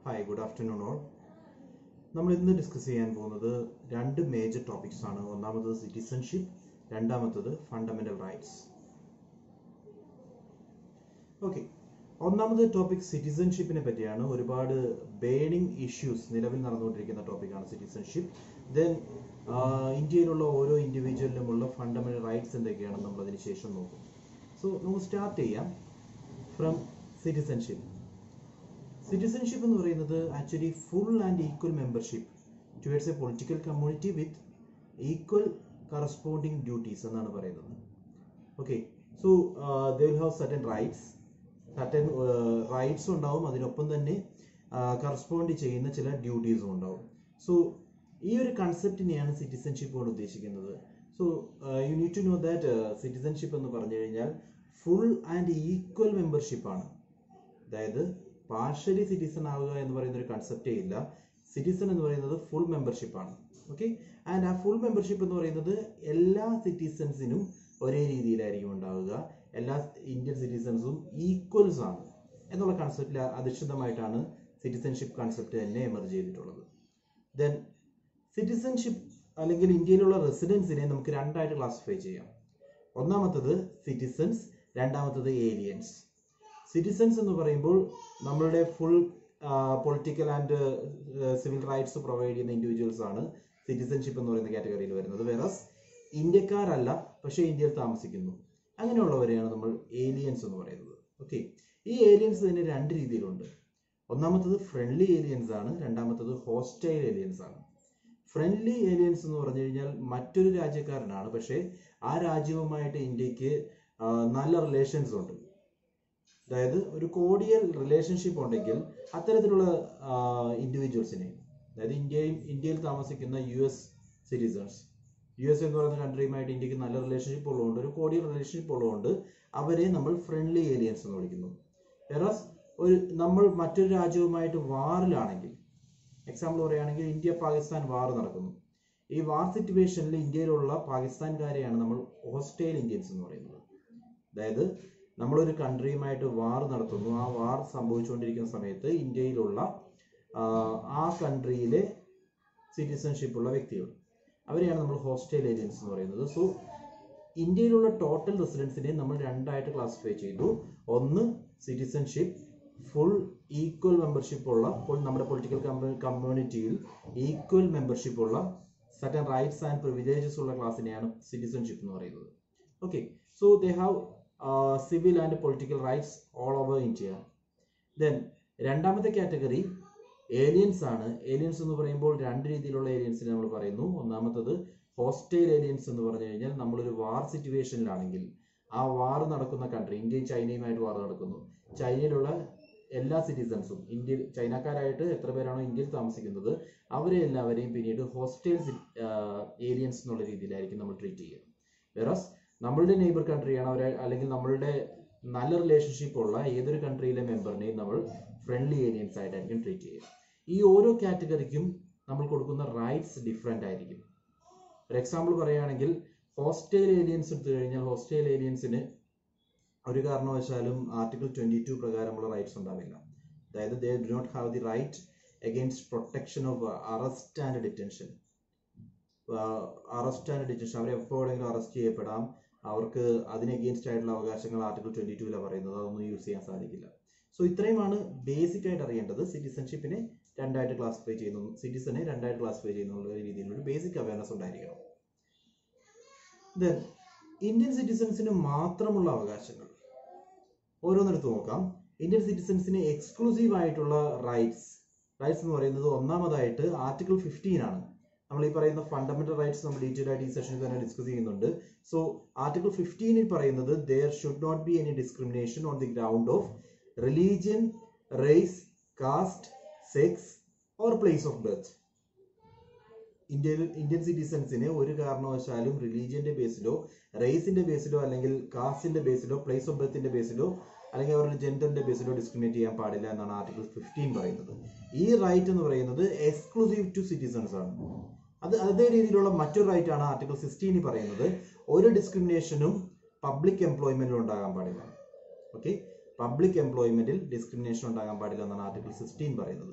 Hi good afternoon all നമ്മൾ ഇന്ന് discuss ചെയ്യാൻ പോകുന്നത് രണ്ട് മേജർ ടോപ്പിക്സ് ആണ് ഒന്നാമത്തത് സിറ്റിസൺഷിപ്പ് രണ്ടാമത്തത് ഫണ്ടമെന്റൽ റൈറ്റ്സ് ഓക്കെ ഒന്നാമത് ടോപ്പിക് സിറ്റിസൺഷിപ്പിനെ പറ്റിയാണ് ഒരുപാട് ബേണിംഗ് ഇഷ്യൂസ് നിലവിൽ നടന്നുകൊണ്ടിരിക്കുന്ന ടോപ്പിക്കാണ് സിറ്റിസൺഷിപ്പ് ദെൻ ഇന്ത്യയിലുള്ള ഓരോ ഇൻഡിവിജ്വലിലുമുള്ള ഫണ്ടമെന്റൽ റൈറ്റ്സ് എന്തൊക്കെയാണെന്ന് നമ്മൾ അതിന് ശേഷം നോക്കും സോ നമുക്ക് സ്റ്റാർട്ട് ചെയ്യാം ഫ്രം സിറ്റിസൺഷിപ്പ് സിറ്റിസൺഷിപ്പ് എന്ന് പറയുന്നത് actually full and equal membership towards a political community with equal corresponding duties എന്നാണ് പറയുന്നത് okay so they will have certain rights certain rights ഉണ്ടാവും അതിനൊപ്പം തന്നെ കറസ്പോണ്ട് ചെയ്യുന്ന ചില ഡ്യൂട്ടീസും ഉണ്ടാവും സോ ഈ ഒരു കൺസെപ്റ്റിനെയാണ് സിറ്റിസൺഷിപ്പ് കൊണ്ട് ഉദ്ദേശിക്കുന്നത് so you need to know that citizenship എന്ന് പറഞ്ഞു കഴിഞ്ഞാൽ ഫുൾ ആൻഡ് ഈക്വൽ മെമ്പർഷിപ്പ് ആണ് അതായത് പാർഷ്യലി സിറ്റിസൺ ആവുക എന്ന് പറയുന്ന ഒരു കൺസെപ്റ്റേ ഇല്ല സിറ്റിസൺ എന്ന് പറയുന്നത് ഫുൾ മെമ്പർഷിപ്പ് ആണ് ഓക്കെ ആൻഡ് ആ ഫുൾ മെമ്പർഷിപ്പ് എന്ന് പറയുന്നത് എല്ലാ സിറ്റിസൺസിനും ഒരേ രീതിയിലായിരിക്കും ഉണ്ടാവുക എല്ലാ ഇന്ത്യൻ സിറ്റിസൺസും ഈക്വൽസ് ആണ് എന്നുള്ള കൺസെപ്റ്റിൽ അധിഷ്ഠിതമായിട്ടാണ് സിറ്റിസൺഷിപ്പ് കൺസെപ്റ്റ് തന്നെ എമർജ് ചെയ്തിട്ടുള്ളത് ദെൻ സിറ്റിസൺഷിപ്പ് അല്ലെങ്കിൽ ഇന്ത്യയിലുള്ള റെസിഡൻസിനെ നമുക്ക് രണ്ടായിട്ട് ക്ലാസിഫൈ ചെയ്യാം ഒന്നാമത്തത് സിറ്റിസൺസ് രണ്ടാമത്തത് ഏലിയൻസ് സിറ്റിസൺസ് എന്ന് പറയുമ്പോൾ നമ്മളുടെ full political and civil rights provide ചെയ്യുന്ന ഇൻഡിവിജ്വൽസ് ആണ് സിറ്റിസൺഷിപ്പ് എന്ന് പറയുന്ന കാറ്റഗറിയിൽ വരുന്നത് വേറസ് ഇന്ത്യക്കാരല്ല പക്ഷേ ഇന്ത്യയിൽ താമസിക്കുന്നു അങ്ങനെയുള്ളവരെയാണ് നമ്മൾ ഏലിയൻസ് എന്ന് പറയുന്നത് ഓക്കെ ഈ ഏലിയൻസ് തന്നെ രണ്ട് രീതിയിലുണ്ട് ഒന്നാമത്തത് ഫ്രണ്ട്ലി ഏലിയൻസ് ആണ് രണ്ടാമത്തത് ഹോസ്റ്റൈൽ ഏലിയൻസ് ആണ് ഫ്രണ്ട്ലി ഏലിയൻസ് എന്ന് പറഞ്ഞു കഴിഞ്ഞാൽ മറ്റൊരു രാജ്യക്കാരനാണ് പക്ഷേ ആ രാജ്യവുമായിട്ട് ഇന്ത്യക്ക് നല്ല റിലേഷൻസ് ഉണ്ട് അതായത് ഒരു കോഡിയൽ റിലേഷൻഷിപ്പ് ഉണ്ടെങ്കിൽ അത്തരത്തിലുള്ള ഇൻഡിവിജ്വൽസിനെ അതായത് ഇന്ത്യയും ഇന്ത്യയിൽ താമസിക്കുന്ന U S citizens U S എന്ന് പറയുന്ന കൺട്രിയുമായിട്ട് ഇന്ത്യക്ക് നല്ല റിലേഷൻഷിപ്പ് ഉള്ളതുകൊണ്ട് ഒരു കോഡിയൽ റിലേഷൻഷിപ്പ് ഉള്ളതുകൊണ്ട് അവരെ നമ്മൾ ഫ്രണ്ട്ലി ഏലിയൻസ് എന്ന് വിളിക്കുന്നു വേറസ് ഒരു നമ്മൾ മറ്റൊരു രാജ്യവുമായിട്ട് വാറിലാണെങ്കിൽ എക്സാമ്പിൾ പറയുകയാണെങ്കിൽ ഇന്ത്യ പാകിസ്ഥാൻ വാർ നടക്കുന്നു ഈ വാർ സിറ്റുവേഷനിൽ ഇന്ത്യയിലുള്ള പാകിസ്ഥാൻകാരെയാണ് നമ്മൾ ഹോസ്റ്റൈൽ ഇന്ത്യൻസ് എന്ന് പറയുന്നത് അതായത് നമ്മളൊരു കൺട്രിയുമായിട്ട് വാർ നടത്തുന്നു ആ വാർ സംഭവിച്ചുകൊണ്ടിരിക്കുന്ന സമയത്ത് ഇന്ത്യയിലുള്ള ആ കൺട്രിയിലെ സിറ്റിസൺഷിപ്പ് ഉള്ള വ്യക്തികൾ അവരെയാണ് നമ്മൾ ഹോസ്റ്റൈൽ ഏരിയൻസ് എന്ന് പറയുന്നത് സോ ഇന്ത്യയിലുള്ള ടോട്ടൽ റെസിഡൻസിനെ നമ്മൾ രണ്ടായിട്ട് ക്ലാസിഫൈ ചെയ്തു ഒന്ന് സിറ്റിസൺഷിപ്പ് ഫുൾ ഈക്വൽ മെമ്പർഷിപ്പ് ഉള്ള നമ്മുടെ പൊളിറ്റിക്കൽ കമ്മ്യൂണിറ്റിയിൽ ഈക്വൽ മെമ്പർഷിപ്പ് ഉള്ള സർട്ടൻ റൈറ്റ്സ് ആൻഡ് പ്രിവിലേജസ് ഉള്ള ക്ലാസ്സിനെയാണ് സിറ്റിസൺഷിപ്പ് എന്ന് പറയുന്നത് okay so they have civil and political rights all over India then രണ്ടാമത്തെ കാറ്റഗറി ഏലിയൻസ് ആണ് ഏലിയൻസ് എന്ന് പറയുമ്പോൾ രണ്ട് രീതിയിലുള്ള ഏലിയൻസിനെ നമ്മൾ പറയുന്നു ഒന്നാമത്തത് ഹോസ്റ്റൈൽ ഏലിയൻസ് എന്ന് പറഞ്ഞു കഴിഞ്ഞാൽ നമ്മളൊരു വാർ സിറ്റുവേഷനിലാണെങ്കിൽ ആ വാർ നടക്കുന്ന കൺട്രി ഇന്ത്യയും ചൈനയുമായിട്ട് വാർ നടക്കുന്നു ചൈനയിലുള്ള എല്ലാ സിറ്റിസൺസും ഇന്ത്യയിൽ ചൈനക്കാരായിട്ട് എത്ര പേരാണോ ഇന്ത്യയിൽ താമസിക്കുന്നത് അവരെ എല്ലാവരെയും പിന്നീട് ഹോസ്റ്റൈൽ ഏലിയൻസ് എന്നുള്ള രീതിയിലായിരിക്കും നമ്മൾ ട്രീറ്റ് ചെയ്യുക വേറസ് നമ്മളുടെ നെയ്ബർ കൺട്രിയാണ് അവരെ അല്ലെങ്കിൽ നമ്മളുടെ നല്ല റിലേഷൻഷിപ്പ് ഉള്ള ഏതൊരു കൺട്രിയിലെ മെമ്പറിനെയും നമ്മൾ ഫ്രണ്ട്ലി ഏരിയൻസ് ആയിട്ടായിരിക്കും ട്രീറ്റ് ചെയ്യുക ഈ ഓരോ കാറ്റഗറിക്കും നമ്മൾ കൊടുക്കുന്ന റൈറ്റ്സ് ഡിഫറെൻ്റ് ആയിരിക്കും ഒരു എക്സാമ്പിൾ പറയുകയാണെങ്കിൽ ഹോസ്റ്റൈൽ ഏലിയൻസ് എടുത്തു കഴിഞ്ഞാൽ ഹോസ്റ്റൈൽ ഏലിയൻസിന് ഒരു കാരണവശാലും ആർട്ടിക്കിൾ ട്വന്റി ടു പ്രകാരമുള്ള റൈറ്റ്സ് ഉണ്ടാവില്ല അതായത് they do not have the right against protection of arrest and detention arrest and detention അവരെ എപ്പോൾ വേണമെങ്കിലും അറസ്റ്റ് ചെയ്യപ്പെടാം അവർക്ക് അതിന് അഗെയിൻസ്റ്റ് ആയിട്ടുള്ള അവകാശങ്ങൾ ആർട്ടിക്കിൾ ട്വന്റി ടുവിലാണ് പറയുന്നത് അതൊന്നും യൂസ് ചെയ്യാൻ സാധിക്കില്ല സോ ഇത്രയുമാണ് ബേസിക് ആയിട്ട് അറിയേണ്ടത് സിറ്റിസൺഷിപ്പിനെ രണ്ടായിട്ട് ക്ലാസിഫൈ ചെയ്യുന്നു സിറ്റിസനെ രണ്ടായിട്ട് ക്ലാസിഫൈ ചെയ്യുന്ന രീതിയിലുള്ള ബേസിക് അവയർനെസ് ഉണ്ടായിരിക്കണം ദെൻ ഇന്ത്യൻ സിറ്റിസൺസിന് മാത്രമുള്ള അവകാശങ്ങൾ ഓരോന്നെടുത്ത് നോക്കാം ഇന്ത്യൻ സിറ്റിസൺസിന് എക്സ്ക്ലൂസീവ് ആയിട്ടുള്ള റൈറ്റ്സ് റൈറ്റ്സ് എന്ന് പറയുന്നത് ഒന്നാമതായിട്ട് ആർട്ടിക്കിൾ ഫിഫ്റ്റീൻ ആണ് നമ്മൾ ഈ പറയുന്ന ഫണ്ടമെന്റൽ റൈറ്റ്സ് നമ്മൾ ഡീറ്റെയിൽ ആയിട്ട് ഈ സെഷനിൽ തന്നെ ഡിസ്കസ് ചെയ്യുന്നുണ്ട് സോ ആർട്ടിക്കിൾ ഫിഫ്റ്റീനിൽ പറയുന്നത് there should not be any discrimination on the ground of religion race caste sex or place of birth ഇന്ത്യയിൽ ഇന്ത്യൻ സിറ്റിസൺസിന് ഒരു കാരണവശാലും റിലീജിയന്റെ ബേസിലോ റേസിന്റെ ബേസിലോ അല്ലെങ്കിൽ കാസ്റ്റിന്റെ ബേസിലോ പ്ലേസ് ഓഫ് ബർത്തിന്റെ ബേസിലോ അല്ലെങ്കിൽ അവരുടെ ജെൻഡറിന്റെ ബേസിലോ ഡിസ്ക്രിമിനേറ്റ് ചെയ്യാൻ പാടില്ല എന്നാണ് ആർട്ടിക്കിൾ ഫിഫ്റ്റീൻ പറയുന്നത് ഈ റൈറ്റ് എന്ന് പറയുന്നത് എക്സ്ക്ലൂസീവ് ടു സിറ്റിസൺസ് ആണ് അത് അതേ രീതിയിലുള്ള മറ്റൊരു റൈറ്റ് ആണ് ആർട്ടിക്കിൾ സിക്സ്റ്റീനിൽ പറയുന്നത് ഒരു ഡിസ്ക്രിമിനേഷനും പബ്ലിക് എംപ്ലോയ്മെന്റിൽ ഉണ്ടാകാൻ പാടില്ല ഓക്കെ പബ്ലിക് എംപ്ലോയ്മെന്റിൽ ഡിസ്ക്രിമിനേഷൻ ഉണ്ടാകാൻ പാടില്ല എന്നാണ് ആർട്ടിക്കിൾ സിക്സ്റ്റീൻ പറയുന്നത്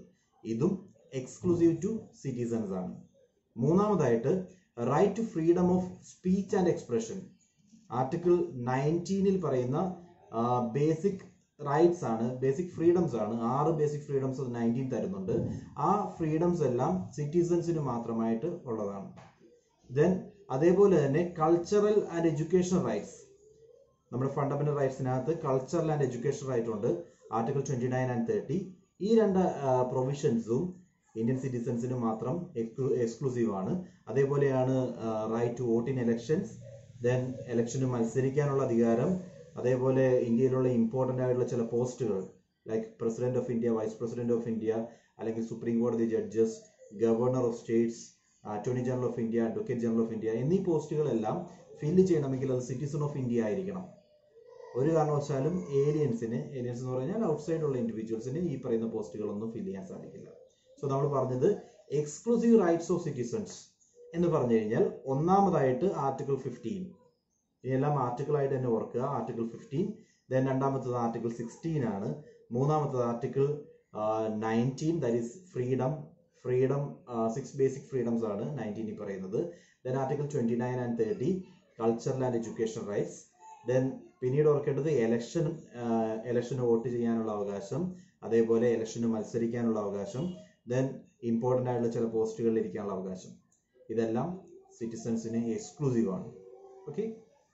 ഇതും എക്സ്ക്ലൂസീവ് ടു സിറ്റിസൺസ് ആണ് മൂന്നാമതായിട്ട് right to freedom of speech and expression article നയൻറ്റീനിൽ പറയുന്ന ബേസിക് റൈറ്റ്സ് ആണ് ബേസിക് ഫ്രീഡംസ് ആണ് ആറ് ബേസിക് ഫ്രീഡംസ് നയൻറ്റീൻ തരുന്നുണ്ട് ആ ഫ്രീഡംസ് എല്ലാം സിറ്റിസൺസിന് മാത്രമായിട്ട് ഉള്ളതാണ് ദെൻ അതേപോലെ തന്നെ കൾച്ചറൽ ആൻഡ് എഡ്യൂക്കേഷൻ റൈറ്റ്സ് നമ്മുടെ ഫണ്ടമെന്റൽ റൈറ്റ്സിനകത്ത് കൾച്ചറൽ ആൻഡ് എഡ്യൂക്കേഷൻ റൈറ്റ് ഉണ്ട് article twenty nine and thirty ഈ രണ്ട് പ്രൊവിഷൻസും ഇന്ത്യൻ സിറ്റിസൺസിന് മാത്രം എക്സ്ക്ലൂസീവ് ആണ് അതേപോലെയാണ് right to vote in elections then ഇലക്ഷന് മത്സരിക്കാനുള്ള അധികാരം അതേപോലെ ഇന്ത്യയിലുള്ള ഇമ്പോർട്ടൻ്റ് ആയിട്ടുള്ള ചില പോസ്റ്റുകൾ like president of India vice president of India അല്ലെങ്കിൽ സുപ്രീം കോടതി judges governor of states attorney general of India advocate general of India എന്നീ പോസ്റ്റുകളെല്ലാം ഫില്ല് ചെയ്യണമെങ്കിൽ അത് സിറ്റിസൺ ഓഫ് ഇന്ത്യ ആയിരിക്കണം ഒരു കാരണവശാലും ഏലിയൻസിന് ഏലിയൻസ് എന്ന് പറഞ്ഞാൽ ഔട്ട്സൈഡ് ഉള്ള ഇൻഡിവിജ്വൽസിന് ഈ പറയുന്ന പോസ്റ്റുകളൊന്നും ഫില്ല് ചെയ്യാൻ സാധിക്കില്ല സോ നമ്മൾ പറഞ്ഞത് എക്സ്ക്ലൂസീവ് റൈറ്റ്സ് ഓഫ് സിറ്റിസൺസ് എന്ന് പറഞ്ഞു കഴിഞ്ഞാൽ ഒന്നാമതായിട്ട് ആർട്ടിക്കിൾ ഫിഫ്റ്റീൻ ഇതെല്ലാം ആർട്ടിക്കിൾ ആയിട്ട് തന്നെ ഓർക്കുക ആർട്ടിക്കിൾ ഫിഫ്റ്റീൻ ദെൻ രണ്ടാമത്തത് ആർട്ടിക്കിൾ സിക്സ്റ്റീൻ ആണ് മൂന്നാമത്തത് article nineteen that is freedom freedom six basic freedoms ആണ് നയൻറ്റീനിൽ പറയുന്നത് then article twenty nine and thirty cultural and education rights then പിന്നീട് ഓർക്കേണ്ടത് എലക്ഷൻ എലക്ഷന് വോട്ട് ചെയ്യാനുള്ള അവകാശം അതേപോലെ എലക്ഷന് മത്സരിക്കാനുള്ള അവകാശം ദെൻ ഇമ്പോർട്ടൻ്റ് ആയിട്ടുള്ള ചില പോസ്റ്റുകളിൽ ഇരിക്കാനുള്ള അവകാശം ഇതെല്ലാം സിറ്റിസൺസിന് എക്സ്ക്ലൂസീവ് ആണ് ഓക്കെ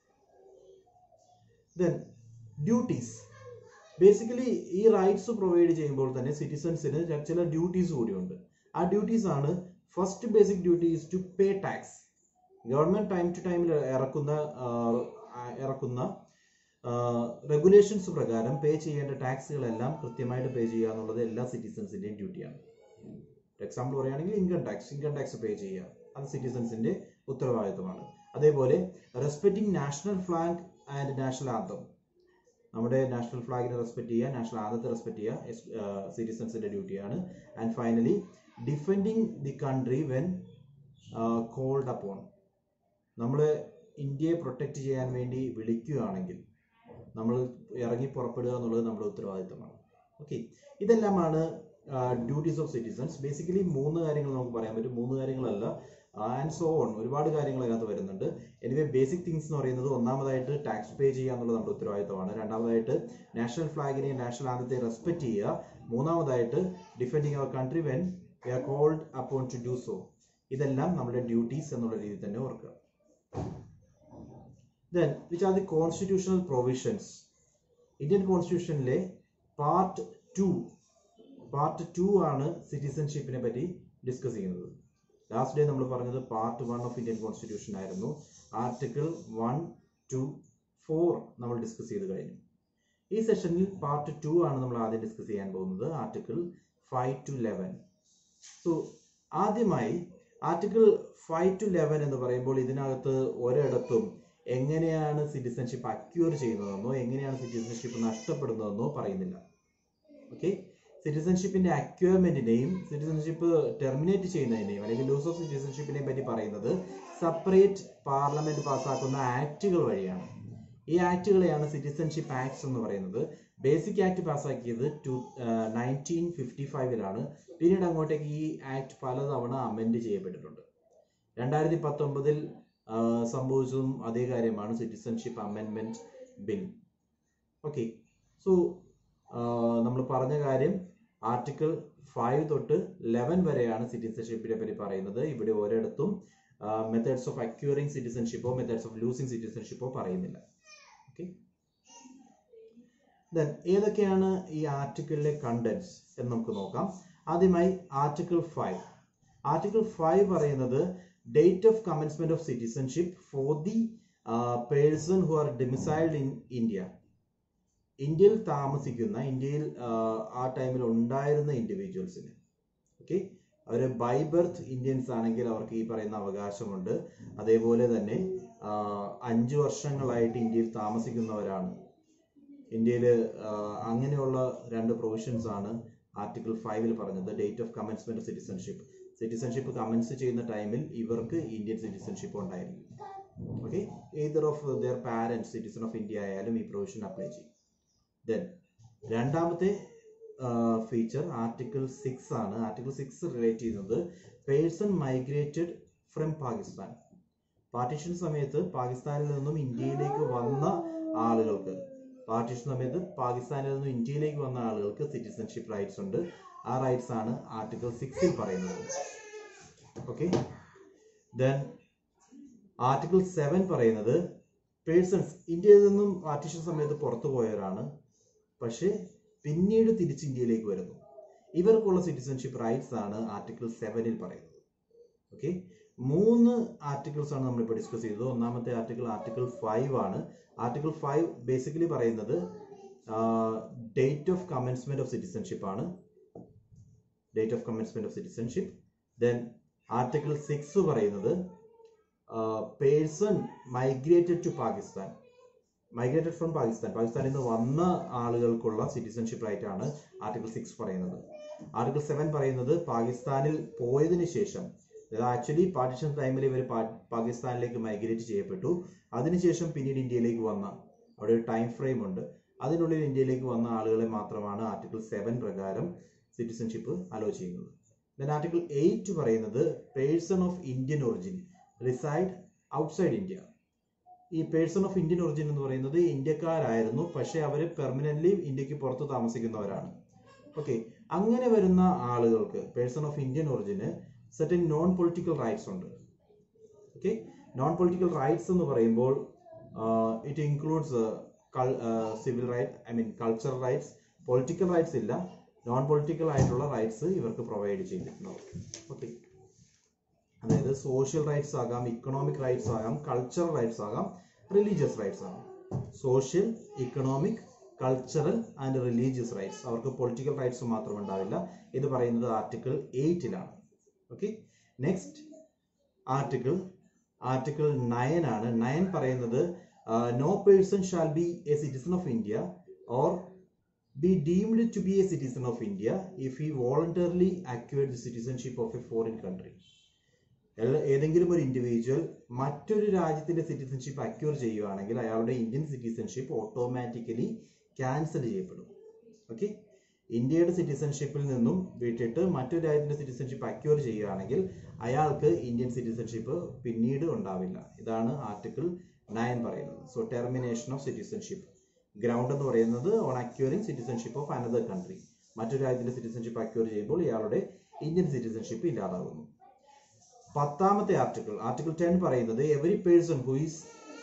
ദെൻ ഡ്യൂട്ടീസ് ബേസിക്കലി ഈ റൈറ്റ്സ് പ്രൊവൈഡ് ചെയ്യുമ്പോൾ തന്നെ സിറ്റിസൺസിന് ചില ഡ്യൂട്ടീസ് കൂടിയുണ്ട് ആ ഡ്യൂട്ടീസ് ആണ് first basic duty is to pay tax government time to ടൈമിൽ ഇറക്കുന്ന ഇറക്കുന്ന റെഗുലേഷൻസ് പ്രകാരം പേ ചെയ്യേണ്ട ടാക്സുകളെല്ലാം കൃത്യമായിട്ട് പേ ചെയ്യുക എന്നുള്ളത് എല്ലാ സിറ്റിസൺസിന്റെയും ഡ്യൂട്ടിയാണ് ഫോർ എക്സാമ്പിൾ പറയുകയാണെങ്കിൽ income tax income tax pay ചെയ്യുക അത് സിറ്റിസൺസിന്റെ ഉത്തരവാദിത്തമാണ് അതേപോലെ respecting national flag and national anthem നമ്മുടെ നാഷണൽ ഫ്ലാഗിനെ റെസ്പെക്ട് ചെയ്യുക നാഷണൽ ആന്തത്തെ റെസ്പെക്ട് ചെയ്യുക സിറ്റിസൺസിന്റെ ഡ്യൂട്ടിയാണ് and finally defending the country when called upon നമ്മൾ ഇന്ത്യയെ പ്രൊട്ടക്റ്റ് ചെയ്യാൻ വേണ്ടി വിളിക്കുകയാണെങ്കിൽ നമ്മൾ ഇറങ്ങി പുറപ്പെടുക എന്നുള്ളത് നമ്മുടെ ഉത്തരവാദിത്തമാണ് ഓക്കെ ഇതെല്ലാമാണ് ഡ്യൂട്ടീസ് ഓഫ് സിറ്റിസൺസ് ബേസിക്കലി മൂന്ന് കാര്യങ്ങൾ നമുക്ക് പറയാൻ പറ്റും മൂന്ന് കാര്യങ്ങളല്ല ആൻഡ് സോ ഓൺ ഒരുപാട് കാര്യങ്ങൾ അതിനകത്ത് വരുന്നുണ്ട് എനിവേ ബേസിക് തിങ്സ് എന്ന് പറയുന്നത് ഒന്നാമതായിട്ട് ടാക്സ് പേ ചെയ്യുക എന്നുള്ളത് നമ്മുടെ ഉത്തരവാദിത്തമാണ് രണ്ടാമതായിട്ട് നാഷണൽ ഫ്ലാഗിനെയും നാഷണൽ ആന്തത്തെ റെസ്പെക്ട് ചെയ്യുക മൂന്നാമതായിട്ട് defending our country when we are called upon to do so ഇതെല്ലാം നമ്മുടെ ഡ്യൂട്ടീസ് എന്നുള്ള രീതിയിൽ തന്നെ ഓർക്കുക then which are the constitutional provisions Indian കോൺസ്റ്റിറ്റ്യൂഷനിലെ പാർട്ട് ടു പാർട്ട് ടു ആണ് സിറ്റിസൺഷിപ്പിനെ പറ്റി ഡിസ്കസ് ചെയ്യുന്നത് ലാസ്റ്റ് ഡേ നമ്മൾ പറഞ്ഞത് part one of Indian constitution ആയിരുന്നു ആർട്ടിക്കിൾ വൺ ടു ഫോർ നമ്മൾ ഡിസ്കസ് ചെയ്ത് കഴിഞ്ഞു ഈ സെഷനിൽ പാർട്ട് ടു ആണ് നമ്മൾ ആദ്യം ഡിസ്കസ് ചെയ്യാൻ പോകുന്നത് article five to eleven so ആദ്യമായി ആർട്ടിക്കിൾ ഫൈവ് ടു ലെവൻ എന്ന് പറയുമ്പോൾ ഇതിനകത്ത് ഒരിടത്തും എങ്ങനെയാണ് സിറ്റിസൺഷിപ്പ് അക്യൂർ ചെയ്യുന്നതെന്നോ എങ്ങനെയാണ് സിറ്റിസൺഷിപ്പ് നഷ്ടപ്പെടുന്നതെന്നോ പറയുന്നില്ല ഓക്കെ സിറ്റിസൺഷിപ്പിന്റെ അക്യൂർമെന്റിനെയും സിറ്റിസൺഷിപ്പ് ടെർമിനേറ്റ് ചെയ്യുന്നതിനെയും അല്ലെങ്കിൽ ലൂസ് ഓഫ് സിറ്റിസൺഷിപ്പിനെ പറ്റി പറയുന്നത് സെപ്പറേറ്റ് പാർലമെന്റ് പാസ്സാക്കുന്ന ആക്ടുകൾ വഴിയാണ് ഈ ആക്ടുകളെയാണ് സിറ്റിസൺഷിപ്പ് ആക്ട്സ് എന്ന് പറയുന്നത് ബേസിക് ആക്ട് പാസ്സാക്കിയത് ടു നയൻറ്റീൻ ഫിഫ്റ്റി ഫൈവിലാണ് പിന്നീട് അങ്ങോട്ടേക്ക് ഈ ആക്ട് പലതവണ അമെൻഡ് ചെയ്യപ്പെട്ടിട്ടുണ്ട് രണ്ടായിരത്തി പത്തൊമ്പതിൽ സംഭവിച്ചതും അതേ കാര്യമാണ് സിറ്റിസൺഷിപ്പ് അമെൻമെന്റ് ബിൽ ഓക്കെ സോ നമ്മൾ പറഞ്ഞ കാര്യം ആർട്ടിക്കിൾ ഫൈവ് തൊട്ട് ലെവൻ വരെയാണ് സിറ്റിസൺഷിപ്പിനെ പറ്റി പറയുന്നത് ഇവിടെ ഒരിടത്തും മെത്തേഡ്സ് ഓഫ് അക്യൂറിംഗ് സിറ്റിസൺഷിപ്പോ മെത്തേഡ്സ് ഓഫ് ലൂസിംഗ് സിറ്റിസൺഷിപ്പോ പറയുന്നില്ല ഓക്കെ ദെൻ ഏതൊക്കെയാണ് ഈ ആർട്ടിക്കിളിലെ കണ്ടന്റ്സ് എന്ന് നമുക്ക് നോക്കാം ആദ്യമായി ആർട്ടിക്കിൾ ഫൈവ് ആർട്ടിക്കിൾ ഫൈവ് പറയുന്നത് date of commencement of citizenship for the person who are domiciled in India ഇന്ത്യയിൽ താമസിക്കുന്ന ഇന്ത്യയിൽ ആ ടൈമിൽ ഉണ്ടായിരുന്ന ഇൻഡിവിജ്വൽസിന് ഓക്കെ അവർ ബൈ ബർത്ത് ഇന്ത്യൻസ് ആണെങ്കിൽ അവർക്ക് ഈ പറയുന്ന അവകാശമുണ്ട് അതേപോലെ തന്നെ അഞ്ചു വർഷങ്ങളായിട്ട് ഇന്ത്യയിൽ താമസിക്കുന്നവരാണ് ഇന്ത്യയിൽ അങ്ങനെയുള്ള രണ്ട് പ്രൊവിഷൻസ് ആണ് ആർട്ടിക്കിൾ ഫൈവിൽ പറഞ്ഞത് date of commencement citizenship citizenship commence ചെയ്യുന്ന ടൈമിൽ ഇവർക്ക് ഇന്ത്യൻ സിറ്റിസൺഷിപ്പ് ഉണ്ടായിരിക്കും okay either of their parents citizen of India ആയാലും ഈ പ്രൊവിഷൻ അപ്ലൈ ചെയ്യും ദെൻ രണ്ടാമത്തെ ഫീച്ചർ ആർട്ടിക്കിൾ സിക്സ് ആണ് ആർട്ടിക്കിൾ സിക്സ് റിലേറ്റ് ചെയ്യുന്നത് person migrated from Pakistan partition സമയത്ത് പാകിസ്ഥാനിൽ നിന്നും ഇന്ത്യയിലേക്ക് വന്ന ആളുകൾക്ക് പാർട്ടീഷൻ സമയത്ത് പാകിസ്ഥാനിൽ നിന്നും ഇന്ത്യയിലേക്ക് വന്ന ആളുകൾക്ക് സിറ്റിസൺഷിപ്പ് റൈറ്റ്സ് ഉണ്ട് ആ റൈറ്റ്സ് ആണ് ആർട്ടിക്കിൾ സിക്സിൽ പറയുന്നത് ഓക്കെ ദെൻ ആർട്ടിക്കിൾ സെവൻ പറയുന്നത് പേഴ്സൺസ് ഇന്ത്യയിൽ നിന്നും പാർട്ടീഷൻ സമയത്ത് പുറത്തു പോയവരാണ് പക്ഷേ പിന്നീട് തിരിച്ച് ഇന്ത്യയിലേക്ക് വരുന്നു ഇവർക്കുള്ള സിറ്റിസൺഷിപ്പ് റൈറ്റ്സ് ആണ് ആർട്ടിക്കിൾ സെവനിൽ പറയുന്നത് ഓക്കെ മൂന്ന് ആർട്ടിക്കിൾസ് ആണ് നമ്മളിപ്പോൾ ഡിസ്കസ് ചെയ്തത് ഒന്നാമത്തെ ആർട്ടിക്കിൾ ആർട്ടിക്കിൾ ഫൈവ് ആണ് ആർട്ടിക്കിൾ ഫൈവ് ബേസിക്കലി പറയുന്നത് date of commencement of citizenship ആണ് date of commencement of citizenship then article six പറയുന്നത് person migrated to Pakistan migrated from Pakistan പാകിസ്ഥാനിൽ നിന്ന് വന്ന ആളുകൾക്കുള്ള സിറ്റിസൺഷിപ്പ് റൈറ്റ് ആണ് ആർട്ടിക്കിൾ സിക്സ് പറയുന്നത് ആർട്ടിക്കിൾ സെവൻ പറയുന്നത് പാകിസ്ഥാനിൽ പോയതിനു ശേഷം ആക്ച്വലി പാർട്ടിഷൻ ടൈമിൽ ഇവർ പാകിസ്ഥാനിലേക്ക് മൈഗ്രേറ്റ് ചെയ്യപ്പെട്ടു അതിനുശേഷം പിന്നീട് ഇന്ത്യയിലേക്ക് വന്ന അവിടെ ഒരു ടൈം ഫ്രെയിം ഉണ്ട് അതിനുള്ളിൽ ഇന്ത്യയിലേക്ക് വന്ന ആളുകളെ മാത്രമാണ് ആർട്ടിക്കിൾ സെവൻ പ്രകാരം സിറ്റിസൺഷിപ്പ് അലോ ചെയ്യുന്നത് ദെൻ ആർട്ടിക്കിൾ എയ്റ്റ് പറയുന്നത് person of Indian origin reside outside India ഈ പേഴ്സൺ ഓഫ് ഇന്ത്യൻ ഒറിജിൻ എന്ന് പറയുന്നത് ഇന്ത്യക്കാരായിരുന്നു പക്ഷെ അവർ പെർമനന്റ്ലി ഇന്ത്യക്ക് പുറത്ത് താമസിക്കുന്നവരാണ് ഓക്കെ അങ്ങനെ വരുന്ന ആളുകൾക്ക് പേഴ്സൺ ഓഫ് ഇന്ത്യൻ ഒറിജിന് സെർട്ടൻ നോൺ പൊളിറ്റിക്കൽ റൈറ്റ്സ് ഉണ്ട് ഓക്കെ നോൺ പൊളിറ്റിക്കൽ റൈറ്റ്സ് എന്ന് പറയുമ്പോൾ it includes civil right I mean cultural rights political rights ഇല്ല നോൺ പൊളിറ്റിക്കൽ ആയിട്ടുള്ള റൈറ്റ്സ് ഇവർക്ക് പ്രൊവൈഡ് ചെയ്തിട്ടുണ്ട് ഓക്കെ അതായത് സോഷ്യൽ റൈറ്റ്സ് ആകാം ഇക്കണോമിക് റൈറ്റ്സ് ആകാം കൾച്ചറൽ റൈറ്റ്സ് ആകാം റിലീജിയസ് റൈറ്റ്സ് ആകാം social economic cultural and religious rights അവർക്ക് പൊളിറ്റിക്കൽ റൈറ്റ്സ് മാത്രം ഉണ്ടാവില്ല ഇത് പറയുന്നത് ആർട്ടിക്കിൾ എയ്റ്റിലാണ് okay next article article nine ആണ് നയൻ പറയുന്നത് no person shall B a citizen of India or B deemed to be a citizen of India if he voluntarily acquired the citizenship of A foreign country ഏതെങ്കിലും ഒരു individual മറ്റൊരു രാജ്യത്തിന്റെ citizenship acquire ചെയ്യുകയാണെങ്കിൽ അയാളുടെ Indian citizenship automatically cancel ചെയ്യപ്പെടും okay ഇന്ത്യയുടെ സിറ്റിസൺഷിപ്പിൽ നിന്നും വിട്ടിട്ട് മറ്റൊരു രാജ്യത്തിന്റെ സിറ്റിസൺഷിപ്പ് അക്യൂർ ചെയ്യുകയാണെങ്കിൽ അയാൾക്ക് ഇന്ത്യൻ സിറ്റിസൺഷിപ്പ് പിന്നീട് ഉണ്ടാവില്ല ഇതാണ് ആർട്ടിക്കിൾ നയൻ പറയുന്നത് so termination of citizenship ground എന്ന് പറയുന്നത് on acquiring citizenship of another country മറ്റൊരു രാജ്യത്തിന്റെ സിറ്റിസൺഷിപ്പ് അക്യൂർ ചെയ്യുമ്പോൾ ഇയാളുടെ ഇന്ത്യൻ സിറ്റിസൺഷിപ്പ് ഇല്ലാതാകുന്നു പത്താമത്തെ ആർട്ടിക്കിൾ ആർട്ടിക്കിൾ ടെൻ പറയുന്നത് every person who is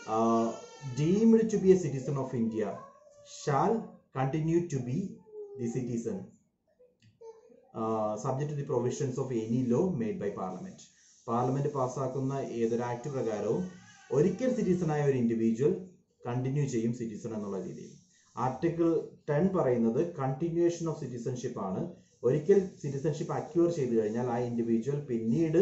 deemed to be a citizen of India shall continue to be the citizen subject to the provisions of any law made by parliament parliament പാസ്സാക്കുന്ന ഏതൊരു act പ്രകാരവും ഒരിക്കൽ citizen ആയ ഒരു individual continue ചെയ്യും citizen എന്നുള്ള രീതിയിൽ article ten പറയുന്നത് continuation of citizenship ആണ് ഒരിക്കൽ സിറ്റിസൺഷിപ്പ് അക്യൂർ ചെയ്തു കഴിഞ്ഞാൽ ആ ഇൻഡിവിജ്വൽ പിന്നീട്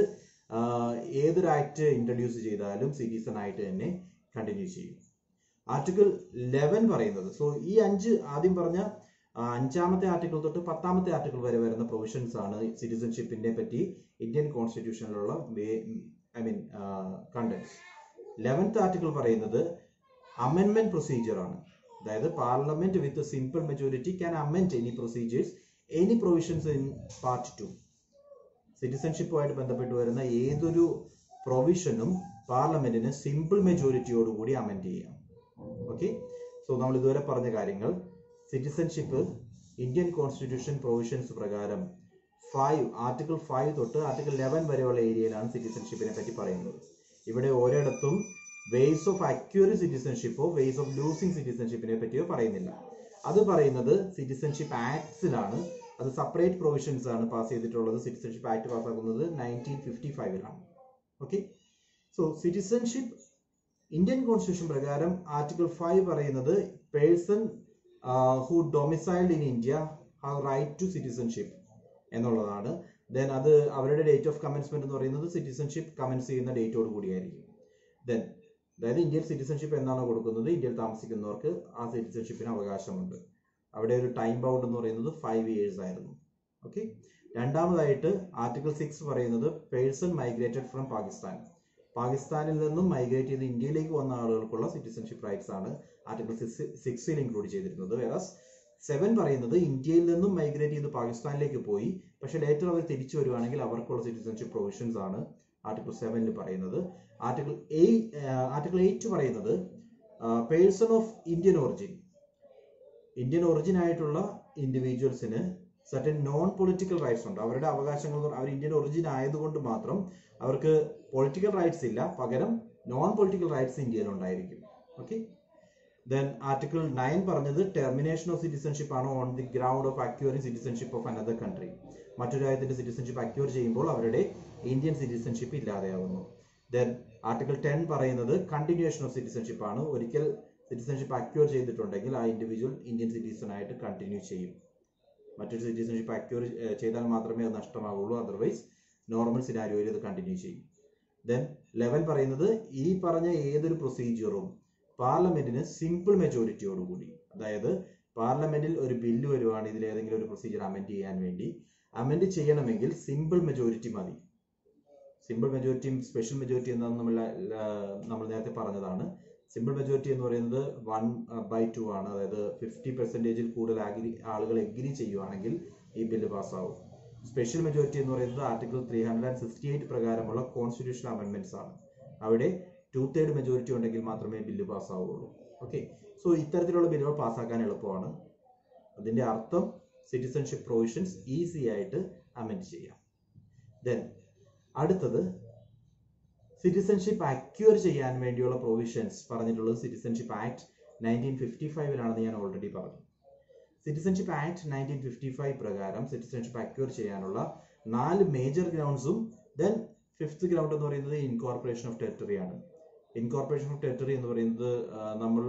ഏതൊരു ആക്ട് ഇൻട്രൊഡ്യൂസ് ചെയ്താലും സിറ്റിസൺ ആയിട്ട് തന്നെ കണ്ടിന്യൂ ചെയ്യും ആർട്ടിക്കിൾ ലെവൻ പറയുന്നത് സോ ഈ അഞ്ച് ആദ്യം പറഞ്ഞ അഞ്ചാമത്തെ ആർട്ടിക്കിൾ തൊട്ട് പത്താമത്തെ ആർട്ടിക്കിൾ വരെ വരുന്ന പ്രൊവിഷൻസ് ആണ് സിറ്റിസൺഷിപ്പിനെ പറ്റി ഇന്ത്യൻ കോൺസ്റ്റിറ്റ്യൂഷനിലുള്ള I mean content eleventh article പറയുന്നത് അമെൻമെന്റ് പ്രൊസീജിയർ ആണ് അതായത് parliament with simple majority can amend any procedures any provisions in part two സിറ്റിസൺഷിപ്പുമായിട്ട് ബന്ധപ്പെട്ട് വരുന്ന ഏതൊരു പ്രൊവിഷനും പാർലമെന്റിന് സിമ്പിൾ മെജോറിറ്റിയോടുകൂടി അമെൻഡ് ചെയ്യാം ഓക്കെ സോ നമ്മൾ ഇതുവരെ പറഞ്ഞ കാര്യങ്ങൾ സിറ്റിസൺഷിപ്പ് ഇന്ത്യൻ കോൺസ്റ്റിറ്റ്യൂഷൻ പ്രൊവിഷൻസ് പ്രകാരം ഫൈവ് ആർട്ടിക്കിൾ ഫൈവ് തൊട്ട് ആർട്ടിക്കിൾ ലെവൻ വരെയുള്ള ഏരിയയിലാണ് സിറ്റിസൺഷിപ്പിനെ പറ്റി പറയുന്നത് ഇവിടെ ഓരോയിടത്തും വേസ് ഓഫ് അക്യൂറിംഗ് സിറ്റിസൺഷിപ്പോ വേസ് ഓഫ് ലൂസിംഗ് സിറ്റിസൺഷിപ്പിനെ പറ്റിയോ പറയുന്നില്ല അത് പറയുന്നത് സിറ്റിസൺഷിപ്പ് ആക്ട്സിലാണ് അത് സെപ്പറേറ്റ് പ്രൊവിഷൻസ് ആണ് പാസ് ചെയ്തിട്ടുള്ളത് സിറ്റിസൺഷിപ്പ് ആക്ട് പാസ്സാക്കുന്നത് നയൻറ്റീൻ ഫിഫ്റ്റി ഫൈവിലാണ് okay so citizenship Indian constitution പ്രകാരം ആർട്ടിക്കിൾ ഫൈവ് പറയുന്നത് person who domiciled in India have right to citizenship എന്നുള്ളതാണ് ദെൻ അത് അവരുടെ ഡേറ്റ് ഓഫ് കമൻസ്മെന്റ് എന്ന് പറയുന്നത് സിറ്റിസൺഷിപ്പ് കമൻസ് ചെയ്യുന്ന ഡേറ്റോട് കൂടിയായിരിക്കും ദെൻ അതായത് ഇന്ത്യൻ സിറ്റിസൺഷിപ്പ് എന്നാണോ കൊടുക്കുന്നത് ഇന്ത്യയിൽ താമസിക്കുന്നവർക്ക് ആ സിറ്റിസൺഷിപ്പിന് അവകാശമുണ്ട് അവിടെ ഒരു ടൈം ബൗണ്ട് എന്ന് പറയുന്നത് ഫൈവ് ഇയേഴ്സ് ആയിരുന്നു ഓക്കെ രണ്ടാമതായിട്ട് ആർട്ടിക്കിൾ സിക്സ് പറയുന്നത് പേഴ്സൺ മൈഗ്രേറ്റഡ് ഫ്രം പാകിസ്ഥാൻ പാകിസ്ഥാനിൽ നിന്നും മൈഗ്രേറ്റ് ചെയ്ത് ഇന്ത്യയിലേക്ക് വന്ന ആളുകൾക്കുള്ള സിറ്റിസൺഷിപ്പ് റൈറ്റ്സ് ആണ് ആർട്ടിക്കിൾ സിക്സിൽ ഇൻക്ലൂഡ് ചെയ്തിരുന്നത് വേറസ് സെവൻ പറയുന്നത് ഇന്ത്യയിൽ നിന്നും മൈഗ്രേറ്റ് ചെയ്ത് പാകിസ്ഥാനിലേക്ക് പോയി പക്ഷെ ലേറ്റർ അവർ തിരിച്ചു വരുവാണെങ്കിൽ അവർക്കുള്ള സിറ്റിസൺഷിപ്പ് പ്രൊവിഷൻസ് ആണ് ആർട്ടിക്കിൾ സെവനിൽ പറയുന്നത് ആർട്ടിക്കിൾ എയ്റ്റ് ആർട്ടിക്കിൾ എയ്റ്റ് പറയുന്നത് person of Indian origin Indian origin ആയിട്ടുള്ള ഇൻഡിവിജ്വൽസിന് സർട്ടൻ നോൺ പൊളിറ്റിക്കൽ റൈറ്റ്സ് ഉണ്ട് അവരുടെ അവകാശങ്ങൾ എന്ന് പറഞ്ഞാൽ അവർ ഇന്ത്യൻ ഒറിജിൻ ആയതുകൊണ്ട് മാത്രം അവർക്ക് പൊളിറ്റിക്കൽ റൈറ്റ്സ് ഇല്ല പകരം നോൺ പൊളിറ്റിക്കൽ റൈറ്റ്സ് ഇന്ത്യയിൽ ഉണ്ടായിരിക്കും ഓക്കെ ദെൻ ആർട്ടിക്കിൾ നയൻ പറഞ്ഞത് ടെർമിനേഷൻ ഓഫ് സിറ്റിസൺഷിപ്പ് ആണ് on the ground of acquiring citizenship of another country മറ്റൊരു രാജ്യത്തിന്റെ സിറ്റിസൺഷിപ്പ് അക്യൂർ ചെയ്യുമ്പോൾ അവരുടെ ഇന്ത്യൻ സിറ്റിസൺഷിപ്പ് ഇല്ലാതെയാവുന്നു ദെൻ ആർട്ടിക്കിൾ ടെൻ പറയുന്നത് കണ്ടിന്യൂഷൻ ഓഫ് സിറ്റിസൺഷിപ്പ് ആണ് ഒരിക്കൽ സിറ്റിസൺഷിപ്പ് അക്യൂർ ചെയ്തിട്ടുണ്ടെങ്കിൽ ആ ഇൻഡിവിജ്വൽ ഇന്ത്യൻ സിറ്റിസൺ ആയിട്ട് കണ്ടിന്യൂ ചെയ്യും മറ്റൊരു സിറ്റിസൺഷിപ്പ് അക്യൂർ ചെയ്താൽ മാത്രമേ അത് നഷ്ടമാകുള്ളൂ അതർവൈസ് നോർമൽ സിനാരിയോയിൽ ഇത് കണ്ടിന്യൂ ചെയ്യും ദെൻ ലെവൻ പറയുന്നത് ഈ പറഞ്ഞ ഏതൊരു പ്രൊസീജിയറും പാർലമെന്റിന് സിമ്പിൾ മെജോറിറ്റിയോടുകൂടി അതായത് പാർലമെന്റിൽ ഒരു ബില്ല് വരുവാണ് ഇതിൽ ഏതെങ്കിലും ഒരു പ്രൊസീജിയർ അമെൻഡ് ചെയ്യാൻ വേണ്ടി അമെൻഡ് ചെയ്യണമെങ്കിൽ സിമ്പിൾ മെജോറിറ്റി മതി സിമ്പിൾ മെജോറിറ്റിയും സ്പെഷ്യൽ മെജോറിറ്റി എന്താണെന്ന് നമ്മൾ നമ്മൾ നേരത്തെ പറഞ്ഞതാണ് സിമ്പിൾ മെജോറിറ്റി എന്ന് പറയുന്നത് വൺ ബൈ ടു ആണ് അതായത് ഫിഫ്റ്റി പെർസെൻറ്റേജിൽ കൂടുതൽ അഗ്രി ആളുകൾ എഗ്രി ചെയ്യുവാണെങ്കിൽ ഈ ബില്ല് പാസ്സാവും സ്പെഷ്യൽ മെജോറിറ്റി എന്ന് പറയുന്നത് article three hundred and sixty eight പ്രകാരമുള്ള കോൺസ്റ്റിറ്റ്യൂഷൻ അമെൻമെന്റ്സ് ആണ് അവിടെ ടു തേർഡ് മെജോറിറ്റി ഉണ്ടെങ്കിൽ മാത്രമേ ബില്ല് പാസ്സാവുള്ളൂ ഓക്കെ സോ ഇത്തരത്തിലുള്ള ബില്ലുകൾ പാസ്സാക്കാൻ എളുപ്പമാണ് അതിന്റെ അർത്ഥം സിറ്റിസൺഷിപ്പ് പ്രൊവിഷൻസ് ഈസി ആയിട്ട് അമെൻഡ് ചെയ്യാം ദെൻ അടുത്തത് സിറ്റിസൺഷിപ്പ് അക്യൂർ ചെയ്യാൻ വേണ്ടിയുള്ള പ്രൊവിഷൻസ് പറഞ്ഞിട്ടുള്ളത് സിറ്റിസൺഷിപ്പ് ആക്ട് നയൻറ്റീൻ ഫിഫ്റ്റി ഫൈവിലാണെന്ന് ഞാൻ ഓൾറെഡി പറഞ്ഞു citizenship act nineteen fifty five പ്രകാരം സിറ്റിസൺഷിപ്പ് അക്യൂർ ചെയ്യാനുള്ള നാല് മേജർ ഗ്രൗണ്ട്സും ദെൻ ഫിഫ്ത്ത് ഗ്രൗണ്ട് എന്ന് പറയുന്നത് ഇൻകോർപ്പറേഷൻ ഓഫ് ടെറിട്ടറി ആണ് ഇൻകോർപ്പറേഷൻ ഓഫ് ടെറിട്ടറി എന്ന് പറയുന്നത് ആ, നമ്മൾ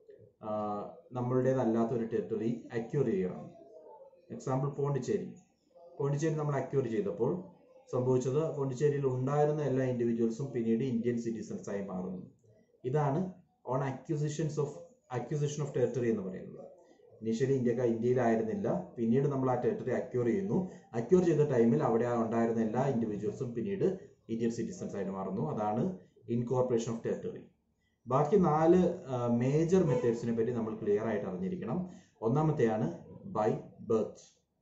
ആ, നമ്മളുടേതല്ലാത്ത ഒരു ടെറിട്ടറി അക്യൂർ ചെയ്യണം എക്സാമ്പിൾ പോണ്ടിച്ചേരി പോണ്ടിച്ചേരി നമ്മൾ അക്യൂർ ചെയ്തപ്പോൾ സംഭവിച്ചത് പോണ്ടിച്ചേരിയിൽ ഉണ്ടായിരുന്ന എല്ലാ ഇൻഡിവിജ്വൽസും പിന്നീട് ഇന്ത്യൻ സിറ്റിസൺസ് ആയി മാറുന്നു ഇതാണ് on acquisitions of acquisition of territory എന്ന് പറയുന്നത് ഇനീഷ്യലി ഇന്ത്യക്കാർ ഇന്ത്യയിലായിരുന്നില്ല പിന്നീട് നമ്മൾ ആ ടെറിട്ടറി അക്യൂർ ചെയ്യുന്നു അക്യൂർ ചെയ്ത ടൈമിൽ അവിടെ ഉണ്ടായിരുന്ന എല്ലാ ഇൻഡിവിജ്വൽസും പിന്നീട് ഇന്ത്യൻ സിറ്റിസൺസ് ആയിട്ട് മാറുന്നു അതാണ് ഇൻകോർപ്പറേഷൻ ഓഫ് ടെറിട്ടറി ബാക്കി നാല് മേജർ മെത്തേഡ്സിനെ പറ്റി നമ്മൾ ക്ലിയർ ആയിട്ട് അറിഞ്ഞിരിക്കണം ഒന്നാമത്തെയാണ് ബൈ ബർത്ത്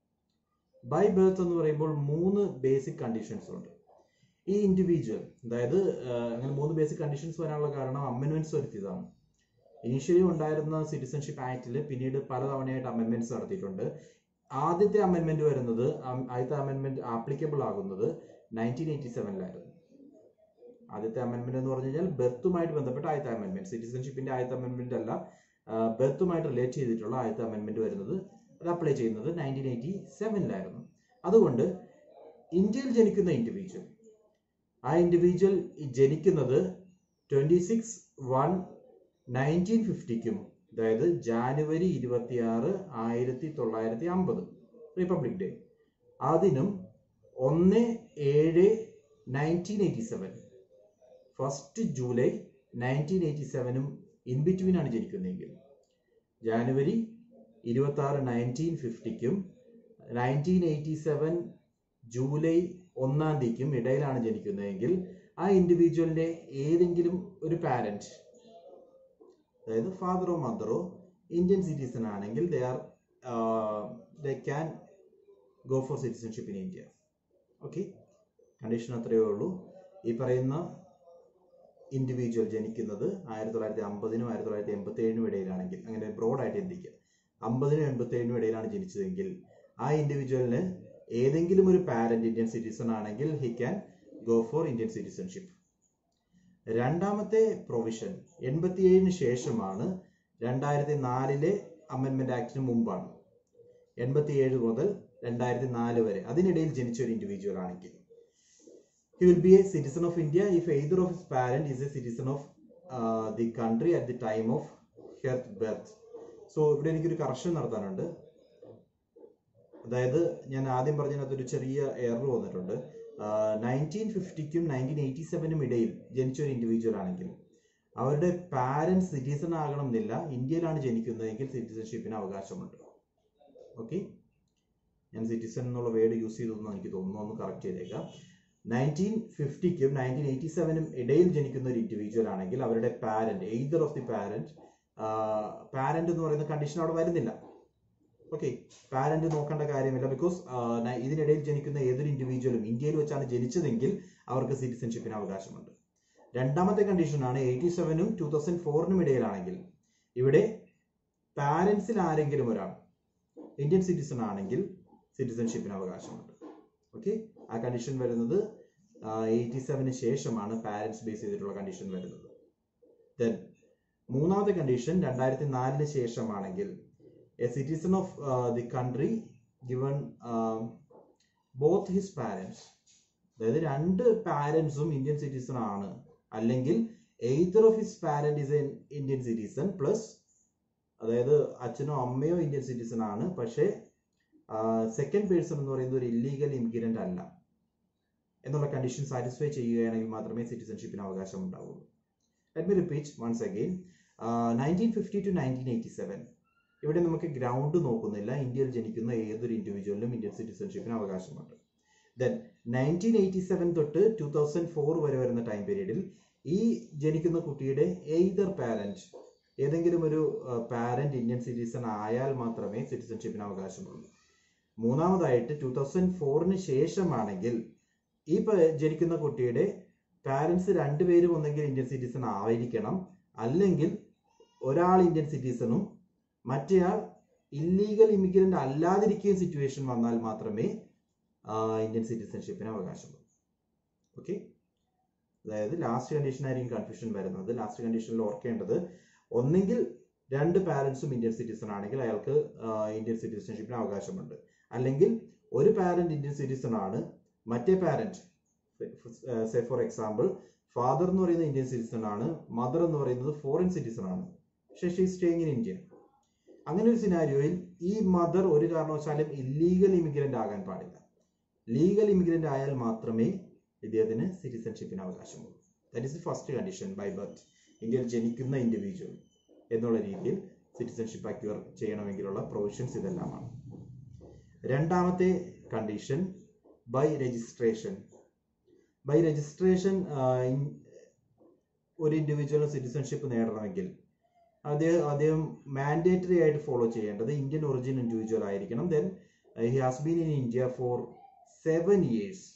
ബൈ ബർത്ത് എന്ന് പറയുമ്പോൾ മൂന്ന് ബേസിക് കണ്ടീഷൻസ് ഉണ്ട് ഈ ഇൻഡിവിജ്വൽ അതായത് ആ, അങ്ങനെ മൂന്ന് ബേസിക് കണ്ടീഷൻസ് വരാനുള്ള കാരണം അമെൻമെന്റ്സ് വരുത്തിയതാണ് ഇനീഷ്യലി ഉണ്ടായിരുന്ന സിറ്റിസൺഷിപ്പ് ആക്ടിൽ പിന്നീട് പലതവണയായിട്ട് അമെൻമെന്റ്സ് നടത്തിയിട്ടുണ്ട് ആദ്യത്തെ അമെൻമെന്റ് വരുന്നത് അം- ആദ്യത്തെ അമെൻമെന്റ് ആപ്ലിക്കബിൾ ആകുന്നത് നയൻറ്റീൻ എയ്റ്റി സെവനിലായിരുന്നു ആദ്യത്തെ അമെൻമെന്റ് എന്ന് പറഞ്ഞു കഴിഞ്ഞാൽ ബർത്തുമായിട്ട് ബന്ധപ്പെട്ട ആദ്യത്തെ അമെൻമെന്റ് സിറ്റിസൺഷിപ്പിന്റെ ആദ്യത്തെ അമെൻമെന്റ് അല്ല ബർത്തുമായിട്ട് റിലേറ്റ് ചെയ്തിട്ടുള്ള ആദ്യത്തെ അമെൻമെന്റ് വരുന്നത് അത് അപ്ലൈ ചെയ്യുന്നത് നയൻറ്റീൻ എയ്റ്റി സെവനിലായിരുന്നു അതുകൊണ്ട് ഇന്ത്യയിൽ ജനിക്കുന്ന ഇൻഡിവിജ്വൽ ആ ഇൻഡിവിജ്വൽ ജനിക്കുന്നത് ട്വന്റി സിക്സ് വൺ നയൻറ്റീൻ ഫിഫ്റ്റിക്കും അതായത് ജാനുവരി ഇരുപത്തിയാറ് ആയിരത്തി തൊള്ളായിരത്തി അമ്പത് റിപ്പബ്ലിക് ഡേ അതിനും ഒന്ന് ഏഴ് nineteen eighty seven first July nineteen eighty സെവനും ഇൻ ബിറ്റ്വീൻ ആണ് ജനിക്കുന്നതെങ്കിൽ ജാനുവരി ഇരുപത്തി ആറ് നയൻറ്റീൻ ഫിഫ്റ്റിക്കും നയൻറ്റീൻ എയ്റ്റി സെവൻ ജൂലൈ ഒന്നാം തീയതിക്കും ഇടയിലാണ് ജനിക്കുന്നതെങ്കിൽ ആ ഇൻഡിവിജ്വലിന്റെ ഏതെങ്കിലും ഒരു പാരന്റ് അതായത് ഫാദറോ മദറോ ഇന്ത്യൻ സിറ്റിസൺ ആണെങ്കിൽ they are they can go for citizenship in India okay condition അത്രയേ ഉള്ളൂ ഈ പറയുന്ന ഇൻഡിവിജ്വൽ ജനിക്കുന്നത് ആയിരത്തി തൊള്ളായിരത്തി അമ്പതിനും ആയിരത്തി തൊള്ളായിരത്തി എൺപത്തി ഏഴിനും ഇടയിലാണെങ്കിൽ അങ്ങനെ ബ്രോഡായിട്ട് ചിന്തിക്കുക അമ്പതിനും എൺപത്തി ഏഴിനും ഇടയിലാണ് ജനിച്ചതെങ്കിൽ ആ ഇൻഡിവിജ്വലിന് ഏതെങ്കിലും ഒരു പാരന്റ് ഇന്ത്യൻ സിറ്റിസൺ ആണെങ്കിൽ he can go for Indian citizenship രണ്ടാമത്തെ പ്രൊവിഷൻ എൺപത്തിയേഴിന് ശേഷമാണ് രണ്ടായിരത്തി നാലിലെ അമെന്റ്മെന്റ് ആക്ടിന് മുമ്പാണ് എൺപത്തിയേഴ് മുതൽ രണ്ടായിരത്തി നാല് വരെ അതിനിടയിൽ ജനിച്ച ഒരു ഇൻഡിവിജ്വൽ ആണെങ്കിൽ he will be a citizen of India if either of his parent is a citizen of uh, the country at the time of her birth. So ഇവിടെ എനിക്കൊരു കറക്ഷൻ നടത്താനുണ്ട് അതായത് ഞാൻ ആദ്യം പറഞ്ഞതിനകത്ത് ഒരു ചെറിയ എറർ വന്നിട്ടുണ്ട് നയൻറ്റീൻ ഫിഫ്റ്റിക്കും നയൻറ്റീൻ എയ്റ്റി സെവനും ഇടയിൽ ജനിച്ച ഒരു ഇൻഡിവിജ്വൽ ആണെങ്കിൽ അവരുടെ പാരൻസ് സിറ്റിസൺ ആകണം എന്നില്ല ഇന്ത്യയിലാണ് ജനിക്കുന്നതെങ്കിൽ സിറ്റിസൺഷിപ്പിന് അവകാശമുണ്ട് ഓക്കെ ഞാൻ സിറ്റിസൺ എന്നുള്ള വേർഡ് യൂസ് ചെയ്തെന്ന് എനിക്ക് തോന്നുന്നു ഒന്ന് കറക്റ്റ് ചെയ്തേക്കാം നയൻറ്റീൻ ഫിഫ്റ്റിക്കും നയൻറ്റീൻ എയ്റ്റി സെവനും ഇടയിൽ ജനിക്കുന്ന ഒരു ഇൻഡിവിജ്വൽ ആണെങ്കിൽ അവരുടെ parent either of the parent parent എന്ന് പറയുന്ന കണ്ടീഷൻ അവിടെ വരുന്നില്ല ഓക്കെ പാരന്റ് നോക്കേണ്ട കാര്യമില്ല ബിക്കോസ് ഇതിനിടയിൽ ജനിക്കുന്ന ഏതൊരു ഇൻഡിവിജ്വലും ഇന്ത്യയിൽ വെച്ചാണ് ജനിച്ചതെങ്കിൽ അവർക്ക് സിറ്റിസൺഷിപ്പിന് അവകാശമുണ്ട് രണ്ടാമത്തെ കണ്ടീഷനാണ് എയ്റ്റി സെവനും ടൂ തൗസൻഡ് ഫോറിനും ഇടയിലാണെങ്കിൽ ഇവിടെ പാരന്റ്സിൽ ആരെങ്കിലും ഒരാൾ ഇന്ത്യൻ സിറ്റിസൺ ആണെങ്കിൽ സിറ്റിസൺഷിപ്പിന് അവകാശമുണ്ട് ഓക്കെ ആ കണ്ടീഷൻ വരുന്നത് എയ്റ്റി സെവന് ശേഷമാണ് പാരന്റ്സ് ബേസ് ചെയ്തിട്ടുള്ള കണ്ടീഷൻ വരുന്നത് ദെൻ മൂന്നാമത്തെ കണ്ടീഷൻ രണ്ടായിരത്തി നാലിന് ശേഷമാണെങ്കിൽ a citizen of the country given both his parents അതായത് രണ്ട് പാരന്റ്സും ഇന്ത്യൻ സിറ്റിസൺ ആണ് അല്ലെങ്കിൽ either of his parent is an Indian citizen plus അതായത് അച്ഛനോ അമ്മയോ ഇന്ത്യൻ സിറ്റിസൺ ആണ് പക്ഷേ സെക്കൻഡ് പേഴ്സൺ എന്ന് പറയുന്നത് ഒരു ഇല്ലീഗൽ ഇമിഗ്രന്റ് അല്ല എന്നുള്ള കണ്ടീഷൻ സാറ്റിസ്ഫൈ ചെയ്യുകയാണെങ്കിൽ മാത്രമേ സിറ്റിസൺഷിപ്പിന് അവകാശം ഉണ്ടാവുള്ളൂ let me repeat once again nineteen fifty to nineteen eighty seven ഇവിടെ നമുക്ക് ഗ്രൗണ്ട് നോക്കുന്നില്ല ഇന്ത്യയിൽ ജനിക്കുന്ന ഏതൊരു ഇൻഡിവിജ്വലിനും ഇന്ത്യൻ സിറ്റിസൺഷിപ്പിന് അവകാശമുണ്ട് ദെൻ നയൻറ്റീൻ എയ്റ്റി സെവൻ തൊട്ട് ടൂ തൗസൻഡ് ഫോർ വരെ വരുന്ന ടൈം പീരീഡിൽ ഈ ജനിക്കുന്ന കുട്ടിയുടെ എയ്തർ പാരന്റ് ഏതെങ്കിലും ഒരു പാരന്റ് ഇന്ത്യൻ സിറ്റിസൺ ആയാൽ മാത്രമേ സിറ്റിസൺഷിപ്പിന് അവകാശമുള്ളൂ മൂന്നാമതായിട്ട് ടൂ തൗസൻഡ് ഫോറിന് ശേഷമാണെങ്കിൽ ഈ പ- ജനിക്കുന്ന കുട്ടിയുടെ പാരന്റ്സ് രണ്ടുപേരും ഒന്നെങ്കിൽ ഇന്ത്യൻ സിറ്റിസൺ ആയിരിക്കണം അല്ലെങ്കിൽ ഒരാൾ ഇന്ത്യൻ സിറ്റിസണും മറ്റേയാൾ ഇല്ലീഗൽ ഇമിഗ്രന്റ് അല്ലാതിരിക്കുകയും സിറ്റുവേഷൻ വന്നാൽ മാത്രമേ ആ, ഇന്ത്യൻ സിറ്റിസൺഷിപ്പിന് അവകാശമുള്ളൂ ഓക്കെ അതായത് ലാസ്റ്റ് കണ്ടീഷൻ ആയിരിക്കും കൺഫ്യൂഷൻ വരുന്നത് ലാസ്റ്റ് കണ്ടീഷനിൽ ഓർക്കേണ്ടത് ഒന്നെങ്കിൽ രണ്ട് പാരന്റ്സും ഇന്ത്യൻ സിറ്റിസൺ ആണെങ്കിൽ അയാൾക്ക് ആ, ഇന്ത്യൻ സിറ്റിസൺഷിപ്പിന് അവകാശമുണ്ട് അല്ലെങ്കിൽ ഒരു പാരന്റ് ഇന്ത്യൻ സിറ്റിസൺ ആണ് മറ്റേ parent say for example father എന്ന് പറയുന്നത് ഇന്ത്യൻ സിറ്റിസൺ ആണ് മദർ എന്ന് പറയുന്നത് ഫോറിൻ സിറ്റിസൺ ആണ് പക്ഷേ ഷീ സ്റ്റേയിങ് ഇൻ ഇന്ത്യ അങ്ങനെ ഒരു സിനാരിയോയിൽ ഈ മദർ ഒരു കാരണവശാലും ഇല്ലീഗൽ ഇമിഗ്രന്റ് ആകാൻ പാടില്ല ലീഗൽ ഇമിഗ്രന്റ് ആയാൽ മാത്രമേ ഇദ്ദേഹത്തിന് സിറ്റിസൺഷിപ്പിന് അവകാശമുള്ളൂ that is the first condition by birth ഇന്ത്യയിൽ ജനിക്കുന്ന ഇൻഡിവിജ്വൽ എന്നുള്ള രീതിയിൽ സിറ്റിസൺഷിപ്പ് അക്യൂർ ചെയ്യണമെങ്കിലുള്ള പ്രൊവിഷൻസ് ഇതെല്ലാമാണ് രണ്ടാമത്തെ condition by registration by registration ഒരു ഇൻഡിവിജ്വൽ സിറ്റിസൺഷിപ്പ് നേടണമെങ്കിൽ അദ്ദേഹം അദ്ദേഹം മാൻഡേറ്ററി ആയിട്ട് ഫോളോ ചെയ്യേണ്ടത് ഇന്ത്യൻ ഒറിജിൻ ഇൻഡിവിജ്വൽ ആയിരിക്കണം then he has been in India for seven years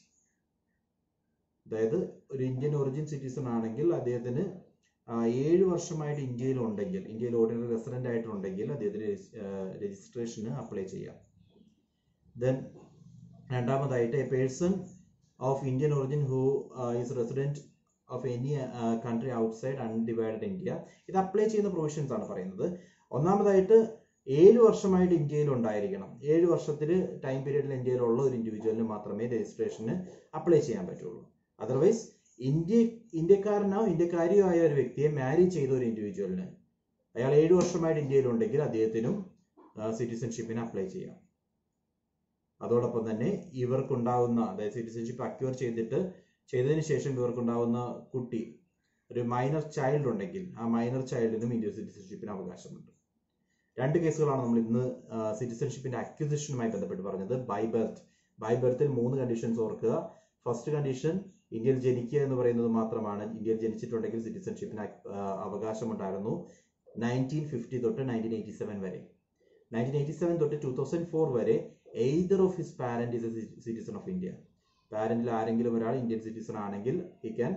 അതായത് ഒരു ഇന്ത്യൻ ഒറിജിൻ സിറ്റിസൺ ആണെങ്കിൽ അദ്ദേഹത്തിന് ആ, ഏഴ് വർഷമായിട്ട് ഇന്ത്യയിൽ ഉണ്ടെങ്കിൽ ഇന്ത്യയിൽ ഓർഡിനറി റെസിഡന്റ് ആയിട്ടുണ്ടെങ്കിൽ അദ്ദേഹത്തിന് രജിസ്ട്രേഷന് അപ്ലൈ ചെയ്യാം ദെൻ രണ്ടാമതായിട്ട് a person of Indian origin who is resident of any country outside undivided India ഇത് അപ്ലൈ ചെയ്യുന്ന പ്രൊവിഷൻസ് ആണ് പറയുന്നത് ഒന്നാമതായിട്ട് ഏഴ് വർഷമായിട്ട് ഇന്ത്യയിൽ ഉണ്ടായിരിക്കണം ഏഴ് വർഷത്തിൽ ടൈം പീരീഡിൽ ഇന്ത്യയിലുള്ള ഒരു ഇൻഡിവിജ്വലിന് മാത്രമേ രജിസ്ട്രേഷന് അപ്ലൈ ചെയ്യാൻ പറ്റുള്ളൂ അതർവൈസ് ഇന്ത്യ ഇന്ത്യക്കാരനോ ഇന്ത്യക്കാരിയോ ആയ ഒരു വ്യക്തിയെ മാരി ചെയ്ത ഒരു ഇൻഡിവിജ്വലിന് അയാൾ ഏഴ് വർഷമായിട്ട് ഇന്ത്യയിലുണ്ടെങ്കിൽ അദ്ദേഹത്തിനും സിറ്റിസൺഷിപ്പിന് അപ്ലൈ ചെയ്യാം അതോടൊപ്പം തന്നെ ഇവർക്കുണ്ടാവുന്ന അതായത് സിറ്റിസൺഷിപ്പ് അക്യൂർ ചെയ്തിട്ട് ചെയ്തതിന് ശേഷം ഇവർക്കുണ്ടാവുന്ന കുട്ടി ഒരു മൈനർ ചൈൽഡ് ഉണ്ടെങ്കിൽ ആ മൈനർ ചൈൽഡിനും ഇന്ത്യൻ സിറ്റിസൺഷിപ്പിന് അവകാശമുണ്ട് രണ്ട് കേസുകളാണ് നമ്മൾ ഇന്ന് സിറ്റിസൺഷിപ്പിന്റെ അക്വിസിഷനുമായി ബന്ധപ്പെട്ട് പറഞ്ഞത് ബൈ ബർത്ത് ബൈ ബർത്തിൽ മൂന്ന് കണ്ടീഷൻസ് ഓർക്കുക ഫസ്റ്റ് കണ്ടീഷൻ ഇന്ത്യയിൽ ജനിക്കുക എന്ന് പറയുന്നത് മാത്രമാണ് ഇന്ത്യയിൽ ജനിച്ചിട്ടുണ്ടെങ്കിൽ സിറ്റിസൺഷിപ്പിന് അവകാശമുണ്ടായിരുന്നു നയൻറ്റീൻ ഫിഫ്റ്റി തൊട്ട് നയൻറ്റീൻ എയ്റ്റി സെവൻ വരെ നയൻറ്റീൻ എയ്റ്റി സെവൻ തൊട്ട് ടൂ തൗസൻഡ് ഫോർ വരെ either of his parent is a citizen of India പാരന്റിൽ ആരെങ്കിലും ഒരാൾ ഇന്ത്യൻ സിറ്റിസൺ ആണെങ്കിൽ he can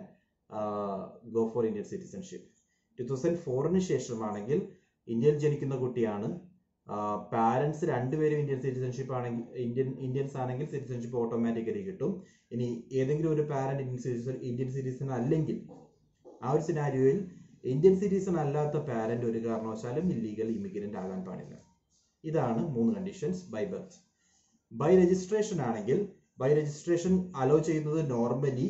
go for Indian citizenship two thousand ഫോറിന് ശേഷമാണെങ്കിൽ ഇന്ത്യയിൽ ജനിക്കുന്ന കുട്ടിയാണ് പാരന്റ്സ് രണ്ടുപേരും ഇന്ത്യൻ സിറ്റിസൺഷിപ്പ് ആണെങ്കിൽ ഇന്ത്യൻ ഇന്ത്യൻസ് ആണെങ്കിൽ സിറ്റിസൺഷിപ്പ് ഓട്ടോമാറ്റിക്കലി കിട്ടും ഇനി ഏതെങ്കിലും ഒരു parent Indian citizen Indian citizen അല്ലെങ്കിൽ ആ ഒരു സിനാരിയോയിൽ ഇന്ത്യൻ സിറ്റിസൺ അല്ലാത്ത പാരന്റ് ഒരു കാരണവശാലും ഇല്ലീഗൽ ഇമിഗ്രന്റ് ആകാൻ പാടില്ല ഇതാണ് മൂന്ന് conditions by birth by registration ആണെങ്കിൽ ബൈ രജിസ്ട്രേഷൻ അലോ ചെയ്യുന്നത് നോർമലി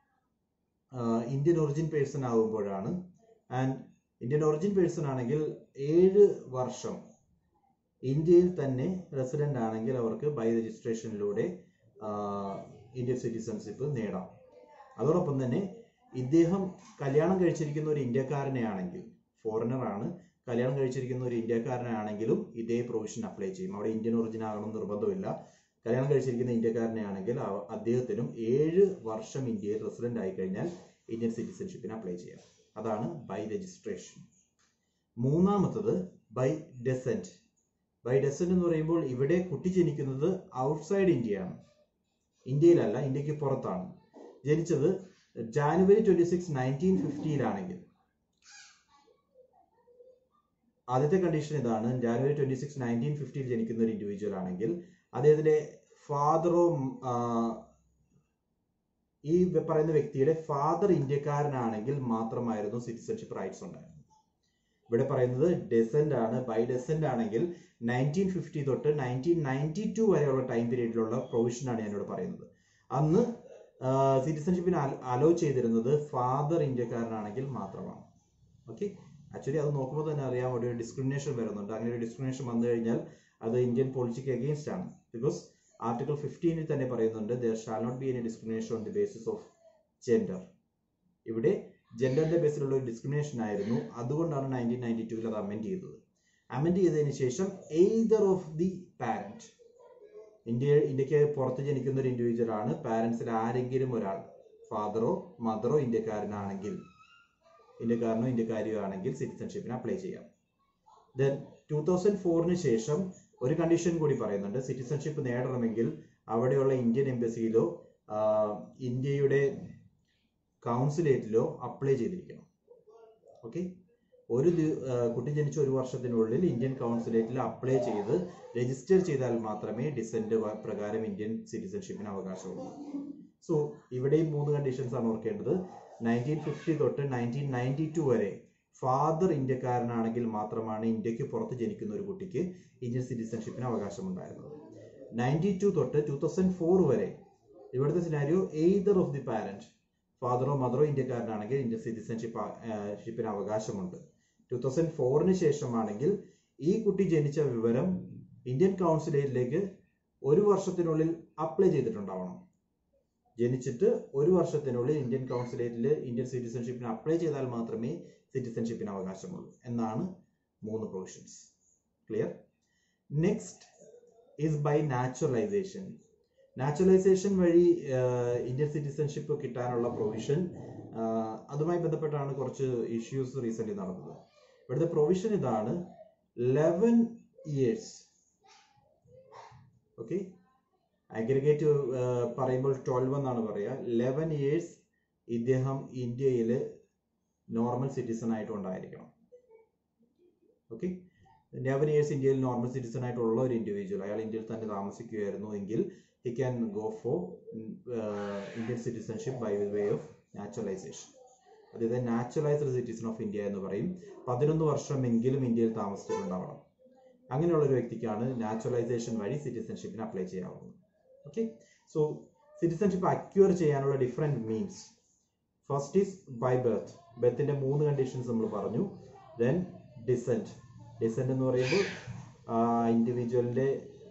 ഇന്ത്യൻ ഒറിജിൻ പേഴ്സൺ ആകുമ്പോഴാണ് ആൻഡ് ഇന്ത്യൻ ഒറിജിൻ പേഴ്സൺ ആണെങ്കിൽ ഏഴ് വർഷം ഇന്ത്യയിൽ തന്നെ റെസിഡന്റ് ആണെങ്കിൽ അവർക്ക് ബൈ രജിസ്ട്രേഷനിലൂടെ ഇന്ത്യൻ സിറ്റിസൺഷിപ്പ് നേടാം അതോടൊപ്പം തന്നെ ഇദ്ദേഹം കല്യാണം കഴിച്ചിരിക്കുന്ന ഒരു ഇന്ത്യക്കാരനെ ആണെങ്കിൽ ഫോറിനർ ആണ് കല്യാണം കഴിച്ചിരിക്കുന്ന ഒരു ഇന്ത്യക്കാരനാണെങ്കിലും ഇതേ പ്രൊവിഷൻ അപ്ലൈ ചെയ്യും അവിടെ ഇന്ത്യൻ ഒറിജിൻ ആകണം നിർബന്ധമില്ല കല്യാണം കഴിച്ചിരിക്കുന്ന ഇന്ത്യക്കാരനെ ആണെങ്കിൽ അവ- അദ്ദേഹത്തിനും ഏഴ് വർഷം ഇന്ത്യയിൽ റെസിഡന്റ് ആയി കഴിഞ്ഞാൽ ഇന്ത്യൻ സിറ്റിസൺഷിപ്പിന് അപ്ലൈ ചെയ്യാം അതാണ് ബൈ രജിസ്ട്രേഷൻ മൂന്നാമത്തത് ബൈ ഡെസെന്റ് ബൈ ഡെസന്റ് എന്ന് പറയുമ്പോൾ ഇവിടെ കുട്ടി ജനിക്കുന്നത് ഔട്ട്സൈഡ് ഇന്ത്യയാണ് ഇന്ത്യയിലല്ല ഇന്ത്യക്ക് പുറത്താണ് ജനിച്ചത് ജാനുവരി ട്വന്റി സിക്സ് നയൻറ്റീൻ ഫിഫ്റ്റിയിലാണെങ്കിൽ ആദ്യത്തെ കണ്ടീഷൻ ഇതാണ് ജാനുവരി ട്വന്റി സിക്സ് നയൻറ്റീൻ ഫിഫ്റ്റിയിൽ ജനിക്കുന്ന ഒരു ഇൻഡിവിജ്വൽ ആണെങ്കിൽ അദ്ദേഹത്തിന്റെ ഫാദറോ ഈ പറയുന്ന വ്യക്തിയുടെ ഫാദർ ഇന്ത്യക്കാരനാണെങ്കിൽ മാത്രമായിരുന്നു സിറ്റിസൺഷിപ്പ് റൈറ്റ്സ് ഉണ്ടായിരുന്നത് ഇവിടെ പറയുന്നത് ഡെസെന്റ് ആണ് ബൈ ഡെസെന്റ് ആണെങ്കിൽ നയൻറ്റീൻ ഫിഫ്റ്റി തൊട്ട് നയൻറ്റീൻ നയൻറ്റി ടു വരെയുള്ള ടൈം പീരീഡിലുള്ള പ്രൊവിഷനാണ് ഞാനിവിടെ പറയുന്നത് അന്ന് സിറ്റിസൺഷിപ്പിന് അലോ ചെയ്തിരുന്നത് ഫാദർ ഇന്ത്യക്കാരനാണെങ്കിൽ മാത്രമാണ് ഓക്കെ ആക്ച്വലി അത് നോക്കുമ്പോൾ തന്നെ അറിയാം ഒരു ഡിസ്ക്രിമിനേഷൻ വരുന്നുണ്ട് അങ്ങനെ ഒരു ഡിസ്ക്രിമിനേഷൻ വന്നു കഴിഞ്ഞാൽ അത് ഇന്ത്യൻ പോളിസിക്ക് അഗെയിൻസ്റ്റ് ആണ് ബിക്കോസ് ആർട്ടിക്കിൾ ഫിഫ്റ്റീനിൽ തന്നെ പറയുന്നുണ്ട് there shall not be any discrimination on the basis of gender ഇവിടെ ജെൻഡറിന്റെ ബേസിലുള്ള ഒരു ഡിസ്ക്രിമിനേഷൻ ആയിരുന്നു അതുകൊണ്ടാണ് നയൻറ്റീൻ നയൻറ്റി ടൂവിൽ അത് അമെൻഡ് ചെയ്തത് അമെൻഡ് ചെയ്തതിന് ശേഷം either of the parent India ഇന്ത്യക്ക് പുറത്ത് ജനിക്കുന്ന ഒരു ഇൻഡിവിജ്വൽ ആണ് പാരന്റ്സിൽ ആരെങ്കിലും ഒരാൾ ഫാദറോ മദറോ ഇന്ത്യക്കാരനാണെങ്കിൽ ഇന്ത്യക്കാരനോ ഇന്ത്യക്കാരിയോ ആണെങ്കിൽ സിറ്റിസൺഷിപ്പിന് അപ്ലൈ ചെയ്യാം ദെൻ ടൂ തൗസൻഡ് ഫോറിന് ശേഷം ഒരു കണ്ടീഷൻ കൂടി പറയുന്നുണ്ട് സിറ്റിസൺഷിപ്പ് നേടണമെങ്കിൽ അവിടെയുള്ള ഇന്ത്യൻ എംബസിയിലോ ഇന്ത്യയുടെ കൗൺസിലേറ്റിലോ അപ്ലൈ ചെയ്തിരിക്കണം ഓക്കെ ഒരു കുട്ടി ജനിച്ച ഒരു വർഷത്തിനുള്ളിൽ ഇന്ത്യൻ കൗൺസിലേറ്റിൽ അപ്ലൈ ചെയ്ത് രജിസ്റ്റർ ചെയ്താൽ മാത്രമേ ഡിസെന്റ് പ്രകാരം ഇന്ത്യൻ സിറ്റിസൺഷിപ്പിന് അവകാശമുള്ളൂ സോ ഇവിടെയും മൂന്ന് കണ്ടീഷൻസ് ആണ് ഓർക്കേണ്ടത് നയൻറ്റീൻ ഫിഫ്റ്റി തൊട്ട് നയൻറ്റീൻ നയൻറ്റി ടു വരെ ഫാദർ ഇന്ത്യക്കാരനാണെങ്കിൽ മാത്രമാണ് ഇന്ത്യക്ക് പുറത്ത് ജനിക്കുന്ന ഒരു കുട്ടിക്ക് ഇന്ത്യൻ സിറ്റിസൺഷിപ്പിന് അവകാശമുണ്ടായിരുന്നത് നയൻറ്റി ടു തൊട്ട് ടൂ തൗസൻഡ് ഫോർ വരെ ഇവിടുത്തെ scenario either of the parent ഫാദറോ മദറോ ഇന്ത്യക്കാരനാണെങ്കിൽ ഇന്ത്യൻ സിറ്റിസൺഷിപ്പ് ഷിപ്പിന് അവകാശമുണ്ട് ടൂ തൗസൻഡ് ഫോറിന് ശേഷമാണെങ്കിൽ ഈ കുട്ടി ജനിച്ച വിവരം ഇന്ത്യൻ കൗൺസിലേറ്റിലേക്ക് ഒരു വർഷത്തിനുള്ളിൽ അപ്ലൈ ചെയ്തിട്ടുണ്ടാവണം ജനിച്ചിട്ട് ഒരു വർഷത്തിനുള്ളിൽ ഇന്ത്യൻ കൗൺസിലേറ്റിൽ ഇന്ത്യൻ സിറ്റിസൺഷിപ്പിന് അപ്ലൈ ചെയ്താൽ മാത്രമേ സിറ്റിസൺഷിപ്പിന് അവകാശമുള്ളൂ എന്നാണ് മൂന്ന് provisions clear next is by naturalisation naturalisation വഴി ഇന്ത്യൻ സിറ്റിസൺഷിപ്പ് കിട്ടാനുള്ള പ്രൊവിഷൻ അതുമായി ബന്ധപ്പെട്ടാണ് കുറച്ച് ഇഷ്യൂസ് റീസെന്റ് നടന്നത് ഇവിടുത്തെ പ്രൊവിഷൻ ഇതാണ് ലെവൻ ഇയേഴ്സ് ഓക്കെ അഗ്രിഗേറ്റ് പറയുമ്പോൾ ട്വൽവ് എന്നാണ് പറയുക ലെവൻ ഇയേഴ്സ് ഇദ്ദേഹം ഇന്ത്യയിൽ നോർമൽ സിറ്റിസൺ ആയിട്ട് ഉണ്ടായിരിക്കണം ഓക്കെ ലെവൻ ഇയേഴ്സ് ഇന്ത്യയിൽ നോർമൽ സിറ്റിസൺ ആയിട്ടുള്ള ഒരു ഇൻഡിവിജ്വൽ അയാൾ ഇന്ത്യയിൽ തന്നെ താമസിക്കുകയായിരുന്നു എങ്കിൽ he can go for Indian citizenship by way of naturalisation അതായത് നാച്ചുറലൈസ്ഡ് സിറ്റിസൺ ഓഫ് ഇന്ത്യ എന്ന് പറയും പതിനൊന്ന് വർഷമെങ്കിലും ഇന്ത്യയിൽ താമസിച്ചിട്ടുണ്ടാവണം അങ്ങനെയുള്ള ഒരു വ്യക്തിക്കാണ് നാച്ചുറലൈസേഷൻ വഴി സിറ്റിസൺഷിപ്പിന് അപ്ലൈ ചെയ്യാവുന്നത് ഓക്കെ സോ സിറ്റിസൺഷിപ്പ് അക്യൂർ ചെയ്യാനുള്ള different means first is by birth ബർത്തിന്റെ മൂന്ന് കണ്ടീഷൻസ് നമ്മൾ പറഞ്ഞു ദെൻ ഡിസെന്റ് ഡിസെന്റ് എന്ന് പറയുമ്പോൾ ഇൻഡിവിജ്വലിന്റെ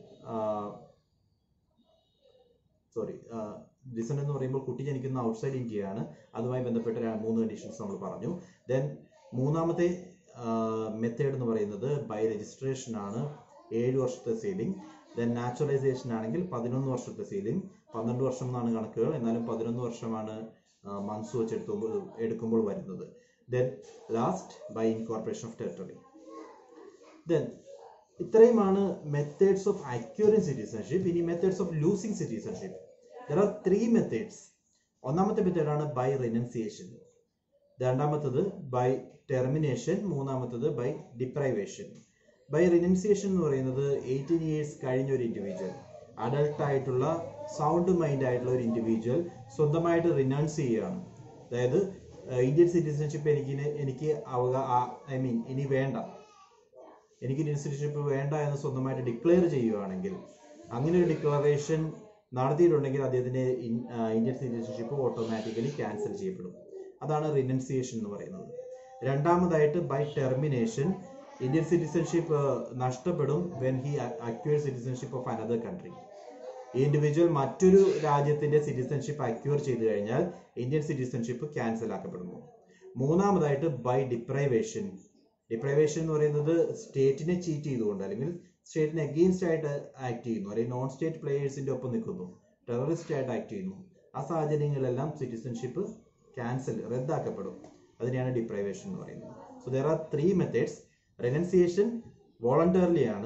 സോറി ഡിസെന്റ് എന്ന് പറയുമ്പോൾ കുട്ടി ജനിക്കുന്ന ഔട്ട്സൈഡ് ഇന്ത്യയാണ് അതുമായി ബന്ധപ്പെട്ട മൂന്ന് കണ്ടീഷൻസ് നമ്മൾ പറഞ്ഞു ദെൻ മൂന്നാമത്തെ മെത്തേഡ് എന്ന് പറയുന്നത് ബൈ രജിസ്ട്രേഷൻ ആണ് ഏഴ് വർഷത്തെ സീലിംഗ് ദെൻ നാച്ചുറലൈസേഷൻ ആണെങ്കിൽ പതിനൊന്ന് വർഷത്തെ സീലിംഗ് പന്ത്രണ്ട് വർഷം എന്നാണ് കണക്കുകൾ എന്നാലും പതിനൊന്ന് വർഷമാണ് മന്ത്സ് വെച്ച് എടുക്കുമ്പോൾ എടുക്കുമ്പോൾ വരുന്നത് then last by incorporation of territory then ഇത്രയുമാണ് മെത്തേഡ്സ് ഓഫ് അക്യൂറിംഗ് സിറ്റിസൺഷിപ്പ് ഇനി methods of losing citizenship there are three methods ഒന്നാമത്തെ മെത്തേഡാണ് ബൈ റിനൻസിയേഷൻ രണ്ടാമത്തത് ബൈ ടെർമിനേഷൻ മൂന്നാമത്തത് ബൈ ഡിപ്രൈവേഷൻ ബൈ റിനൻസിയേഷൻ എന്ന് പറയുന്നത് എയ്റ്റീൻ ഇയേഴ്സ് കഴിഞ്ഞ ഒരു ഇൻഡിവിജ്വൽ അഡൾട്ട് ആയിട്ടുള്ള സൗണ്ട് മൈൻഡ് ആയിട്ടുള്ള ഒരു ഇൻഡിവിജ്വൽ സ്വന്തമായിട്ട് റിനൗൺസ് ചെയ്യുകയാണ് അതായത് ഇന്ത്യൻ സിറ്റിസൺഷിപ്പ് എനിക്ക് എനിക്ക് അവകാ ഐ മീൻ ഇനി വേണ്ട എനിക്ക് ഇന്ത്യൻ സിറ്റിസൺഷിപ്പ് വേണ്ട എന്ന് സ്വന്തമായിട്ട് ഡിക്ലെയർ ചെയ്യുകയാണെങ്കിൽ അങ്ങനെ ഒരു ഡിക്ലറേഷൻ നടത്തിയിട്ടുണ്ടെങ്കിൽ അദ്ദേഹത്തിന്റെ ഇന്ത്യൻ സിറ്റിസൺഷിപ്പ് ഓട്ടോമാറ്റിക്കലി ക്യാൻസൽ ചെയ്യപ്പെടും അതാണ് റിനൻസിയേഷൻ എന്ന് പറയുന്നത് രണ്ടാമതായിട്ട് ബൈ ടെർമിനേഷൻ ഇന്ത്യൻ സിറ്റിസൺഷിപ്പ് നഷ്ടപ്പെടും when he acquire citizenship of another country ഈ ഇൻഡിവിജ്വൽ മറ്റൊരു രാജ്യത്തിന്റെ സിറ്റിസൺഷിപ്പ് അക്യൂർ ചെയ്തു കഴിഞ്ഞാൽ ഇന്ത്യൻ സിറ്റിസൺഷിപ്പ് ക്യാൻസൽ ആക്കപ്പെടുന്നു മൂന്നാമതായിട്ട് ബൈ ഡിപ്രൈവേഷൻ ഡിപ്രൈവേഷൻ എന്ന് പറയുന്നത് സ്റ്റേറ്റിനെ ചീറ്റ് ചെയ്തുകൊണ്ട് അല്ലെങ്കിൽ സ്റ്റേറ്റിന് അഗെയിൻസ്റ്റ് ആയിട്ട് ആക്ട് ചെയ്യുന്നു അല്ലെങ്കിൽ നോൺ സ്റ്റേറ്റ് പ്ലേയേഴ്സിന്റെ ഒപ്പം നിൽക്കുന്നു ടെററിസ്റ്റ് ആയിട്ട് ആക്ട് ചെയ്യുന്നു ആ സാഹചര്യങ്ങളിലെല്ലാം സിറ്റിസൺഷിപ്പ് ക്യാൻസൽ റദ്ദാക്കപ്പെടും അതിനെയാണ് ഡിപ്രൈവേഷൻ എന്ന് പറയുന്നത് so there are three methods renunciation voluntarily ആണ്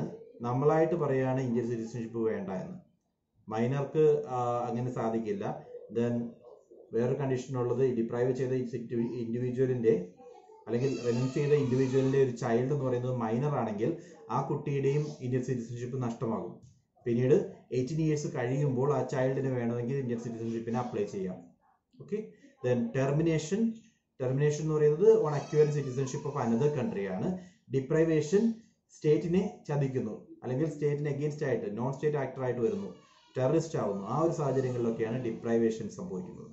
നമ്മളായിട്ട് പറയുകയാണ് ഇന്ത്യൻ സിറ്റിസൺഷിപ്പ് വേണ്ട എന്ന് മൈനർക്ക് അങ്ങനെ സാധിക്കില്ല ദെൻ വേറൊരു കണ്ടീഷൻ ഉള്ളത് ഡിപ്രൈവ് ചെയ്ത ഇൻഡിവിജ്വലിന്റെ അല്ലെങ്കിൽ റെനൗൺസ് ചെയ്ത ഇൻഡിവിജ്വലിന്റെ ഒരു ചൈൽഡ് എന്ന് പറയുന്നത് മൈനർ ആണെങ്കിൽ ആ കുട്ടിയുടെയും ഇന്ത്യൻ സിറ്റിസൺഷിപ്പ് നഷ്ടമാകും പിന്നീട് എയ്റ്റീൻ ഇയേഴ്സ് കഴിയുമ്പോൾ ആ ചൈൽഡിന് വേണമെങ്കിൽ ഇന്ത്യൻ സിറ്റിസൺഷിപ്പിന് അപ്ലൈ ചെയ്യാം ഓക്കെ ദെൻ ടെർമിനേഷൻ ടെർമിനേഷൻ എന്ന് പറയുന്നത് on acquire citizenship of another കൺട്രിയാണ് ഡിപ്രൈവേഷൻ സ്റ്റേറ്റിനെ ചതിക്കുന്നു അല്ലെങ്കിൽ സ്റ്റേറ്റിന് അഗേൻസ്റ്റ് ആയിട്ട് നോൺ സ്റ്റേറ്റ് ആക്ടർ ആയിട്ട് വരുന്നു ടെററിസ്റ്റ് ആവുന്നു ആ ഒരു സാഹചര്യങ്ങളിലൊക്കെയാണ് ഡിപ്രൈവേഷൻ സംഭവിക്കുന്നത്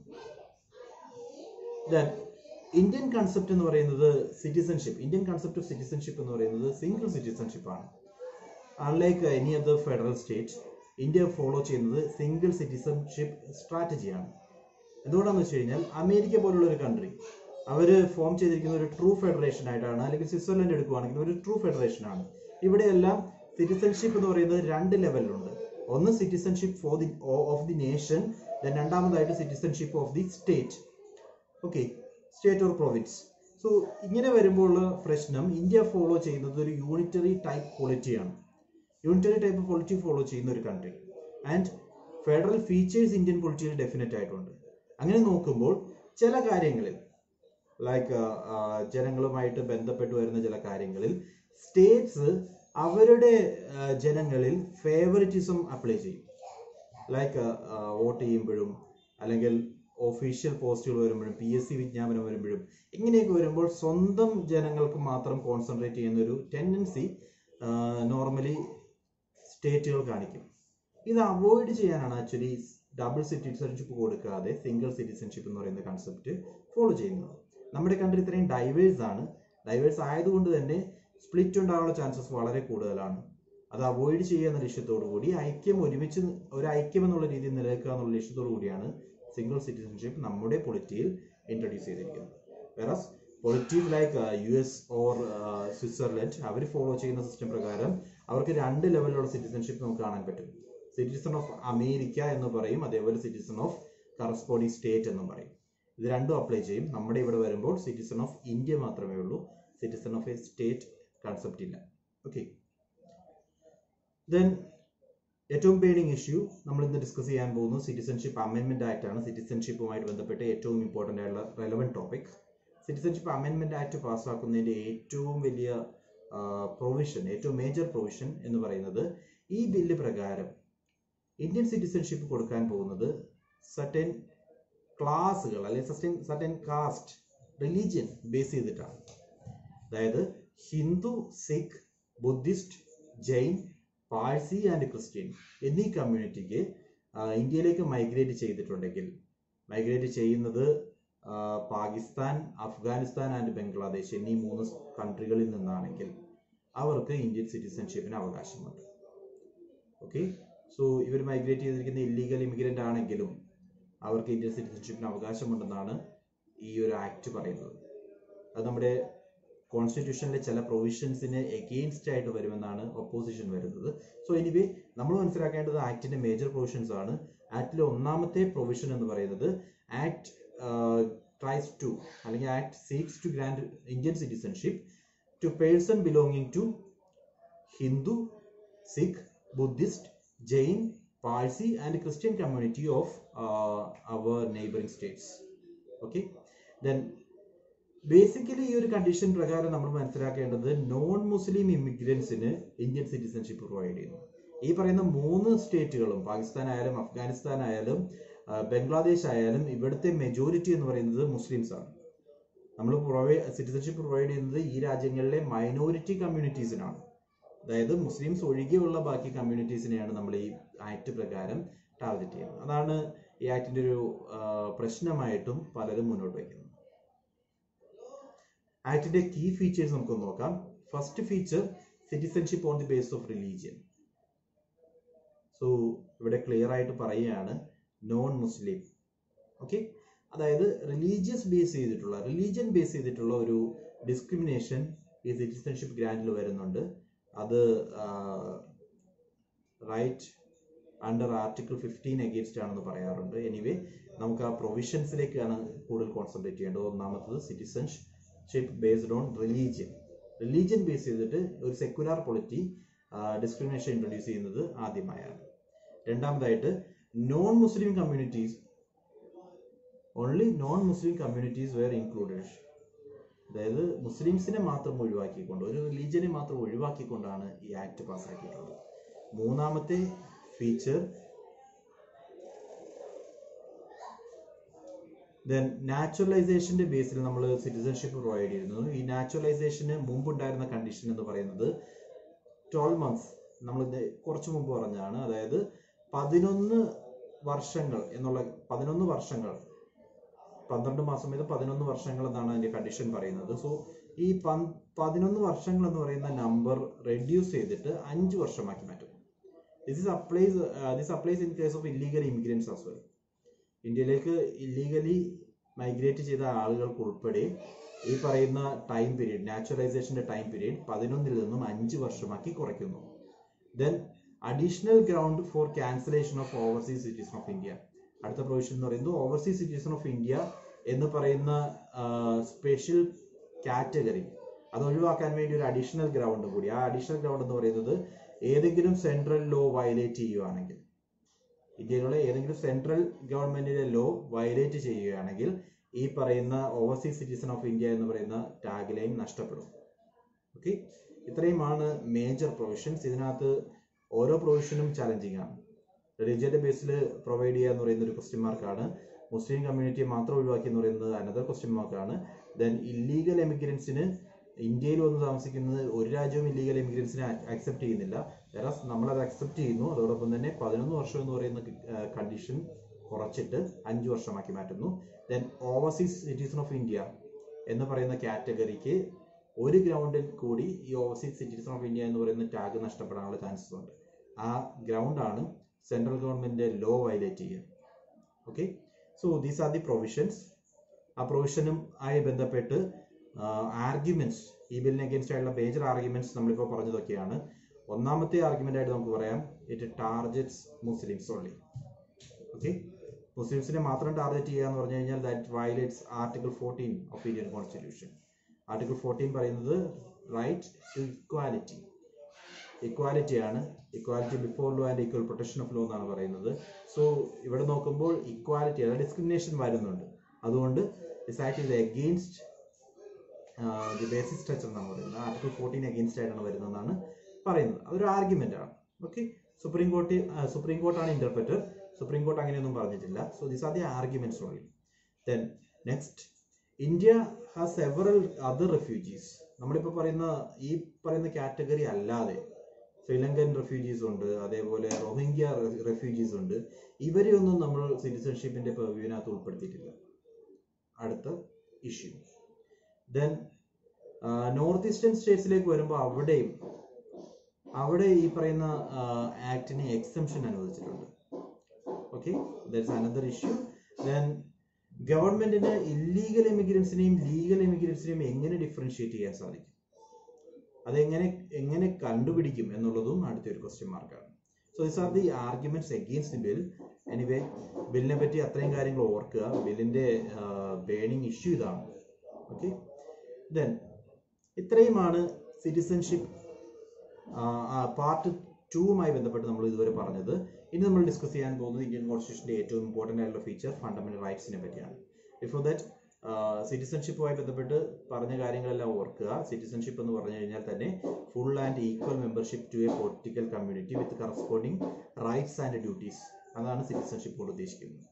ദെൻ ഇന്ത്യൻ കൺസെപ്റ്റ് എന്ന് പറയുന്നത് citizenship Indian concept of citizenship എന്ന് പറയുന്നത് സിംഗിൾ സിറ്റിസൺഷിപ്പ് ആണ് unlike any other federal state India follow ചെയ്യുന്നത് സിംഗിൾ സിറ്റിസൺഷിപ്പ് സ്ട്രാറ്റജിയാണ് എന്തുകൊണ്ടാണെന്ന് വെച്ച് കഴിഞ്ഞാൽ അമേരിക്ക പോലുള്ള ഒരു കൺട്രി അവർ ഫോം ചെയ്തിരിക്കുന്ന ഒരു ട്രൂ ഫെഡറേഷൻ ആയിട്ടാണ് അല്ലെങ്കിൽ സ്വിറ്റ്സർലൻഡ് എടുക്കുകയാണെങ്കിൽ ഒരു ട്രൂ ഫെഡറേഷൻ ആണ് ഇവിടെയെല്ലാം സിറ്റിസൺഷിപ്പ് എന്ന് പറയുന്നത് രണ്ട് ലെവലിലുണ്ട് ഒന്ന് citizenship for the of the nation രണ്ടാമതായിട്ട് citizenship of the state okay state or province so ഇങ്ങനെ വരുമ്പോൾ പ്രശ്നം ഇന്ത്യ ഫോളോ ചെയ്യുന്നത് ഒരു യൂണിറ്ററി ടൈപ്പ് പൊളിറ്റിയാണ് യൂണിറ്ററി ടൈപ്പ് പൊളിറ്റി ഫോളോ ചെയ്യുന്ന ഒരു country and federal features Indian പൊളിറ്റിയിൽ ഡെഫിനറ്റ് ആയിട്ടുണ്ട് അങ്ങനെ നോക്കുമ്പോൾ ചില കാര്യങ്ങളിൽ ലൈക്ക് ജനങ്ങളുമായിട്ട് ബന്ധപ്പെട്ട് വരുന്ന ചില കാര്യങ്ങളിൽ സ്റ്റേറ്റ്സ് അവരുടെ ജനങ്ങളിൽ ഫേവറിറ്റിസം അപ്ലൈ ചെയ്യും ലൈക്ക് വോട്ട് ചെയ്യുമ്പോഴും അല്ലെങ്കിൽ ഒഫീഷ്യൽ പോസ്റ്റുകൾ വരുമ്പോഴും പി എസ് സി വിജ്ഞാപനം വരുമ്പോഴും ഇങ്ങനെയൊക്കെ വരുമ്പോൾ സ്വന്തം ജനങ്ങൾക്ക് മാത്രം കോൺസെൻട്രേറ്റ് ചെയ്യുന്ന ഒരു ടെൻഡൻസി നോർമലി സ്റ്റേറ്റുകൾ കാണിക്കും ഇത് അവോയ്ഡ് ചെയ്യാനാണ് ആക്ച്വലി ഡബിൾ സിറ്റിസൺഷിപ്പ് കൊടുക്കാതെ സിംഗിൾ സിറ്റിസൺഷിപ്പ് എന്ന് പറയുന്ന കൺസെപ്റ്റ് ഫോളോ ചെയ്യുന്നത് നമ്മുടെ കൺട്രി ഇത്രയും ഡൈവേഴ്സ് ആണ് ഡൈവേഴ്സ് ആയതുകൊണ്ട് തന്നെ സ്പ്ലിറ്റ് ഉണ്ടാകാനുള്ള ചാൻസസ് വളരെ കൂടുതലാണ് അത് അവോയ്ഡ് ചെയ്യുക എന്ന ലക്ഷ്യത്തോടു കൂടി ഐക്യം ഒരുമിച്ച് ഒരു ഐക്യം എന്നുള്ള രീതിയിൽ നിലനിൽക്കുക എന്നുള്ള ലക്ഷ്യത്തോടു കൂടിയാണ് സിംഗിൾ സിറ്റിസൺഷിപ്പ് നമ്മുടെ പൊളിറ്റിയിൽ ഇൻട്രൊഡ്യൂസ് ചെയ്തിരിക്കുന്നത് whereas polities like U S or Switzerland അവർ ഫോളോ ചെയ്യുന്ന സിസ്റ്റം പ്രകാരം അവർക്ക് രണ്ട് ലെവലിലുള്ള സിറ്റിസൺഷിപ്പ് നമുക്ക് കാണാൻ പറ്റും സിറ്റിസൺ ഓഫ് അമേരിക്ക എന്ന് പറയും അതേപോലെ സിറ്റിസൺ ഓഫ് കറസ്പോണ്ടിങ് സ്റ്റേറ്റ് എന്നും പറയും ഇത് രണ്ടും അപ്ലൈ ചെയ്യും നമ്മുടെ ഇവിടെ വരുമ്പോൾ സിറ്റിസൺ ഓഫ് ഇന്ത്യ മാത്രമേ ഉള്ളൂ citizen of a state concept ഇല്ല ഓക്കെ ദെൻ ഏറ്റവും പേടിങ് ഇഷ്യൂ നമ്മൾ ഇന്ന് ഡിസ്കസ് ചെയ്യാൻ പോകുന്നത് സിറ്റിസൺഷിപ്പ് അമെൻമെന്റ് ആക്ട് ആണ് സിറ്റിസൺഷിപ്പുമായിട്ട് ബന്ധപ്പെട്ട് ഏറ്റവും ഇമ്പോർട്ടൻ്റ് ആയിട്ടുള്ള റെലവെന്റ് ടോപ്പിക് സിറ്റിസൺഷിപ്പ് അമെൻമെന്റ് ആക്ട് പാസ്സാക്കുന്നതിന്റെ ഏറ്റവും വലിയ പ്രൊവിഷൻ ഏറ്റവും മേജർ പ്രൊവിഷൻ എന്ന് പറയുന്നത് ഈ ബില്ല് പ്രകാരം ഇന്ത്യൻ സിറ്റിസൺഷിപ്പ് കൊടുക്കാൻ പോകുന്നത് സർട്ടൻ ക്ലാസുകൾ അല്ലെങ്കിൽ സസ്റ്റൻ സർട്ടൻ കാസ്റ്റ് റിലീജിയൻ ബേസ് ചെയ്തിട്ടാണ് അതായത് Hindu Sikh Buddhist Jain Parsi and Christian എന്നീ കമ്മ്യൂണിറ്റിക്ക് ഇന്ത്യയിലേക്ക് മൈഗ്രേറ്റ് ചെയ്തിട്ടുണ്ടെങ്കിൽ മൈഗ്രേറ്റ് ചെയ്യുന്നത് പാകിസ്ഥാൻ അഫ്ഗാനിസ്ഥാൻ ആൻഡ് ബംഗ്ലാദേശ് എന്നീ മൂന്ന് കൺട്രികളിൽ നിന്നാണെങ്കിൽ അവർക്ക് ഇന്ത്യൻ സിറ്റിസൺഷിപ്പിന് അവകാശമുണ്ട് ഓക്കെ സോ ഇവർ മൈഗ്രേറ്റ് ചെയ്തിരിക്കുന്ന ഇല്ലീഗൽ ഇമിഗ്രൻ്റ് ആണെങ്കിലും അവർക്ക് ഇന്ത്യൻ സിറ്റിസൺഷിപ്പിന് അവകാശമുണ്ടെന്നാണ് ഈ ഒരു ആക്ട് പറയുന്നത് അത് നമ്മുടെ കോൺസ്റ്റിറ്റ്യൂഷനിലെ ചില പ്രൊവിഷൻസിന് എഗെയിൻസ്റ്റ് ആയിട്ട് വരുമെന്നാണ് ഒപ്പോസിഷൻ വരുന്നത് സോ എനിവേ നമ്മൾ മനസ്സിലാക്കേണ്ടത് ആക്ടിന്റെ മേജർ പ്രൊവിഷൻസ് ആണ് ആക്ടിലെ ഒന്നാമത്തെ പ്രൊവിഷൻ എന്ന് പറയുന്നത് ആക്ട് ട്രൈസ് ടു അല്ലെങ്കിൽ act seeks to grant Indian citizenship to person belonging to Hindu Sikh Buddhist Jain Parsi and Christian community of our neighbouring states okay then basically ഈ ഒരു കണ്ടീഷൻ പ്രകാരം നമ്മൾ മനസ്സിലാക്കേണ്ടത് നോൺ മുസ്ലിം ഇമിഗ്രൻസിന് ഇന്ത്യൻ സിറ്റിസൺഷിപ്പ് പ്രൊവൈഡ് ചെയ്യുന്നു ഈ പറയുന്ന മൂന്ന് സ്റ്റേറ്റുകളും പാകിസ്ഥാൻ ആയാലും അഫ്ഗാനിസ്ഥാൻ ആയാലും ബംഗ്ലാദേശ് ആയാലും ഇവിടുത്തെ മെജോറിറ്റി എന്ന് പറയുന്നത് മുസ്ലിംസ് ആണ് നമ്മൾ പ്രൊവൈഡ് സിറ്റിസൺഷിപ്പ് പ്രൊവൈഡ് ചെയ്യുന്നത് ഈ രാജ്യങ്ങളിലെ മൈനോറിറ്റി കമ്മ്യൂണിറ്റീസിനാണ് അതായത് മുസ്ലിംസ് ഒഴികെയുള്ള ബാക്കി കമ്മ്യൂണിറ്റീസിനെയാണ് നമ്മൾ ഈ ആക്ട് പ്രകാരം ടാർഗറ്റ് ചെയ്യുന്നത് അതാണ് ഈ ആക്ടിന്റെ ഒരു പ്രശ്നമായിട്ടും പലരും മുന്നോട്ട് വയ്ക്കുന്നത് ആക്ടിന്റെ കീ ഫീച്ചേഴ്സ് നമുക്ക് നോക്കാം first feature citizenship on the base of religion so ഇവിടെ ക്ലിയർ ആയിട്ട് പറയുകയാണ് നോൺ മുസ്ലിം ഓക്കെ അതായത് റിലീജിയസ് ബേസ് ചെയ്തിട്ടുള്ള റിലീജിയൻ ബേസ് ചെയ്തിട്ടുള്ള ഒരു ഡിസ്ക്രിമിനേഷൻ ഈ സിറ്റിസൺഷിപ്പ് ഗ്രാൻഡിൽ വരുന്നുണ്ട് അത് right under article fifteen against ആണെന്ന് പറയാറുണ്ട് എനിവേ നമുക്ക് ആ പ്രൊവിഷൻസിലേക്കാണ് കൂടുതൽ കോൺസെൻട്രേറ്റ് ചെയ്യേണ്ടത് ഒന്നാമത്തത് citizenship based on religion religion base ചെയ്തിട്ട് ഒരു സെക്യുലർ പൊളിറ്റി ഡിസ്ക്രിമിനേഷൻ ഇൻട്രൊഡ്യൂസ് ചെയ്യുന്നത് ആദ്യമായാണ് രണ്ടാമതായിട്ട് non Muslim communities only non Muslim communities were included അതായത് മുസ്ലിംസിനെ മാത്രം ഒഴിവാക്കിക്കൊണ്ട് ഒരു റിലീജിയനെ മാത്രം ഒഴിവാക്കിക്കൊണ്ടാണ് ഈ ആക്ട് പാസ്സാക്കിയിട്ടുള്ളത് മൂന്നാമത്തെ ഫീച്ചർ ദെൻ നാച്ചുറലൈസേഷന്റെ ബേസിൽ നമ്മൾ സിറ്റിസൺഷിപ്പ് പ്രൊവൈഡ് ചെയ്യുന്നു ഈ നാച്ചുറലൈസേഷന് മുമ്പുണ്ടായിരുന്ന കണ്ടീഷൻ എന്ന് പറയുന്നത് ട്വൽവ് മന്ത്സ് നമ്മൾ കുറച്ച് മുമ്പ് പറഞ്ഞാണ് അതായത് പതിനൊന്ന് വർഷങ്ങൾ എന്നുള്ള പതിനൊന്ന് വർഷങ്ങൾ പന്ത്രണ്ട് മാസം ഇത് പതിനൊന്ന് വർഷങ്ങൾ എന്നാണ് അതിന്റെ കണ്ടീഷൻ പറയുന്നത് സോ ഈ പന്ത് പതിനൊന്ന് വർഷങ്ങൾ എന്ന് പറയുന്ന നമ്പർ റെഡ്യൂസ് ചെയ്തിട്ട് അഞ്ച് വർഷമാക്കി മാറ്റും this is applies this applies in case of illegal immigrants as well ഇന്ത്യയിലേക്ക് ഇല്ലീഗലി മൈഗ്രേറ്റ് ചെയ്ത ആളുകൾക്ക് ഉൾപ്പെടെ ഈ പറയുന്ന ടൈം പീരീഡ് നാച്ചുറലൈസേഷന്റെ ടൈം പീരീഡ് പതിനൊന്നിൽ നിന്നും അഞ്ച് വർഷമാക്കി കുറയ്ക്കുന്നു then additional ground for cancellation of overseas citizen of India അടുത്ത പ്രൊവിഷൻ എന്ന് പറയുന്നത് ഓവർസീസ് സിറ്റീസൺ ഓഫ് ഇന്ത്യ എന്ന് പറയുന്ന സ്പെഷ്യൽ കാറ്റഗറി അത് ഒഴിവാക്കാൻ വേണ്ടി ഒരു അഡീഷണൽ ഗ്രൗണ്ട് കൂടി ആ അഡീഷണൽ ഗ്രൗണ്ട് എന്ന് പറയുന്നത് ഏതെങ്കിലും സെൻട്രൽ ലോ വയലേറ്റ് ചെയ്യുകയാണെങ്കിൽ ഇന്ത്യയിലുള്ള ഏതെങ്കിലും സെൻട്രൽ ഗവൺമെന്റിന്റെ ലോ വയലേറ്റ് ചെയ്യുകയാണെങ്കിൽ ഈ പറയുന്ന ഓവർസീസ് സിറ്റിസൺ ഓഫ് ഇന്ത്യ എന്ന് പറയുന്ന ടാഗ് ലൈൻ നഷ്ടപ്പെടും ഓക്കെ ഇത്രയുമാണ് മേജർ പ്രൊവിഷൻസ് ഇതിനകത്ത് ഓരോ പ്രൊവിഷനും ചലഞ്ചിങ് ആണ് റിലീജിയന്റെ ബേസിൽ പ്രൊവൈഡ് ചെയ്യുക എന്ന് പറയുന്ന ഒരു ക്വസ്റ്റ്യൻ മാർക്കാണ് മുസ്ലിം കമ്മ്യൂണിറ്റിയെ മാത്രം ഒഴിവാക്കി എന്ന് പറയുന്നത് അനദർ ക്വസ്റ്റ്യൻ മാർക്കാണ് ദെൻ ഇല്ലീഗൽ എമിഗ്രൻസിന് ഇന്ത്യയിൽ വന്ന് താമസിക്കുന്നത് ഒരു രാജ്യവും ഇല്ലീഗൽ എമിഗ്രൻസിനെ അക്സെപ്റ്റ് ചെയ്യുന്നില്ല വേറെ നമ്മൾ അത് അക്സെപ്റ്റ് ചെയ്യുന്നു അതോടൊപ്പം തന്നെ പതിനൊന്ന് വർഷം എന്ന് പറയുന്ന കണ്ടീഷൻ കുറച്ചിട്ട് അഞ്ച് വർഷമാക്കി മാറ്റുന്നു then overseas citizen of India എന്ന് പറയുന്ന കാറ്റഗറിക്ക് ഒരു ഗ്രൗണ്ടിൽ കൂടി ഈ ഓവർസീസ് സിറ്റീസൺ ഓഫ് ഇന്ത്യ എന്ന് പറയുന്ന ടാഗ് നഷ്ടപ്പെടാനുള്ള ചാൻസസ് ഉണ്ട് ആ ഗ്രൗണ്ട് ആണ് സെൻട്രൽ ഗവൺമെന്റ് ലോ വയലേറ്റ് ചെയ്യുക okay so these are the provisions ആ പ്രൊവിഷനും ആയി ബന്ധപ്പെട്ട് ആർഗ്യുമെന്റ്സ് ഈ ബില്ലിന് അഗേൻസ്റ്റ് ആയിട്ടുള്ള മേജർ ആർഗ്യുമെന്റ്സ് നമ്മളിപ്പോൾ പറഞ്ഞതൊക്കെയാണ് ഒന്നാമത്തെ ആർഗ്യുമെന്റ് ആയിട്ട് നമുക്ക് പറയാം it targets Muslims only okay മുസ്ലിംസിനെ മാത്രം ടാർഗറ്റ് ചെയ്യുക എന്ന് പറഞ്ഞു കഴിഞ്ഞാൽ that violates article fourteen of Indian constitution article fourteen പറയുന്നത് റൈറ്റ് ടു ഇക്വാലിറ്റി ഇക്വാലിറ്റി ആണ് equality before law and equal protection of law എന്നാണ് പറയുന്നത് സോ ഇവിടെ നോക്കുമ്പോൾ ഇക്വാലിറ്റി അതായത് ഡിസ്ക്രിമിനേഷൻ വരുന്നുണ്ട് അതുകൊണ്ട് this act is against the basic structure എന്നാണ് പറയുന്നത് ആർട്ടിക്കിൾ ഫോർട്ടീൻ അഗെയിൻസ്റ്റ് ആയിട്ടാണ് വരുന്നതെന്നാണ് പറയുന്നത് അതൊരു ആർഗ്യുമെന്റ് ആണ് ഓക്കെ സുപ്രീം കോർട്ട് സുപ്രീം കോർട്ടാണ് ഇന്റർപ്രറ്റർ സുപ്രീം കോർട്ട് അങ്ങനെയൊന്നും പറഞ്ഞിട്ടില്ല so this are the arguments only then next India has several other refugees നമ്മളിപ്പോൾ പറയുന്ന ഈ പറയുന്ന കാറ്റഗറി അല്ലാതെ ശ്രീലങ്കൻ റെഫ്യൂജീസ് ഉണ്ട് അതേപോലെ റോഹിംഗ്യ റെഫ്യൂജീസ് ഉണ്ട് ഇവരെ ഒന്നും നമ്മൾ സിറ്റിസൺഷിപ്പിന്റെ പെർവ്യൂവിനകത്ത് ഉൾപ്പെടുത്തിയിട്ടില്ല അടുത്ത ഇഷ്യൂ ദെൻ നോർത്ത് ഈസ്റ്റേൺ സ്റ്റേറ്റ്സിലേക്ക് വരുമ്പോൾ അവിടെയും അവിടെ ഈ പറയുന്ന ആക്ടിന് എക്സംഷൻ അനുവദിച്ചിട്ടുണ്ട് okay that's another issue then ഗവൺമെന്റിന് ഇല്ലീഗൽ എമിഗ്രൻസിനെയും ലീഗൽ എമിഗ്രൻസിനെയും എങ്ങനെ ഡിഫറൻഷിയേറ്റ് ചെയ്യാൻ സാധിക്കും അതെങ്ങനെ എങ്ങനെ കണ്ടുപിടിക്കും എന്നുള്ളതും അടുത്തൊരു ക്വസ്റ്റ്യൻ മാർക്കാണ് so this are the arguments against the bill anyway ബില്ലിനെ പറ്റി അത്രയും കാര്യങ്ങൾ ഓർക്കുക ബില്ലിന്റെ ബേണിംഗ് ഇഷ്യൂ ഇതാണ് ഓക്കെ ദെൻ ഇത്രയുമാണ് സിറ്റിസൺഷിപ്പ് പാർട്ട് ടൂവുമായി ബന്ധപ്പെട്ട് നമ്മൾ ഇതുവരെ പറഞ്ഞത് ഇനി നമ്മൾ ഡിസ്കസ് ചെയ്യാൻ പോകുന്നത് ഇന്ത്യൻ കോൺസ്റ്റിറ്റ്യൂഷന്റെ ഏറ്റവും ഇമ്പോർട്ടന്റ് ആയിട്ടുള്ള ഫീച്ചർ ഫണ്ടമെന്റൽ റൈറ്റ്സിനെ പറ്റിയാണ് ബിഫോർ ദാറ്റ് സിറ്റിസൺഷിപ്പുമായി ബന്ധപ്പെട്ട് പറഞ്ഞ കാര്യങ്ങളെല്ലാം ഓർക്കുക സിറ്റിസൺഷിപ്പ് എന്ന് പറഞ്ഞു കഴിഞ്ഞാൽ തന്നെ full and equal membership to a political community with corresponding rights and duties അതാണ് സിറ്റിസൺഷിപ്പ് കൊണ്ട് ഉദ്ദേശിക്കുന്നത്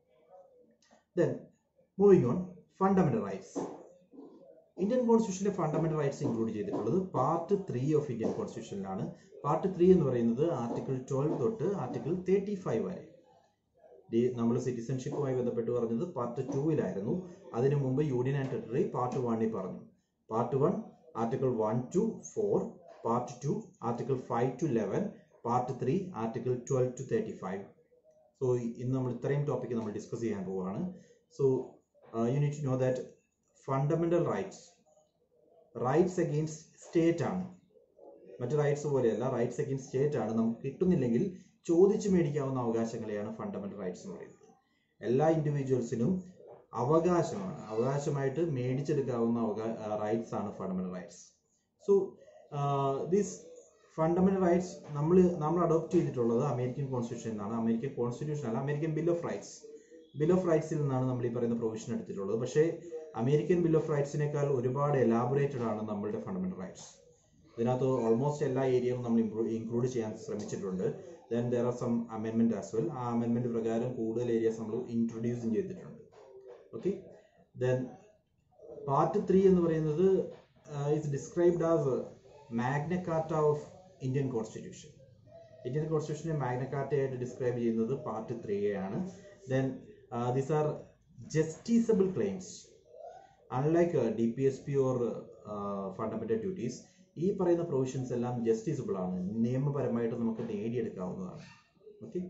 then moving on fundamental rights Indian കോൺസ്റ്റിറ്റ്യൂഷനിലെ ഫണ്ടമെന്റൽ റൈറ്റ്സ് ഇൻക്ലൂഡ് ചെയ്തിട്ടുള്ളത് പാർട്ട് ത്രീ ഓഫ് ഇന്ത്യൻ കോൺസ്റ്റിറ്റ്യൂഷനിലാണ് പാർട്ട് ത്രീ എന്ന് പറയുന്നത് ആർട്ടിക്കിൾ ട്വൽവ് തൊട്ട് article thirty five വരെ നമ്മൾ സിറ്റിസൺഷിപ്പുമായി ബന്ധപ്പെട്ട് പറഞ്ഞത് പാർട്ട് ടൂവിലായിരുന്നു അതിനു മുമ്പ് യൂണിയൻ ആൻഡ് ടെറിട്ടറി പാർട്ട് വണ്ണിൽ പറഞ്ഞു part one article one to four part two article five to eleven part three article twelve to thirty five so ഇന്ന് നമ്മൾ ഇത്രയും ടോപ്പിക്ക് നമ്മൾ ഡിസ്കസ് ചെയ്യാൻ പോവുകയാണ് so you need to know that fundamental rights rights against state ആണ് മറ്റു rights പോലെയല്ല rights against state ആണ് നമുക്ക് കിട്ടുന്നില്ലെങ്കിൽ ചോദിച്ചു മേടിക്കാവുന്ന അവകാശങ്ങളെയാണ് ഫണ്ടമെന്റൽ റൈറ്റ്സ് എന്ന് പറയുന്നത് എല്ലാ ഇൻഡിവിജ്വൽസിനും അവകാശമാണ് അവകാശമായിട്ട് മേടിച്ചെടുക്കാവുന്ന റൈറ്റ്സ് ആണ് fundamental rights so these fundamental rights നമ്മൾ നമ്മൾ അഡോപ്റ്റ് ചെയ്തിട്ടുള്ളത് അമേരിക്കൻ കോൺസ്റ്റിറ്റ്യൂഷൻ എന്നാണ് അമേരിക്കൻ കോൺസ്റ്റിറ്റ്യൂഷൻ അല്ല American bill of rights bill of റൈറ്റ്സിൽ നിന്നാണ് നമ്മൾ ഈ പറയുന്ന പ്രൊവിഷൻ എടുത്തിട്ടുള്ളത് പക്ഷേ അമേരിക്കൻ ബിൽ ഓഫ് റൈറ്റ്സിനേക്കാൾ ഒരുപാട് എലാബറേറ്റഡ് ആണ് നമ്മളുടെ ഫണ്ടമെന്റൽ റൈറ്റ്സ് ഇതിനകത്ത് ഓൾമോസ്റ്റ് എല്ലാ ഏരിയയും നമ്മൾ ഇൻക്ലൂഡ് ചെയ്യാൻ ശ്രമിച്ചിട്ടുണ്ട് ദെൻ ദർ ആർ സം അമെൻമെന്റ് ആസ് വെൽ ആ അമെൻമെന്റ് പ്രകാരം കൂടുതൽ ഏരിയസ് നമ്മൾ ഇൻട്രൊഡ്യൂസും ചെയ്തിട്ടുണ്ട് ഓക്കെ ദെൻ പാർട്ട് ത്രീ എന്ന് പറയുന്നത് is described as Magna Carta of Indian constitution Indian കോൺസ്റ്റിറ്റ്യൂഷനെ മാഗ്ന കാർട്ടയായിട്ട് ഡിസ്ക്രൈബ് ചെയ്യുന്നത് പാർട്ട് ത്രീ ആണ് then these are justiciable claims unlike D P S P or fundamental duties ഈ പറയുന്ന പ്രൊവിഷൻസ് എല്ലാം justiciable ആണ് നിയമപരമായിട്ട് നമുക്ക് നേടിയെടുക്കാവുന്നതാണ് ഓക്കെ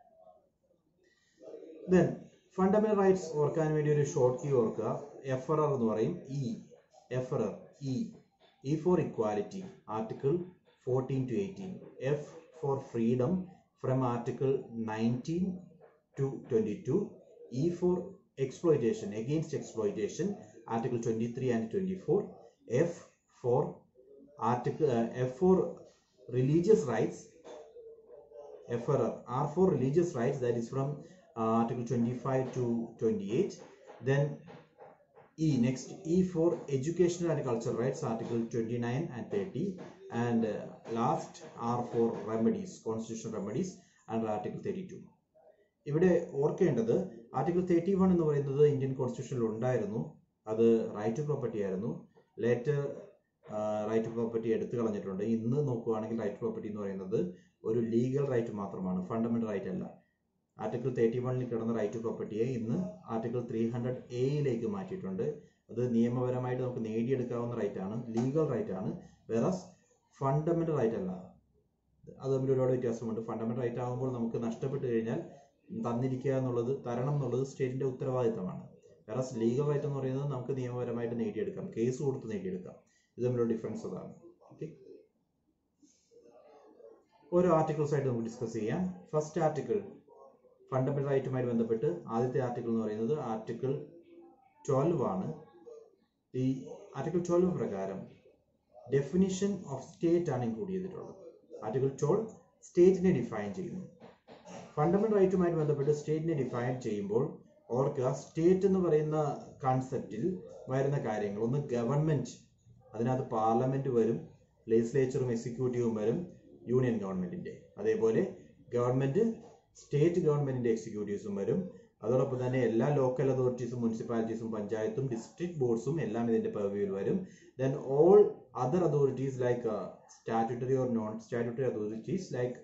ദെൻ ഫണ്ടമെന്റൽ റൈറ്റ്സ് ഓർക്കാൻ വേണ്ടി ഒരു ഷോർട്ട് കീ ഓർക്കുക എഫ് ആർ എന്ന് പറയും E F R E E for equality article fourteen to eighteen F for freedom from article nineteen to twenty two E for exploitation against exploitation article 23 and 24 f for article uh, f for religious rights f for r for religious rights that is from uh, article 25 to 28 then e next e for educational and cultural rights article 29 and 30 and uh, last r for remedies constitutional remedies under article 32 ഇവിടെ ഓർക്കേണ്ടത് article thirty one എന്ന് പറയുന്നത് Indian കോൺസ്റ്റിറ്റ്യൂഷനിൽ ഉണ്ടായിരുന്നു അത് right to property ആയിരുന്നു later right to property എടുത്തു കളഞ്ഞിട്ടുണ്ട് ഇന്ന് നോക്കുകയാണെങ്കിൽ റൈറ്റ് പ്രോപ്പർട്ടി എന്ന് പറയുന്നത് ഒരു ലീഗൽ റൈറ്റ് മാത്രമാണ് ഫണ്ടമെന്റൽ റൈറ്റ് അല്ല ആർട്ടിക്കിൾ തേർട്ടി വണ്ണിൽ കിടന്ന റൈറ്റ് ടു പ്രോപ്പർട്ടിയെ ഇന്ന് ആർട്ടിക്കിൾ ത്രീ ഹൺഡ്രഡ് എയിലേക്ക് മാറ്റിയിട്ടുണ്ട് അത് നിയമപരമായിട്ട് നമുക്ക് നേടിയെടുക്കാവുന്ന റൈറ്റ് ആണ് ലീഗൽ റൈറ്റ് ആണ് വേറസ് ഫണ്ടമെന്റൽ റൈറ്റ് അല്ല അത് തമ്മിൽ ഒരുപാട് വ്യത്യാസമുണ്ട് ഫണ്ടമെന്റൽ റൈറ്റ് ആകുമ്പോൾ നമുക്ക് നഷ്ടപ്പെട്ട് കഴിഞ്ഞാൽ തന്നിരിക്കുക എന്നുള്ളത് തരണം എന്നുള്ളത് സ്റ്റേറ്റിന്റെ ഉത്തരവാദിത്തമാണ് വേറെ ലീഗൽ റൈറ്റ് എന്ന് പറയുന്നത് നമുക്ക് നിയമപരമായിട്ട് നേടിയെടുക്കാം കേസ് കൊടുത്ത് നേടിയെടുക്കാം ഇത് തമ്മിലുള്ള ഡിഫറൻസ് അതാണ് ഓക്കെ ഓരോ ആർട്ടിക്കിൾസ് ആയിട്ട് നമുക്ക് ഡിസ്കസ് ചെയ്യാം ഫസ്റ്റ് ആർട്ടിക്കിൾ ഫണ്ടമെന്റൽ റൈറ്റുമായി ബന്ധപ്പെട്ട് ആദ്യത്തെ ആർട്ടിക്കിൾ എന്ന് പറയുന്നത് ആർട്ടിക്കിൾ ട്വൽവ് ആണ് ഈ ആർട്ടിക്കിൾ ട്വൽവ് പ്രകാരം ഡെഫിനിഷൻ ഓഫ് സ്റ്റേറ്റ് ആണ് ഇൻക്ലൂഡ് ചെയ്തിട്ടുള്ളത് ആർട്ടിക്കിൾ ട്വൽവ് സ്റ്റേറ്റിനെ ഡിഫൈൻ ചെയ്യുന്നു ഫണ്ടമെന്റൽ റൈറ്റുമായി ബന്ധപ്പെട്ട് സ്റ്റേറ്റിനെ ഡിഫൈൻ ചെയ്യുമ്പോൾ ഓർക്കുക സ്റ്റേറ്റ് എന്ന് പറയുന്ന കൺസെപ്റ്റിൽ വരുന്ന കാര്യങ്ങൾ ഒന്ന് ഗവൺമെന്റ് അതിനകത്ത് പാർലമെന്റ് വരും ലെജിസ്ലേച്ചറും എക്സിക്യൂട്ടീവും വരും യൂണിയൻ ഗവൺമെന്റിന്റെ അതേപോലെ ഗവൺമെന്റ് സ്റ്റേറ്റ് ഗവൺമെന്റിന്റെ എക്സിക്യൂട്ടീവ്സും വരും അതോടൊപ്പം തന്നെ എല്ലാ ലോക്കൽ അതോറിറ്റീസും മുനിസിപ്പാലിറ്റീസും പഞ്ചായത്തും ഡിസ്ട്രിക്ട് ബോർഡ്സും എല്ലാം ഇതിന്റെ പെർവ്യൂവിൽ വരും then all other authorities like statutory or non statutory authorities like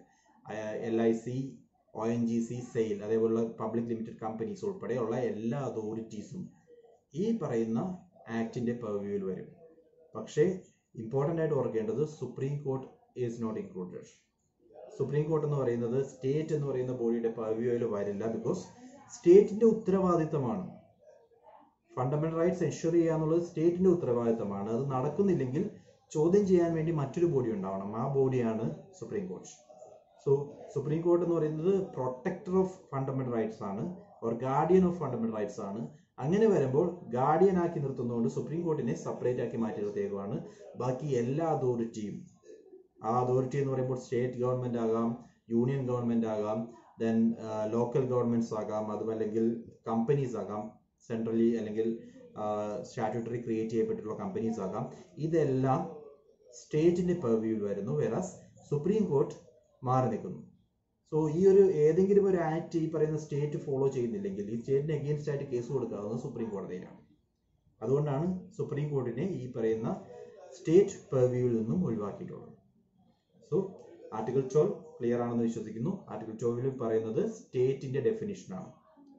L I C O N G C SAIL അതേപോലുള്ള പബ്ലിക് ലിമിറ്റഡ് കമ്പനീസ് ഉൾപ്പെടെയുള്ള എല്ലാ അതോറിറ്റീസും ഈ പറയുന്ന ആക്ടിന്റെ പെർവ്യൂവിൽ വരും പക്ഷേ ഇമ്പോർട്ടൻ്റ് ആയിട്ട് ഓർക്കേണ്ടത് Supreme Court is not included Supreme Court എന്ന് പറയുന്നത് സ്റ്റേറ്റ് എന്ന് പറയുന്ന ബോഡിയുടെ പെർവ്യൂവിൽ വരില്ല ബിക്കോസ് സ്റ്റേറ്റിന്റെ ഉത്തരവാദിത്തമാണ് ഫണ്ടമെന്റൽ റൈറ്റ്സ് എൻഷുർ ചെയ്യുക എന്നുള്ളത് സ്റ്റേറ്റിന്റെ ഉത്തരവാദിത്തമാണ് അത് നടക്കുന്നില്ലെങ്കിൽ ചോദ്യം ചെയ്യാൻ വേണ്ടി മറ്റൊരു ബോഡി ഉണ്ടാവണം ആ ബോഡിയാണ് Supreme Court so Supreme Court എന്ന് പറയുന്നത് പ്രൊട്ടക്ടർ ഓഫ് ഫണ്ടമെന്റൽ റൈറ്റ്സ് ആണ് or guardian of fundamental rights ആണ് അങ്ങനെ വരുമ്പോൾ ഗാർഡിയൻ ആക്കി നിർത്തുന്നതുകൊണ്ട് സുപ്രീം കോർട്ടിനെ സെപ്പറേറ്റ് ആക്കി മാറ്റി നിർത്തിയേക്കുവാണ് ബാക്കി എല്ലാ അതോറിറ്റിയും ആ അതോറിറ്റി എന്ന് പറയുമ്പോൾ സ്റ്റേറ്റ് ഗവൺമെന്റ് ആകാം യൂണിയൻ ഗവൺമെന്റ് ആകാം ദെൻ ലോക്കൽ ഗവൺമെന്റ്സ് ആകാം അതുമല്ലെങ്കിൽ കമ്പനീസ് ആകാം സെൻട്രലി അല്ലെങ്കിൽ സ്റ്റാറ്റ്യൂട്ടറി ക്രിയേറ്റ് ചെയ്യപ്പെട്ടിട്ടുള്ള കമ്പനീസ് ആകാം ഇതെല്ലാം സ്റ്റേറ്റിന്റെ പെർവ്യൂവിൽ വരുന്നു വേറാസ് സുപ്രീം കോർട്ട് മാറി നിൽക്കുന്നു സോ ഈ ഒരു ഏതെങ്കിലും ഒരു ആക്ട് ഈ പറയുന്ന സ്റ്റേറ്റ് ഫോളോ ചെയ്യുന്നില്ലെങ്കിൽ ഈ സ്റ്റേറ്റിന് അഗെയിൻസ്റ്റ് ആയിട്ട് കേസ് കൊടുക്കാവുന്നത് സുപ്രീം കോടതിയിലാണ് അതുകൊണ്ടാണ് സുപ്രീം കോർട്ടിനെ ഈ പറയുന്ന സ്റ്റേറ്റ് പെർവ്യൂവിൽ നിന്നും ഒഴിവാക്കിയിട്ടുള്ളത് സോ ആർട്ടിക്കിൾ ട്വൽവ് ക്ലിയർ ആണെന്ന് വിശ്വസിക്കുന്നു ആർട്ടിക്കിൾ ട്വൽവിൽ പറയുന്നത് സ്റ്റേറ്റിന്റെ ഡെഫിനിഷൻ ആണ്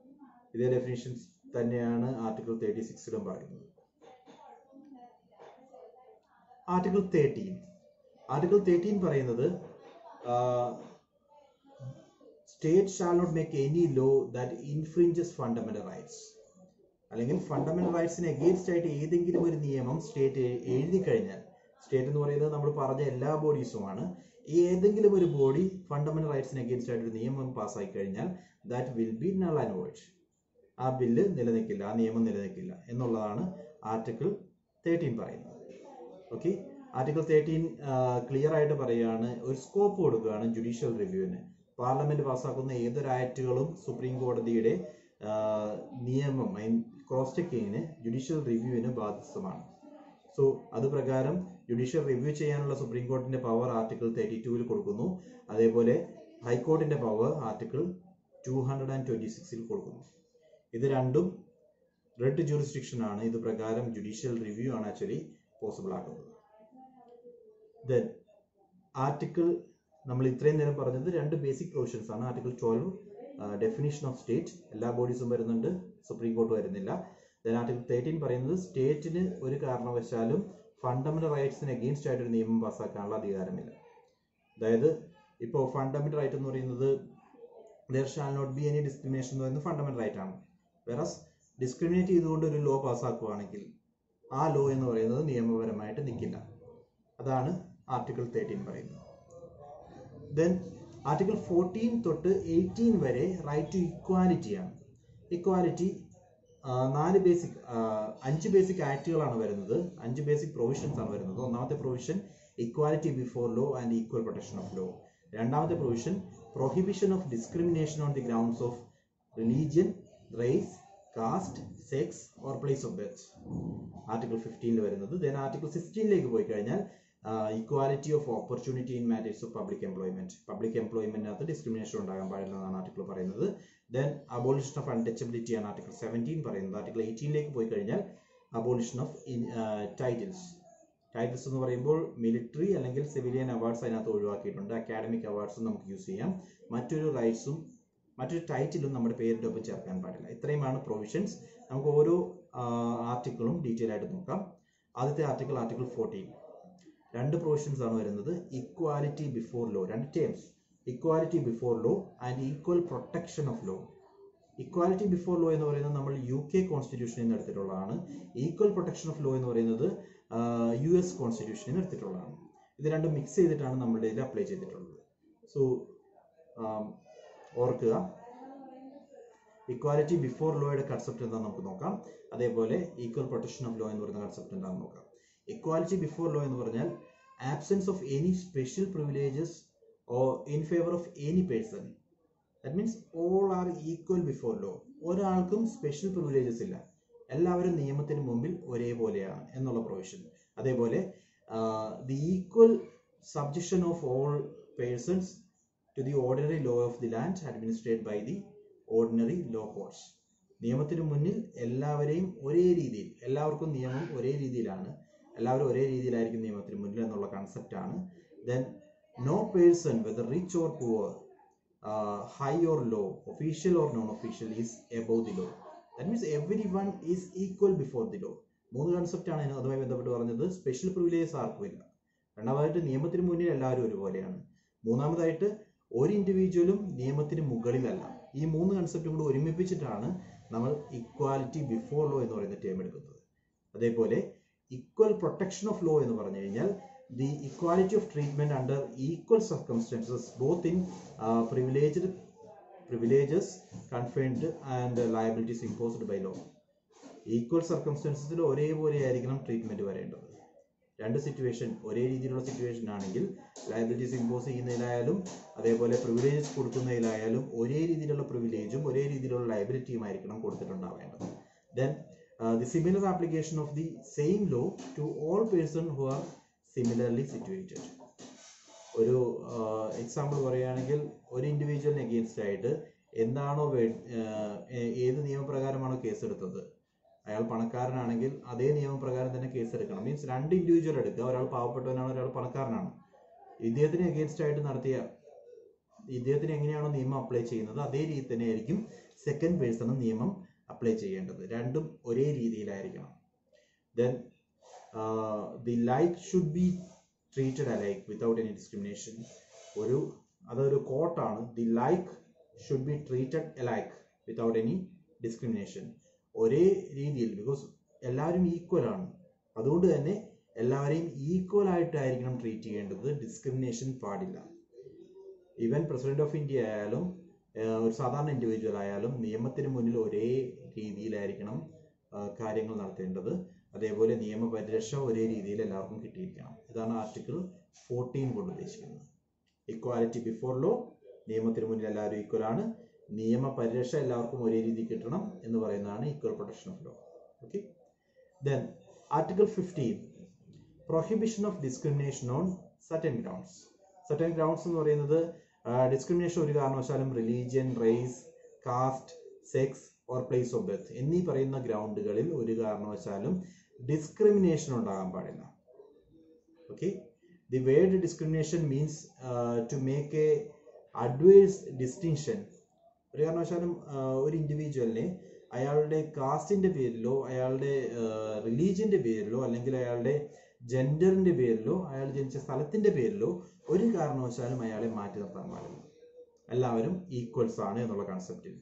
ഇതേ ഡെഫിനിഷൻസ് തന്നെയാണ് ആർട്ടിക്കിൾ തേർട്ടി സിക്സിലും പറയുന്നത് ആർട്ടിക്കിൾ തേർട്ടീൻ ആർട്ടിക്കിൾ തേർട്ടീൻ പറയുന്നത് state shall not make any law that infringes fundamental rights അല്ലെങ്കിൽ ഫണ്ടമെന്റൽ റൈറ്റ്സിന് എഗെയിൻസ്റ്റ് ആയിട്ട് ഏതെങ്കിലും ഒരു നിയമം സ്റ്റേറ്റ് എഴുതി കഴിഞ്ഞാൽ സ്റ്റേറ്റ് എന്ന് പറയുന്നത് നമ്മൾ പറഞ്ഞ എല്ലാ ബോഡീസുമാണ് ഏതെങ്കിലും ഒരു ബോഡി ഫണ്ടമെന്റൽ റൈറ്റ്സിന് എഗെയിൻസ്റ്റ് ആയിട്ട് ഒരു നിയമം പാസ്സായി കഴിഞ്ഞാൽ that will be null and void ആ ബില്ല് നിലനിൽക്കില്ല ആ നിയമം നിലനിൽക്കില്ല എന്നുള്ളതാണ് ആർട്ടിക്കിൾ തേർട്ടീൻ പറയുന്നത് ഓക്കെ ആർട്ടിക്കിൾ തേർട്ടീൻ ക്ലിയർ ആയിട്ട് പറയുകയാണ് ഒരു സ്കോപ്പ് കൊടുക്കുകയാണ് ജുഡീഷ്യൽ റിവ്യൂവിന് പാർലമെന്റ് പാസ്സാക്കുന്ന ഏതൊരു ആക്ടുകളും സുപ്രീം കോടതിയുടെ ആ, നിയമം ക്രോസ് ചെക്കിങ്ങിന് ജുഡീഷ്യൽ റിവ്യൂവിന് ബാധ്യസ്ഥമാണ് സോ അത് പ്രകാരം ജുഡീഷ്യൽ റിവ്യൂ ചെയ്യാനുള്ള സുപ്രീം കോടതിന്റെ പവർ ആർട്ടിക്കിൾ തേർട്ടി ടൂവിൽ കൊടുക്കുന്നു അതേപോലെ ഹൈക്കോർട്ടിന്റെ power article two hundred and twenty സിക്സിൽ കൊടുക്കുന്നു ഇത് രണ്ടും റെഡ് ജൂറിസ്ഡിക്ഷൻ ആണ് ഇത് പ്രകാരം ജുഡീഷ്യൽ റിവ്യൂ ആണ് ആക്ച്വലി പോസിബിൾ ആക്കുന്നത് ദെൻ ആർട്ടിക്കിൾ നമ്മൾ ഇത്രയും നേരം പറഞ്ഞത് രണ്ട് ബേസിക് പ്രൊവിഷൻസ് ആണ് article twelve definition of state എല്ലാ ബോഡീസും വരുന്നുണ്ട് സുപ്രീം കോർട്ട് വരുന്നില്ല ദെൻ ആർട്ടിക്കിൾ തേർട്ടീൻ പറയുന്നത് സ്റ്റേറ്റിന് ഒരു കാരണവശാലും ഫണ്ടമെന്റൽ റൈറ്റ്സിന് അഗെയിൻസ്റ്റ് ആയിട്ട് ഒരു നിയമം പാസ്സാക്കാനുള്ള അധികാരമില്ല അതായത് ഇപ്പോൾ ഫണ്ടമെന്റൽ റൈറ്റ് എന്ന് പറയുന്നത് there shall not be any discrimination എന്ന് പറയുന്നത് ഫണ്ടമെന്റൽ റൈറ്റ് ആണ് വെറസ് ഡിസ്ക്രിമിനേറ്റ് ചെയ്തുകൊണ്ട് ഒരു ലോ പാസ്സാക്കുകയാണെങ്കിൽ ആ ലോ എന്ന് പറയുന്നത് നിയമപരമായിട്ട് നിൽക്കില്ല അതാണ് ആർട്ടിക്കിൾ തേർട്ടീൻ പറയുന്നത് ദെൻ ആർട്ടിക്കിൾ ഫോർട്ടീൻ തൊട്ട് എയ്റ്റീൻ വരെ റൈറ്റ് ടു ഇക്വാലിറ്റി ആണ് ഇക്വാലിറ്റി നാല് ബേസിക് അഞ്ച് ബേസിക് ആക്ടുകളാണ് വരുന്നത് അഞ്ച് ബേസിക് പ്രൊവിഷൻസ് ആണ് വരുന്നത് ഒന്നാമത്തെ provision equality before law and equal protection of law രണ്ടാമത്തെ provision prohibition of discrimination on the grounds of religion race caste sex or place of birth article ഫിഫ്റ്റീനിൽ വരുന്നത് ദെൻ ആർട്ടിക്കിൾ സിക്സ്റ്റീനിലേക്ക് പോയി കഴിഞ്ഞാൽ equality of opportunity in matters of public employment public എംപ്ലോയ്മെന്റിനകത്ത് discrimination ഉണ്ടാകാൻ പാടില്ല എന്നാണ് ആർട്ടിക്കിൾ പറയുന്നത് ദെൻ അബോളിഷൻ ഓഫ് അൺടച്ചബിലിറ്റി ആണ് ആർട്ടിക്കിൾ സെവൻറ്റീൻ പറയുന്നത് ആർട്ടിക്കിൾ എയ്റ്റീനിലേക്ക് പോയി കഴിഞ്ഞാൽ അബോളിഷൻ ഓഫ് ടൈറ്റിൽസ് ടൈറ്റിൽസ് എന്ന് പറയുമ്പോൾ മിലിറ്ററി അല്ലെങ്കിൽ സിവിലിയൻ അവാർഡ്സ് അതിനകത്ത് ഒഴിവാക്കിയിട്ടുണ്ട് അക്കാഡമിക് അവാർഡ്സും നമുക്ക് യൂസ് ചെയ്യാം മറ്റൊരു റൈറ്റ്സും മറ്റൊരു ടൈറ്റിലും നമ്മുടെ പേരിൻ്റെ ഒപ്പം ചേർക്കാൻ പാടില്ല ഇത്രയുമാണ് പ്രൊവിഷൻസ് നമുക്ക് ഓരോ ആർട്ടിക്കിളും ഡീറ്റെയിൽ ആയിട്ട് നോക്കാം ആദ്യത്തെ ആർട്ടിക്കിൾ ആർട്ടിക്കിൾ ഫോർട്ടീൻ രണ്ട് പ്രൊവിഷൻസ് ആണ് വരുന്നത് ഇക്വാലിറ്റി ബിഫോർ ലോ രണ്ട് terms equality before law and equal protection of law equality before law എന്ന് പറയുന്നത് നമ്മൾ യു കെ കോൺസ്റ്റിറ്റ്യൂഷനിൽ നിന്ന് എടുത്തിട്ടുള്ളതാണ് ഈക്വൽ പ്രൊട്ടക്ഷൻ ഓഫ് ലോ എന്ന് പറയുന്നത് യു എസ് കോൺസ്റ്റിറ്റ്യൂഷനിൽ നിന്ന് എടുത്തിട്ടുള്ളതാണ് ഇത് രണ്ടും മിക്സ് ചെയ്തിട്ടാണ് നമ്മുടെ ഇതിൽ അപ്ലൈ ചെയ്തിട്ടുള്ളത് സോ ഓർക്കുക ഇക്വാലിറ്റി ബിഫോർ ലോയുടെ കൺസെപ്റ്റ് എന്താണെന്ന് നമുക്ക് നോക്കാം അതേപോലെ ഈക്വൽ പ്രൊട്ടക്ഷൻ ഓഫ് ലോ എന്ന് പറയുന്ന കൺസെപ്റ്റ് എന്താണെന്ന് നോക്കാം ഇക്വാലിറ്റി ബിഫോർ ലോ എന്ന് പറഞ്ഞാൽ absence of any special privileges or in favour of any person that means all are equal before law ഒരാൾക്കും സ്പെഷ്യൽ പ്രിവിലേജസ് ഇല്ല എല്ലാവരും നിയമത്തിന് മുമ്പിൽ ഒരേപോലെയാണ് എന്നുള്ള പ്രൊവിഷൻ അതേപോലെ the equal subjection of all persons to the ordinary law of the land administrate by the ordinary law courts നിയമത്തിന് മുന്നിൽ എല്ലാവരെയും ഒരേ രീതിയിൽ എല്ലാവർക്കും നിയമം ഒരേ രീതിയിലാണ് എല്ലാവരും ഒരേ രീതിയിലായിരിക്കും നിയമത്തിന് മുന്നിൽ എന്നുള്ള കൺസെപ്റ്റ് ആണ് then no person whether rich or poor high or low official or non official is above the law that means everyone is equal before the law മൂന്ന് കൺസെപ്റ്റ് ആണ് അതുമായി ബന്ധപ്പെട്ട് പറഞ്ഞത് സ്പെഷ്യൽ പ്രിവിലേജസ് ആർക്കും ഇല്ല രണ്ടാമതായിട്ട് നിയമത്തിന് മുന്നിൽ എല്ലാവരും ഒരുപോലെയാണ് മൂന്നാമതായിട്ട് ഒരു ഇൻഡിവിജ്വലും നിയമത്തിന് മുകളിലല്ല ഈ മൂന്ന് കൺസെപ്റ്റും കൂടി ഒരുമിപ്പിച്ചിട്ടാണ് നമ്മൾ ഇക്വാലിറ്റി ബിഫോർ ലോ എന്ന് പറയുന്ന ടേം എടുക്കുന്നത് അതേപോലെ ഈക്വൽ പ്രൊട്ടക്ഷൻ ഓഫ് ലോ എന്ന് പറഞ്ഞു കഴിഞ്ഞാൽ the equality of treatment under equal circumstances both in privileged privileges confined and liabilities imposed by law equal സർക്കംസ്റ്റൻസസിൽ ഒരേപോലെ ആയിരിക്കണം ട്രീറ്റ്മെന്റ് വരേണ്ടത് രണ്ട് സിറ്റുവേഷൻ ഒരേ രീതിയിലുള്ള സിറ്റുവേഷൻ ആണെങ്കിൽ ലയബിലിറ്റീസ് ഇമ്പോസ് ചെയ്യുന്നതിലായാലും അതേപോലെ പ്രിവിലേജസ് കൊടുക്കുന്നതിലായാലും ഒരേ രീതിയിലുള്ള പ്രിവിലേജും ഒരേ രീതിയിലുള്ള ലയബിലിറ്റിയും ആയിരിക്കണം കൊടുത്തിട്ടുണ്ടാവേണ്ടത് then the similar application of the same law to all person who are similarly situated ഒരു എക്സാമ്പിൾ പറയുകയാണെങ്കിൽ ഒരു ഇൻഡിവിജ്വലിന് അഗെയിൻസ്റ്റ് ആയിട്ട് എന്താണോ വേ- ആഹ് ഏ- ഏത് നിയമപ്രകാരമാണോ കേസ് എടുത്തത് അയാൾ പണക്കാരനാണെങ്കിൽ അതേ നിയമപ്രകാരം തന്നെ കേസ് എടുക്കണം മീൻസ് രണ്ട് ഇൻഡിവിജ്വൽ എടുക്കുക ഒരാൾ പാവപ്പെട്ടവനാണ് ഒരാൾ പണക്കാരനാണ് ഇദ്ദേഹത്തിന് അഗേൻസ്റ്റ് ആയിട്ട് നടത്തിയ ഇദ്ദേഹത്തിന് എങ്ങനെയാണോ നിയമം അപ്ലൈ ചെയ്യുന്നത് അതേ രീതി തന്നെ ആയിരിക്കും സെക്കൻഡ് പേഴ്സണും നിയമം അപ്ലൈ ചെയ്യേണ്ടത് രണ്ടും ഒരേ രീതിയിലായിരിക്കണം then the like should be treated alike without any discrimination ഒരു അതൊരു കോട്ടാണ് the like should be treated alike without any discrimination ഒരേ രീതിയിൽ ബിക്കോസ് എല്ലാവരും ഈക്വൽ ആണ് അതുകൊണ്ട് തന്നെ എല്ലാവരെയും ഈക്വൽ ആയിട്ടായിരിക്കണം ട്രീറ്റ് ചെയ്യേണ്ടത് ഡിസ്ക്രിമിനേഷൻ പാടില്ല ഈവൻ പ്രസിഡന്റ് ഓഫ് ഇന്ത്യ ആയാലും ഏഹ്, ഒരു സാധാരണ ഇൻഡിവിജ്വൽ ആയാലും നിയമത്തിന് മുന്നിൽ ഒരേ രീതിയിലായിരിക്കണം ആഹ്, കാര്യങ്ങൾ നടത്തേണ്ടത് അതേപോലെ നിയമപരിരക്ഷ ഒരേ രീതിയിൽ എല്ലാവർക്കും കിട്ടിയിരിക്കണം ഇതാണ് ആർട്ടിക്കിൾ ഫോർട്ടീൻ കൊണ്ട് ഉദ്ദേശിക്കുന്നത് ഇക്വാലിറ്റി ബിഫോർ ലോ നിയമത്തിന് മുന്നിൽ എല്ലാവരും ഈക്വൽ ആണ് നിയമപരിരക്ഷ എല്ലാവർക്കും ഒരേ രീതി കിട്ടണം എന്ന് പറയുന്നതാണ് equal protection of law okay then article fifteen prohibition of discrimination on certain grounds certain grounds എന്ന് പറയുന്നത് ഡിസ്ക്രിമിനേഷൻ ഒരു കാരണവശാലും religion race caste sex or place of birth എന്നീ പറയുന്ന ഗ്രൗണ്ടുകളിൽ ഒരു കാരണവശാലും ഡിസ്ക്രിമിനേഷൻ ഉണ്ടാകാൻ പാടില്ല okay the word discrimination means to make a adverse distinction ഒരു കാരണവശാലും uh, ഒരു ഇൻഡിവിജ്വലിനെ അയാളുടെ കാസ്റ്റിന്റെ പേരിലോ അയാളുടെ റിലീജിയന്റെ പേരിലോ അല്ലെങ്കിൽ അയാളുടെ ജെൻഡറിന്റെ പേരിലോ അയാൾ ജനിച്ച സ്ഥലത്തിന്റെ പേരിലോ ഒരു കാരണവശാലും അയാളെ മാറ്റി നിർത്താൻ പാടില്ല എല്ലാവരും ഈക്വൽസ് ആണ് എന്നുള്ള കൺസെപ്റ്റിൽ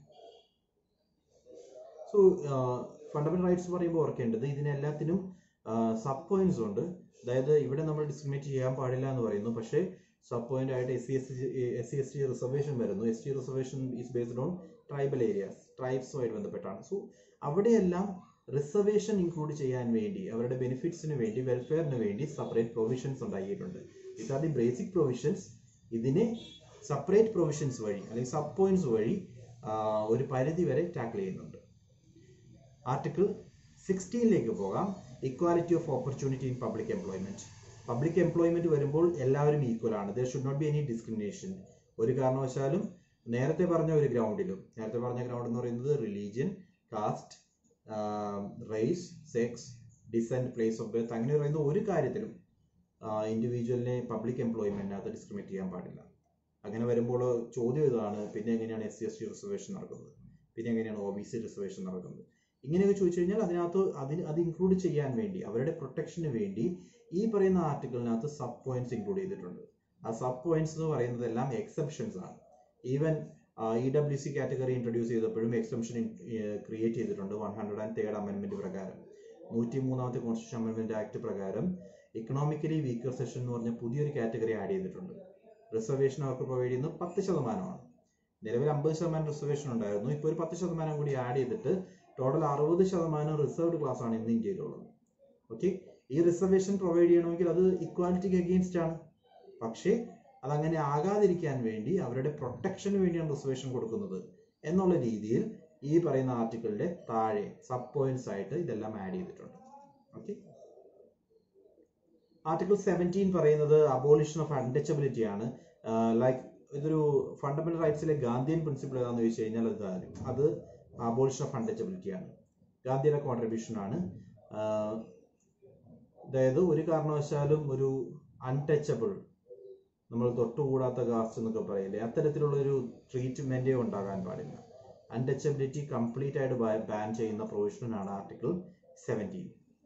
സോ ഫണ്ടമെന്റൽ റൈറ്റ്സ് പറയുമ്പോൾ ഓർക്കേണ്ടത് ഇതിനെല്ലാത്തിനും സബ് പോയിന്റ്സ് ഉണ്ട് അതായത് ഇവിടെ നമ്മൾ ഡിസ്ക്രിമിനേറ്റ് ചെയ്യാൻ പാടില്ല എന്ന് പറയുന്നു പക്ഷേ സബ് പോയിന്റ് ആയിട്ട് S C S S C S T reservation വരുന്നു S T reservation is based on tribal areas ട്രൈബ്സുമായിട്ട് ബന്ധപ്പെട്ടാണ് സോ അവിടെയെല്ലാം റിസർവേഷൻ ഇൻക്ലൂഡ് ചെയ്യാൻ വേണ്ടി അവരുടെ ബെനിഫിറ്റ്സിന് വേണ്ടി വെൽഫെയറിന് വേണ്ടി സെപ്പറേറ്റ് പ്രൊവിഷൻസ് ഉണ്ടാക്കിയിട്ടുണ്ട് it are the basic provisions ഇതിനെ സെപ്പറേറ്റ് പ്രൊവിഷൻസ് വഴി അല്ലെങ്കിൽ സബ് പോയിന്റ്സ് വഴി ആ, ഒരു പരിധി വരെ ടാക്കിൾ ചെയ്യുന്നുണ്ട് ആർട്ടിക്കിൾ സിക്സ്റ്റീനിലേക്ക് പോകാം equality of opportunity in public employment public employment വരുമ്പോൾ എല്ലാവരും ഈക്വൽ ആണ് there should not be any discrimination ഒരു കാരണവശാലും നേരത്തെ പറഞ്ഞ ഒരു ഗ്രൗണ്ടിലും നേരത്തെ പറഞ്ഞ ഗ്രൗണ്ട് എന്ന് പറയുന്നത് religion caste race sex descent place of birth അങ്ങനെ പറയുന്ന ഒരു കാര്യത്തിലും ഇൻഡിവിജ്വലിനെ പബ്ലിക് എംപ്ലോയ്മെന്റിനകത്ത് ഡിസ്ക്രിമിനേറ്റ് ചെയ്യാൻ പാടില്ല അങ്ങനെ വരുമ്പോൾ ചോദ്യം ഇതാണ് പിന്നെ എങ്ങനെയാണ് S C S T reservation നടക്കുന്നത് പിന്നെ എങ്ങനെയാണ് ഒ ബി സി റിസർവേഷൻ നടക്കുന്നത് ഇങ്ങനെയൊക്കെ ചോദിച്ചു കഴിഞ്ഞാൽ അതിനകത്ത് അതിന് അത് ഇൻക്ലൂഡ് ചെയ്യാൻ വേണ്ടി അവരുടെ പ്രൊട്ടക്ഷന് വേണ്ടി ഈ പറയുന്ന ആർട്ടിക്കിളിനകത്ത് സബ് പോയിന്റ്സ് ഇൻക്ലൂഡ് ചെയ്തിട്ടുണ്ട് ആ സബ് പോയിന്റ്സ് എന്ന് പറയുന്നതെല്ലാം എക്സെപ്ഷൻസ് ആണ് even E W C category introduce ചെയ്തപ്പോഴും എക്സെപ്ഷൻ ക്രിയേറ്റ് ചെയ്തിട്ടുണ്ട് one hundred and third amendment പ്രകാരം നൂറ്റി മൂന്നാമത്തെ കോൺസ്റ്റിറ്റ്യൂഷൻ അമെന്റ്മെന്റ് ആക്ട് പ്രകാരം ഇക്കണോമിക്കലി വീക്കർ സെഷൻ എന്ന് പറഞ്ഞ പുതിയൊരു കാറ്റഗറി ആഡ് ചെയ്തിട്ടുണ്ട് റിസർവേഷൻ അവർക്ക് പ്രൊവൈഡ് ചെയ്യുന്നത് പത്ത് ശതമാനമാണ് നിലവിൽ അമ്പത് ശതമാനം റിസർവേഷൻ ഉണ്ടായിരുന്നു ഇപ്പോൾ ഒരു പത്ത് ശതമാനം കൂടി ആഡ് ചെയ്തിട്ട് ടോട്ടൽ അറുപത് ശതമാനം റിസർവ്ഡ് ക്ലാസ് ആണ് ഇന്ന് ഇന്ത്യയിലുള്ളത് ഓക്കെ ഈ റിസർവേഷൻ പ്രൊവൈഡ് ചെയ്യണമെങ്കിൽ അത് ഇക്വാലിറ്റിക്ക് അഗെയിൻസ്റ്റ് ആണ് പക്ഷേ അതങ്ങനെ ആകാതിരിക്കാൻ വേണ്ടി അവരുടെ പ്രൊട്ടക്ഷന് വേണ്ടിയാണ് റിസർവേഷൻ കൊടുക്കുന്നത് എന്നുള്ള രീതിയിൽ ഈ പറയുന്ന ആർട്ടിക്കിളിന്റെ താഴെ സബ് പോയിന്റ്സ് ആയിട്ട് ഇതെല്ലാം ആഡ് ചെയ്തിട്ടുണ്ട് ഓക്കെ ആർട്ടിക്കിൾ സെവൻറ്റീൻ പറയുന്നത് അബോളിഷൻ ഓഫ് അൺടച്ചബിലിറ്റി ആണ് ലൈക്ക് ഇതൊരു ഫണ്ടമെന്റൽ റൈറ്റ്സിലെ ഗാന്ധിയൻ പ്രിൻസിപ്പിൾ ഏതാണെന്ന് ചോദിച്ചു കഴിഞ്ഞാൽ അത് അത് അബോളിഷൻ ഓഫ് അൺടച്ചബിലിറ്റി ആണ് ഗാന്ധിയുടെ കോൺട്രിബ്യൂഷൻ ആണ് ആഹ് അതായത് ഒരു കാരണവശാലും ഒരു അൺടച്ചബിൾ നമ്മൾ തൊട്ടുകൂടാത്ത കാസ്റ്റ് എന്നൊക്കെ പറയില്ലേ അത്തരത്തിലുള്ള ഒരു ട്രീറ്റ്മെന്റേ ഉണ്ടാകാൻ പാടില്ല അൺടച്ചബിലിറ്റി കംപ്ലീറ്റ് ആയിട്ട് ബാൻ ചെയ്യുന്ന പ്രൊവിഷനാണ് article seventeen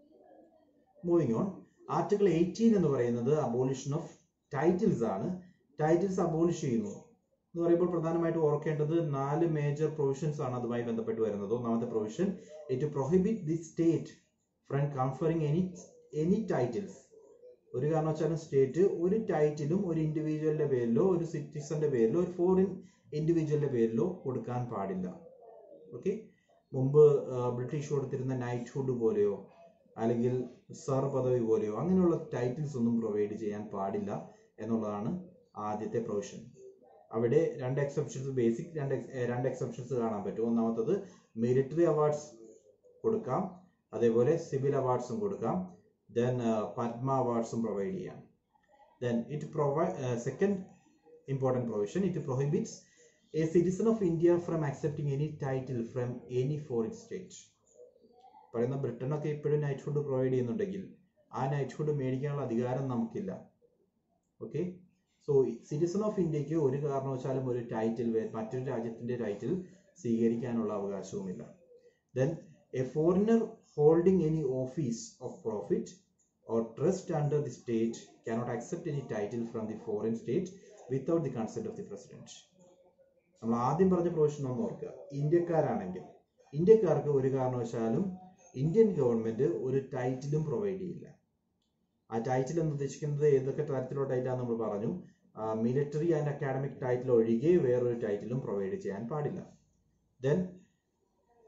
moving on article eighteen എന്ന് പറയുന്നത് അബോളിഷൻ ഓഫ് ടൈറ്റിൽസ് ആണ് ടൈറ്റിൽസ് അബോളിഷ് ചെയ്യുന്നു എന്ന് പറയുമ്പോൾ പ്രധാനമായിട്ട് ഓർക്കേണ്ടത് നാല് മേജർ പ്രൊവിഷൻസ് ആണ് അതുമായി ബന്ധപ്പെട്ട് വരുന്നത് ഒന്നാമത്തെ provision it prohibit the state from conferring any any titles ഒരു കാരണവശാലും സ്റ്റേറ്റ് ഒരു ടൈറ്റിലും ഒരു ഇൻഡിവിജ്വലിന്റെ പേരിലോ ഒരു സിറ്റിസന്റെ പേരിലോ ഒരു ഫോറിൻ ഇൻഡിവിജ്വലിന്റെ പേരിലോ കൊടുക്കാൻ പാടില്ല ഓക്കെ മുമ്പ് ആ, ബ്രിട്ടീഷ് കൊടുത്തിരുന്ന നൈറ്റ്ഹുഡ് പോലെയോ അല്ലെങ്കിൽ സർ പദവി പോലെയോ അങ്ങനെയുള്ള ടൈറ്റിൽസ് ഒന്നും പ്രൊവൈഡ് ചെയ്യാൻ പാടില്ല എന്നുള്ളതാണ് ആദ്യത്തെ പ്രൊവിഷൻ അവിടെ രണ്ട് എക്സെപ്ഷൻസ് ബേസിക് രണ്ട് ex- ഏർ രണ്ട് എക്സെപ്ഷൻസ് കാണാൻ പറ്റും ഒന്നാമത്തത് മിലിറ്ററി അവാർഡ്സ് കൊടുക്കാം അതേപോലെ സിവിൽ അവാർഡ്സും കൊടുക്കാം ദെൻ പത്മ അവാർഡ്സും പ്രൊവൈഡ് ചെയ്യാം then it provide second important provision it prohibits a citizen of India from accepting any title from any foreign state പറയുന്ന ബ്രിട്ടനൊക്കെ ഇപ്പോഴും നൈറ്റ് ഫുഡ് പ്രൊവൈഡ് ചെയ്യുന്നുണ്ടെങ്കിൽ ആ നൈറ്റ് ഫുഡ് മേടിക്കാനുള്ള അധികാരം നമുക്കില്ല ഓക്കെ സോ സിറ്റിസൺ ഓഫ് ഇന്ത്യക്ക് ഒരു കാരണവശാലും ഒരു ടൈറ്റിൽ മറ്റൊരു രാജ്യത്തിന്റെ ടൈറ്റിൽ സ്വീകരിക്കാനുള്ള അവകാശവുമില്ല then a foreigner holding any office of profit or trust under the state cannot accept any title from the foreign state without the consent of the president നമ്മൾ ആദ്യം പറഞ്ഞ പ്രൊവിഷൻ ഒന്ന് ഓർക്കുക ഇന്ത്യക്കാരാണെങ്കിൽ ഇന്ത്യക്കാർക്ക് ഒരു കാരണവശാലും ഇന്ത്യൻ ഗവൺമെന്റ് ഒരു ടൈറ്റിലും പ്രൊവൈഡ് ചെയ്യില്ല ആ ടൈറ്റിൽ എന്ന് ഉദ്ദേശിക്കുന്നത് ഏതൊക്കെ തരത്തിലുള്ള ടൈറ്റിലാണ് നമ്മൾ പറഞ്ഞു മിലിറ്ററി ആൻഡ് അക്കാഡമിക് ടൈറ്റിൽ ഒഴികെ വേറൊരു ടൈറ്റിലും പ്രൊവൈഡ് ചെയ്യാൻ പാടില്ല ദെൻ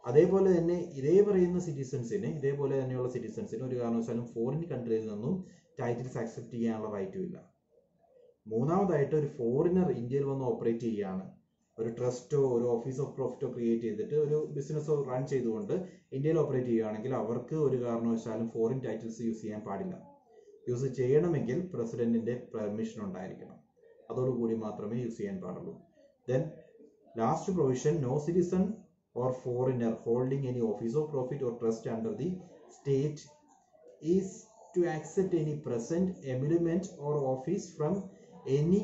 അതേപോലെ തന്നെ ഇതേ പറയുന്ന സിറ്റിസൺസിന് ഇതേപോലെ തന്നെയുള്ള സിറ്റിസൺസിന് ഒരു കാരണവശാലും ഫോറിൻ കൺട്രിയിൽ നിന്നും ടൈറ്റിൽസ് അക്സെപ്റ്റ് ചെയ്യാനുള്ള റൈറ്റും ഇല്ല മൂന്നാമതായിട്ട് ഒരു ഫോറിനർ ഇന്ത്യയിൽ വന്ന് ഓപ്പറേറ്റ് ചെയ്യുകയാണ് ഒരു ട്രസ്റ്റോ ഒരു ഓഫീസ് ഓഫ് പ്രോഫിറ്റോ ക്രിയേറ്റ് ചെയ്തിട്ട് ഒരു ബിസിനസ്സോ റൺ ചെയ്തുകൊണ്ട് ഇന്ത്യയിൽ ഓപ്പറേറ്റ് ചെയ്യുകയാണെങ്കിൽ അവർക്ക് ഒരു കാരണവശാലും ഫോറിൻ ടൈറ്റിൽസ് യൂസ് ചെയ്യാൻ പാടില്ല യൂസ് ചെയ്യണമെങ്കിൽ പ്രസിഡന്റിന്റെ പെർമിഷൻ ഉണ്ടായിരിക്കണം അതോടുകൂടി മാത്രമേ യൂസ് ചെയ്യാൻ പാടുള്ളൂ then last provision no citizen or foreigner holding any office of profit or trust under the state is to accept any present emolument or office from any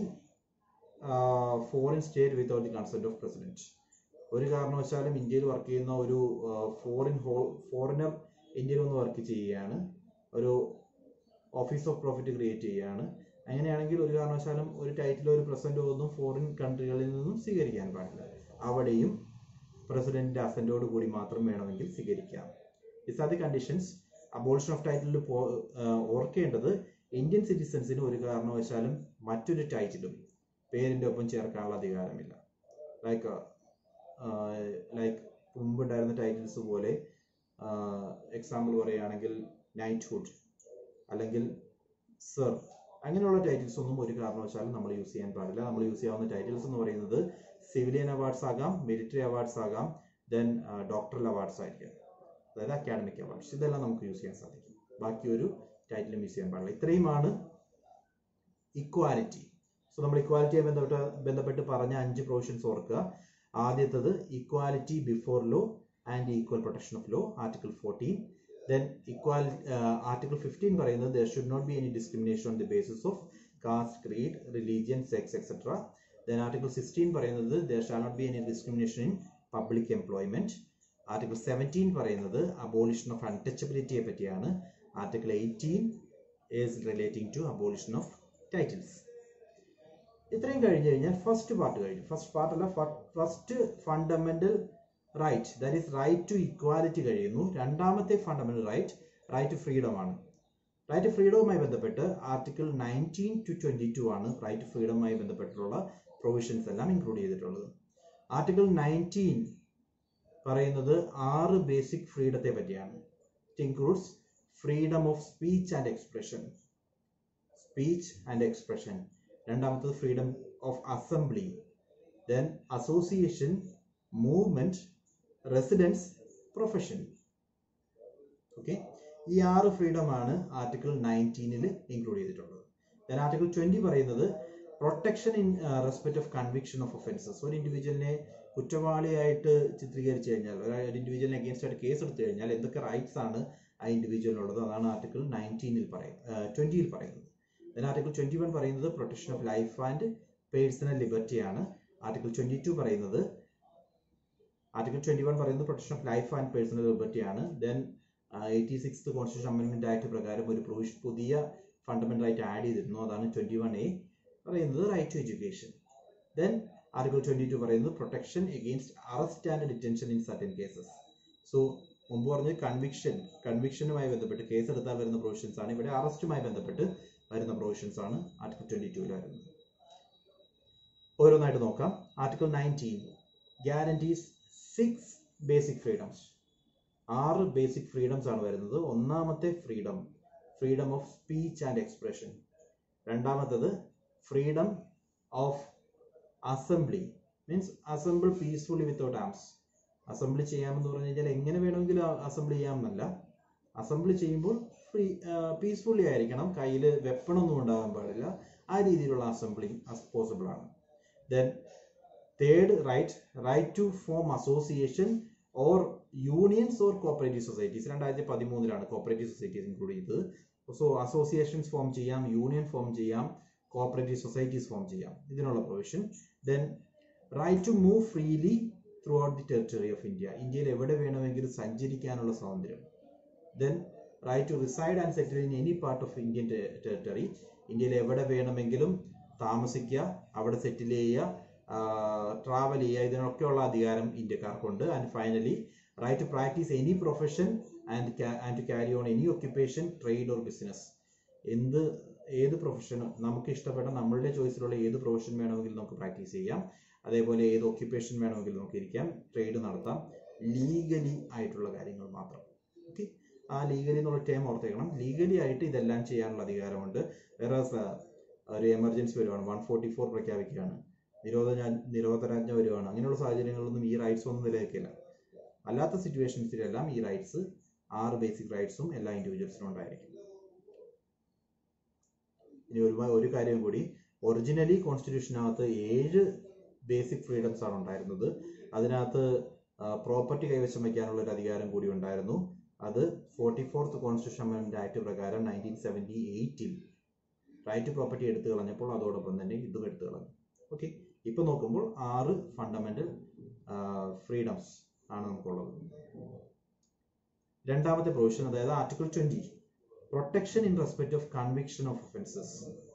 foreign state without the consent of president ഒരു കാരണവശാലും ഇന്ത്യയിൽ work ചെയ്യുന്ന ഒരു foreign ഹോ foreigner ഇന്ത്യയിൽ വന്ന് work ചെയ്യുകയാണ് ഒരു ഓഫീസ് ഓഫ് പ്രോഫിറ്റ് ക്രിയേറ്റ് ചെയ്യുകയാണ് അങ്ങനെയാണെങ്കിൽ ഒരു കാരണവശാലും ഒരു ടൈറ്റിലോ ഒരു പ്രസന്റോ ഒന്നും ഫോറിൻ കൺട്രികളിൽ നിന്നും സ്വീകരിക്കാൻ പാടില്ല അവിടെയും പ്രസിഡന്റിന്റെ അസന്റോട് കൂടി മാത്രം വേണമെങ്കിൽ സ്വീകരിക്കാം is are the conditions abolition of ടൈറ്റിലിൽ ഓർക്കേണ്ടത് ഇന്ത്യൻ സിറ്റിസൺസിന് ഒരു കാരണവശാലും മറ്റൊരു ടൈറ്റിലും പേരിന്റെ ഒപ്പം ചേർക്കാനുള്ള അധികാരമില്ല ലൈക്ക് ലൈക്ക് മുമ്പുണ്ടായിരുന്ന ടൈറ്റിൽസ് പോലെ എക്സാമ്പിൾ പറയുകയാണെങ്കിൽ നൈറ്റ്ഹുഡ് അല്ലെങ്കിൽ സർ അങ്ങനെയുള്ള ടൈറ്റിൽസ് ഒന്നും ഒരു കാരണവശാലും നമ്മൾ യൂസ് ചെയ്യാൻ പാടില്ല നമ്മൾ യൂസ് ചെയ്യാവുന്ന ടൈറ്റിൽസ് എന്ന് പറയുന്നത് സിവിലിയൻ അവാർഡ്സ് ആകാം മിലിറ്ററി അവാർഡ്സ് ആകാം ദെൻ ഡോക്ടറൽ അവാർഡ്സ് ആയിരിക്കാം അതായത് അക്കാഡമിക് അവാർഡ്സ് ഇതെല്ലാം നമുക്ക് യൂസ് ചെയ്യാൻ സാധിക്കും ബാക്കി ഒരു ടൈറ്റിലും യൂസ് ചെയ്യാൻ പാടില്ല ഇത്രയുമാണ് ഇക്വാലിറ്റി സോ നമ്മൾ ഇക്വാലിറ്റിയെ ബന്ധപ്പെട്ട് ബന്ധപ്പെട്ട് പറഞ്ഞ അഞ്ച് പ്രൊവിഷൻസ് ഓർക്കുക ആദ്യത്തത് equality before law and equal protection of law article fourteen then equal article fifteen പറയുന്നത് there should not be any discrimination on the basis of caste creed religion sex etcetera then article sixteen പറയുന്നത് there shall not be any discrimination in public employment article seventeen പറയുന്നത് abolition of അൺടച്ചബിലിറ്റിയെ പറ്റിയാണ് article eighteen is relating to abolition of titles ഇത്രയും കഴിഞ്ഞ് കഴിഞ്ഞാൽ first part കഴിഞ്ഞു first part അല്ല first fundamental right that is right to equality കഴിയുന്നു രണ്ടാമത്തെ fundamental right right to freedom ആണ് റൈറ്റ് ടു ഫ്രീഡവുമായി ബന്ധപ്പെട്ട് article nineteen to twenty two ആണ് റൈറ്റ് ടു ഫ്രീഡവുമായി ബന്ധപ്പെട്ടുള്ള പ്രൊവിഷൻസ് എല്ലാം ഇൻക്ലൂഡ് ചെയ്തിട്ടുള്ളത് ആർട്ടിക്കിൾ നയൻറ്റീൻ പറയുന്നത് ആറ് ബേസിക് ഫ്രീഡത്തെ പറ്റിയാണ് it includes freedom of speech and expression speech and expression രണ്ടാമത്തത് freedom of assembly then association movement residence profession okay ഈ ആറ് ഫ്രീഡം ആണ് ആർട്ടിക്കിൾ നയൻറ്റീനിൽ ഇൻക്ലൂഡ് ചെയ്തിട്ടുള്ളത് ദെൻ ആർട്ടിക്കിൾ ട്വന്റി പറയുന്നത് protection in respect of conviction of offences ഒരു ഇൻഡിവിജ്വലിനെ കുറ്റവാളിയായിട്ട് ചിത്രീകരിച്ചു കഴിഞ്ഞാൽ ഒരു ഇൻഡിവിജ്വലിനെ അഗേൻസ്റ്റ് ആയിട്ട് കേസ് എടുത്തു കഴിഞ്ഞാൽ എന്തൊക്കെ റൈറ്റ്സ് ആണ് ആ ഇൻഡിവിജ്വലിനുള്ളത് അതാണ് ആർട്ടിക്കിൾ നയൻറ്റീനിൽ പറയുന്നത് ട്വന്റിയിൽ പറയുന്നത് ദെൻ ആർട്ടിക്കിൾ ട്വന്റി വൺ പറയുന്നത് protection of life and personal liberty ആണ് ആർട്ടിക്കിൾ ട്വന്റി ടു പറയുന്നത് ആർട്ടിക്കിൾ ട്വന്റി വൺ പറയുന്നത് protection of life and personal liberty ആണ് then eighty six constitution amendment act പ്രകാരം ഒരു പ്രൊവിഷൻ പുതിയ ഫണ്ടമെന്റൽ ആയിട്ട് ആഡ് ചെയ്തിരുന്നു അതാണ് ട്വന്റി വൺ എ പറയുന്നത് right to education then article twenty two പറയുന്നത് protection against arrest and detention in certain cases so മുമ്പ് പറഞ്ഞത് കൺവിക്ഷൻ കൺവിക്ഷനുമായി ബന്ധപ്പെട്ട് കേസ് എടുത്താൽ വരുന്ന പ്രൊവിഷൻസ് ആണ് ഇവിടെ അറസ്റ്റുമായി ബന്ധപ്പെട്ട് വരുന്ന പ്രൊവിഷൻസ് ആണ് ആർട്ടിക്കിൾ ട്വന്റി ടുവിൽ വരുന്നത് ഓരോന്നായിട്ട് നോക്കാം article nineteen guarantees six basic freedoms ആറ് ബേസിക് ഫ്രീഡംസ് ആണ് വരുന്നത് ഒന്നാമത്തെ freedom freedom of speech and expression രണ്ടാമത്തത് freedom of assembly means assemble peacefully without arms assembly ചെയ്യാമെന്ന് പറഞ്ഞു കഴിഞ്ഞാൽ എങ്ങനെ വേണമെങ്കിലും അസംബ്ലി ചെയ്യാമെന്നല്ല അസംബ്ലി ചെയ്യുമ്പോൾ ഫ്രീ പീസ്ഫുള്ളി ആയിരിക്കണം കയ്യിൽ വെപ്പണൊന്നും ഉണ്ടാകാൻ പാടില്ല ആ രീതിയിലുള്ള അസംബ്ലി പോസിബിൾ ആണ് then third right right to form association or unions or cooperative societies രണ്ടായിരത്തി പതിമൂന്നിലാണ് കോപ്പറേറ്റീവ് സൊസൈറ്റീസ് ഇൻക്ലൂഡ് ചെയ്തത് സോ അസോസിയേഷൻസ് ഫോം ചെയ്യാം യൂണിയൻ ഫോം ചെയ്യാം കോപ്പറേറ്റീവ് സൊസൈറ്റീസ് ഫോം ചെയ്യാം ഇതിനുള്ള provision then right to move freely throughout the territory of India ഇന്ത്യയിൽ എവിടെ വേണമെങ്കിലും സഞ്ചരിക്കാനുള്ള സ്വാതന്ത്ര്യം then right to reside and settle in any part of Indian territory ഇന്ത്യയിൽ എവിടെ വേണമെങ്കിലും താമസിക്കുക അവിടെ സെറ്റിൽ ചെയ്യുക ട്രാവൽ ചെയ്യുക ഇതിനൊക്കെയുള്ള അധികാരം ഇന്ത്യക്കാർക്കുണ്ട് and finally right to practice any profession and and to carry on any occupation trade or business എന്ത് ഏത് പ്രൊഫഷനും നമുക്ക് ഇഷ്ടപ്പെട്ട നമ്മളുടെ ചോയ്സിലുള്ള ഏത് പ്രൊഫഷൻ വേണമെങ്കിലും നമുക്ക് പ്രാക്ടീസ് ചെയ്യാം അതേപോലെ ഏത് ഒക്യുപ്പേഷൻ വേണമെങ്കിലും നമുക്ക് ഇരിക്കാം ട്രേഡ് നടത്താം ലീഗലി ആയിട്ടുള്ള കാര്യങ്ങൾ മാത്രം ഓക്കെ ആ ലീഗലി എന്നുള്ള ടേം ഓർത്തേക്കണം ലീഗലി ആയിട്ട് ഇതെല്ലാം ചെയ്യാനുള്ള അധികാരമുണ്ട് വേറെ ഒരു എമർജൻസി വരുവാണ് വൺ ഫോർട്ടി ഫോർ പ്രഖ്യാപിക്കുകയാണ് നിരോധന നിരോധനാജ്ഞ വരുവാണ് അങ്ങനെയുള്ള സാഹചര്യങ്ങളിലൊന്നും ഈ റൈറ്റ്സ് ഒന്നും നിലനിൽക്കില്ല അല്ലാത്ത സിറ്റുവേഷൻസിലെല്ലാം ഈ റൈറ്റ്സ് ആറ് ബേസിക് റൈറ്റ്സും എല്ലാ ഇൻഡിവിജ്വൽസിനും ഉണ്ടായിരിക്കും ഇനി ഒരു ഒരു കാര്യം കൂടി ഒറിജിനലി കോൺസ്റ്റിറ്റ്യൂഷനകത്ത് ഏഴ് ബേസിക് ഫ്രീഡംസ് ആണ് ഉണ്ടായിരുന്നത് അതിനകത്ത് പ്രോപ്പർട്ടി കൈവശം വയ്ക്കാനുള്ള ഒരു അധികാരം കൂടി ഉണ്ടായിരുന്നു അത് ഫോർട്ടി ഫോർത്ത് കോൺസ്റ്റിറ്റ്യൂഷൻ അമെൻമെന്റ് ആക്ട് പ്രകാരം നയൻറ്റീൻ സെവൻറ്റി എയ്റ്റിൽ റൈറ്റ് ടു പ്രോപ്പർട്ടി എടുത്തു കളഞ്ഞപ്പോൾ അതോടൊപ്പം തന്നെ ഇതും എടുത്തു കളഞ്ഞു ഓക്കെ ഇപ്പൊ നോക്കുമ്പോൾ ആറ് ഫണ്ടമെന്റൽ ഫ്രീഡംസ് ആണ് നമുക്കുള്ളത് രണ്ടാമത്തെ പ്രൊവിഷൻ അതായത് article twenty protection in respect of conviction of offences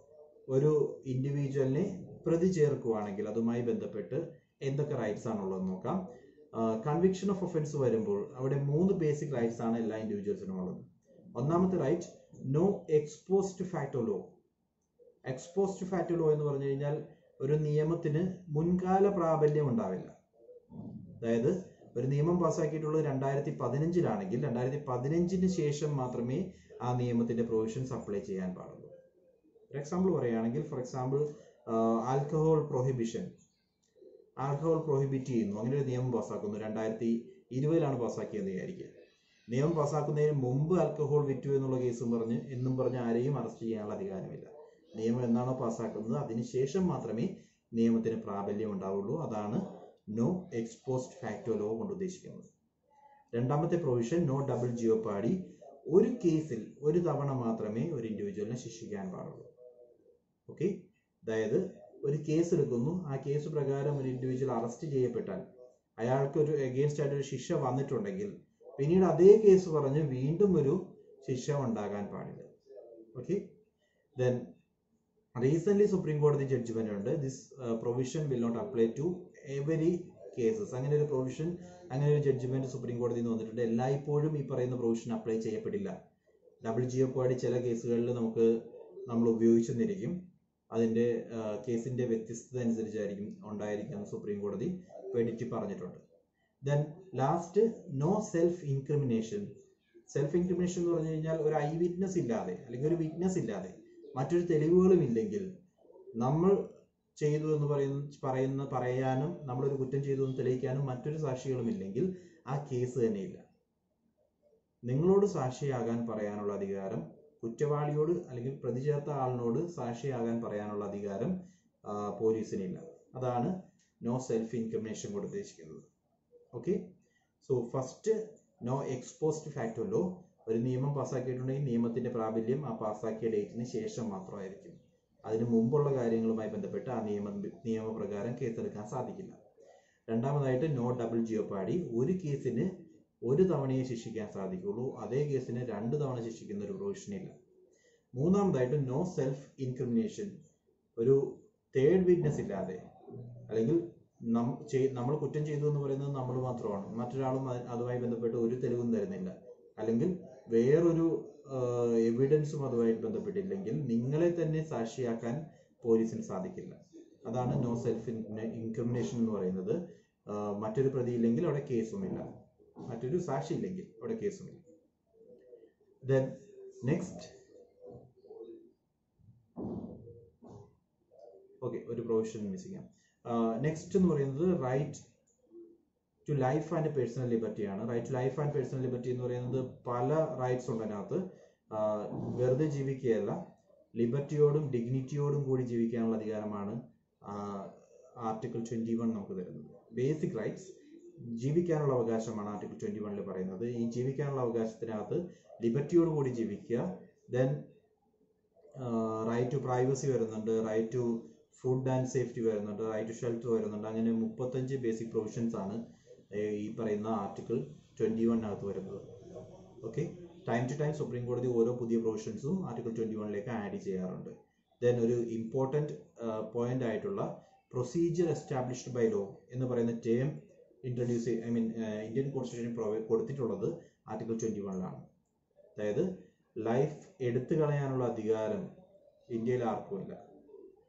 ഒരു ഇൻഡിവിജ്വലിനെ പ്രതി ചേർക്കുവാണെങ്കിൽ അതുമായി ബന്ധപ്പെട്ട് എന്തൊക്കെ റൈറ്റ്സ് ആണുള്ളത് നോക്കാം കൺവിക്ഷൻ ഓഫ് ഒഫൻസ് വരുമ്പോൾ അവിടെ മൂന്ന് ബേസിക് റൈറ്റ്സ് ആണ് എല്ലാ ഇൻഡിവിജ്വൽസിനും ഉള്ളത് ഒന്നാമത്തെ right no ex post facto law ex post facto law എന്ന് പറഞ്ഞു കഴിഞ്ഞാൽ ഒരു നിയമത്തിന് മുൻകാല പ്രാബല്യം ഉണ്ടാവില്ല അതായത് ഒരു നിയമം പാസ്സാക്കിയിട്ടുള്ളത് രണ്ടായിരത്തി പതിനഞ്ചിലാണെങ്കിൽ രണ്ടായിരത്തി പതിനഞ്ചിന് ശേഷം മാത്രമേ ആ നിയമത്തിന്റെ പ്രൊവിഷൻസ് അപ്ലൈ ചെയ്യാൻ പാടുള്ളൂ ഫോർ എക്സാമ്പിൾ പറയുകയാണെങ്കിൽ for example alcohol prohibition alcohol prohibit ചെയ്യുന്നു അങ്ങനെ ഒരു നിയമം പാസ്സാക്കുന്നു രണ്ടായിരത്തി ഇരുപതിലാണ് പാസ്സാക്കിയെന്ന് വിചാരിക്കുക നിയമം പാസ്സാക്കുന്നതിന് മുമ്പ് ആൽക്കഹോൾ വിറ്റു എന്നുള്ള കേസും പറഞ്ഞ് എന്നും പറഞ്ഞ് ആരെയും അറസ്റ്റ് ചെയ്യാനുള്ള അധികാരമില്ല നിയമം എന്നാണോ പാസ്സാക്കുന്നത് അതിനുശേഷം മാത്രമേ നിയമത്തിന് പ്രാബല്യം ഉണ്ടാവുള്ളൂ അതാണ് നോ എക്സ്പോസ്റ്റ് ഫാക്ടോ ലോ കൊണ്ട് ഉദ്ദേശിക്കുന്നത് രണ്ടാമത്തെ പ്രൊവിഷൻ നോ ഡബിൾ ജിയോ പാടി ഒരു കേസിൽ ഒരു തവണ മാത്രമേ ഒരു ഇൻഡിവിജ്വലിനെ ശിക്ഷിക്കാൻ പാടുള്ളൂ ഓക്കെ അതായത് ഒരു കേസ് എടുക്കുന്നു ആ കേസ് പ്രകാരം ഒരു ഇൻഡിവിജ്വൽ അറസ്റ്റ് ചെയ്യപ്പെട്ടാൽ അയാൾക്ക് ഒരു എഗെയിൻസ്റ്റ് ആയിട്ട് ഒരു ശിക്ഷ വന്നിട്ടുണ്ടെങ്കിൽ പിന്നീട് അതേ കേസ് പറഞ്ഞ് വീണ്ടും ഒരു ശിക്ഷ ഉണ്ടാകാൻ പാടില്ല ഓക്കെ ദെൻ റീസെന്റ് സുപ്രീം കോടതി ജഡ്ജ്മെന്റ് ഉണ്ട് this provision will not apply to every cases അങ്ങനെ ഒരു പ്രൊവിഷൻ അങ്ങനെ ഒരു ജഡ്ജ്മെന്റ് സുപ്രീം കോടതിയിൽ നിന്ന് വന്നിട്ടുണ്ട് എല്ലായ്പ്പോഴും ഈ പറയുന്ന പ്രൊവിഷൻ അപ്ലൈ ചെയ്യപ്പെടില്ല ഡബിൾ ജിയോ പാടി ചില കേസുകളിൽ നമുക്ക് നമ്മൾ ഉപയോഗിച്ചെന്നിരിക്കും അതിന്റെ കേസിന്റെ വ്യത്യസ്തത അനുസരിച്ചായിരിക്കും ഉണ്ടായിരിക്കുക സുപ്രീം കോടതി പേടിച്ച് പറഞ്ഞിട്ടുണ്ട് then last no self incrimination self incrimination എന്ന് പറഞ്ഞു കഴിഞ്ഞാൽ ഒരു ഐ വിറ്റ്നസ് ഇല്ലാതെ അല്ലെങ്കിൽ ഒരു വിറ്റ്നസ് ഇല്ലാതെ മറ്റൊരു തെളിവുകളും ഇല്ലെങ്കിൽ നമ്മൾ ചെയ്തു എന്ന് പറയുന്ന പറയുന്ന പറയാനും നമ്മളൊരു കുറ്റം ചെയ്തു എന്ന് തെളിയിക്കാനും മറ്റൊരു സാക്ഷികളും ഇല്ലെങ്കിൽ ആ കേസ് തന്നെ ഇല്ല നിങ്ങളോട് സാക്ഷിയാകാൻ പറയാനുള്ള അധികാരം കുറ്റവാളിയോട് അല്ലെങ്കിൽ പ്രതി ചേർത്ത ആളിനോട് സാക്ഷിയാകാൻ പറയാനുള്ള അധികാരം പോലീസിനില്ല അതാണ് നോ സെൽഫ് ഇൻക്രിമിനേഷൻ കൊണ്ട് ഉദ്ദേശിക്കുന്നത് okay so first no ex post facto law ഒരു നിയമം പാസ്സാക്കിയിട്ടുണ്ടെങ്കിൽ നിയമത്തിന്റെ പ്രാബല്യം ആ പാസ്സാക്കിയ ഡേറ്റിന് ശേഷം മാത്രമായിരിക്കും അതിന് മുമ്പുള്ള കാര്യങ്ങളുമായി ബന്ധപ്പെട്ട് ആ നിയമ നിയമപ്രകാരം കേസെടുക്കാൻ സാധിക്കില്ല രണ്ടാമതായിട്ട് നോ ഡബിൾ ജിയോപാടി ഒരു കേസിന് ഒരു തവണയെ ശിക്ഷിക്കാൻ സാധിക്കുള്ളൂ അതേ കേസിന് രണ്ട് തവണ ശിക്ഷിക്കുന്ന ഒരു പ്രൊവിഷൻ ഇല്ല മൂന്നാമതായിട്ട് നോ സെൽഫ് ഇൻക്രിമിനേഷൻ ഒരു തേർഡ് വിറ്റ്നസ് ഇല്ലാതെ അല്ലെങ്കിൽ നമ്മൾ കുറ്റം ചെയ്തു എന്ന് പറയുന്നത് നമ്മൾ മാത്രമാണ് മറ്റൊരാളും അതുമായി ബന്ധപ്പെട്ട് ഒരു തെളിവും തരുന്നില്ല അല്ലെങ്കിൽ വേറൊരു എവിഡൻസും അതുമായിട്ട് ബന്ധപ്പെട്ടില്ലെങ്കിൽ നിങ്ങളെ തന്നെ സാക്ഷിയാക്കാൻ പോലീസിന് സാധിക്കില്ല അതാണ് നോ സെൽഫ് ഇൻക്രിമിനേഷൻ എന്ന് പറയുന്നത് മറ്റൊരു പ്രതി ഇല്ലെങ്കിൽ അവിടെ കേസുമില്ല മറ്റൊരു സാക്ഷി ഇല്ലെങ്കിൽ അവിടെ കേസുമില്ല ദെൻ നെക്സ്റ്റ് ഓക്കെ ഒരു പ്രൊവിഷൻ മിസ്സിംഗ് നെക്സ്റ്റ് എന്ന് പറയുന്നത് right to life and personal ലിബർട്ടിയാണ് right to life and personal liberty എന്ന് പറയുന്നത് പല റൈറ്റ്സ് ഉണ്ട് അതിനകത്ത് വെറുതെ ജീവിക്കുകയല്ല ലിബർട്ടിയോടും ഡിഗ്നിറ്റിയോടും കൂടി ജീവിക്കാനുള്ള അധികാരമാണ് ആർട്ടിക്കിൾ ട്വന്റി വൺ നമുക്ക് തരുന്നത് ബേസിക് റൈറ്റ്സ് ജീവിക്കാനുള്ള അവകാശമാണ് ആർട്ടിക്കിൾ ട്വന്റി വണ്ണിൽ പറയുന്നത് ഈ ജീവിക്കാനുള്ള അവകാശത്തിനകത്ത് ലിബർട്ടിയോട് കൂടി ജീവിക്കുക ദെൻ റൈറ്റ് ടു പ്രൈവസി വരുന്നുണ്ട് right to food and safety വരുന്നുണ്ട് റൈറ്റ് ടു ഷെൽട്ടർ വരുന്നുണ്ട് അങ്ങനെ മുപ്പത്തഞ്ച് ബേസിക് പ്രൊവിഷൻസ് ആണ് ഈ പറയുന്ന ആർട്ടിക്കിൾ ട്വന്റി വണ്ണിനകത്ത് വരുന്നത് okay time to time supreme കോടതി ഓരോ പുതിയ പ്രൊവിഷൻസും ആർട്ടിക്കിൾ ട്വന്റി വണ്ണിലേക്ക് ആഡ് ചെയ്യാറുണ്ട് ദെൻ ഒരു ഇമ്പോർട്ടൻറ്റ് പോയിന്റ് ആയിട്ടുള്ള പ്രൊസീജിയർ എസ്റ്റാബ്ലിഷ്ഡ് ബൈ ലോ എന്ന് പറയുന്ന term introduce I mean Indian constitution കൊടുത്തിട്ടുള്ളത് ആർട്ടിക്കിൾ ട്വന്റി വണ്ണിലാണ് അതായത് ലൈഫ് എടുത്തു കളയാനുള്ള അധികാരം ഇന്ത്യയിൽ ആർക്കുമില്ല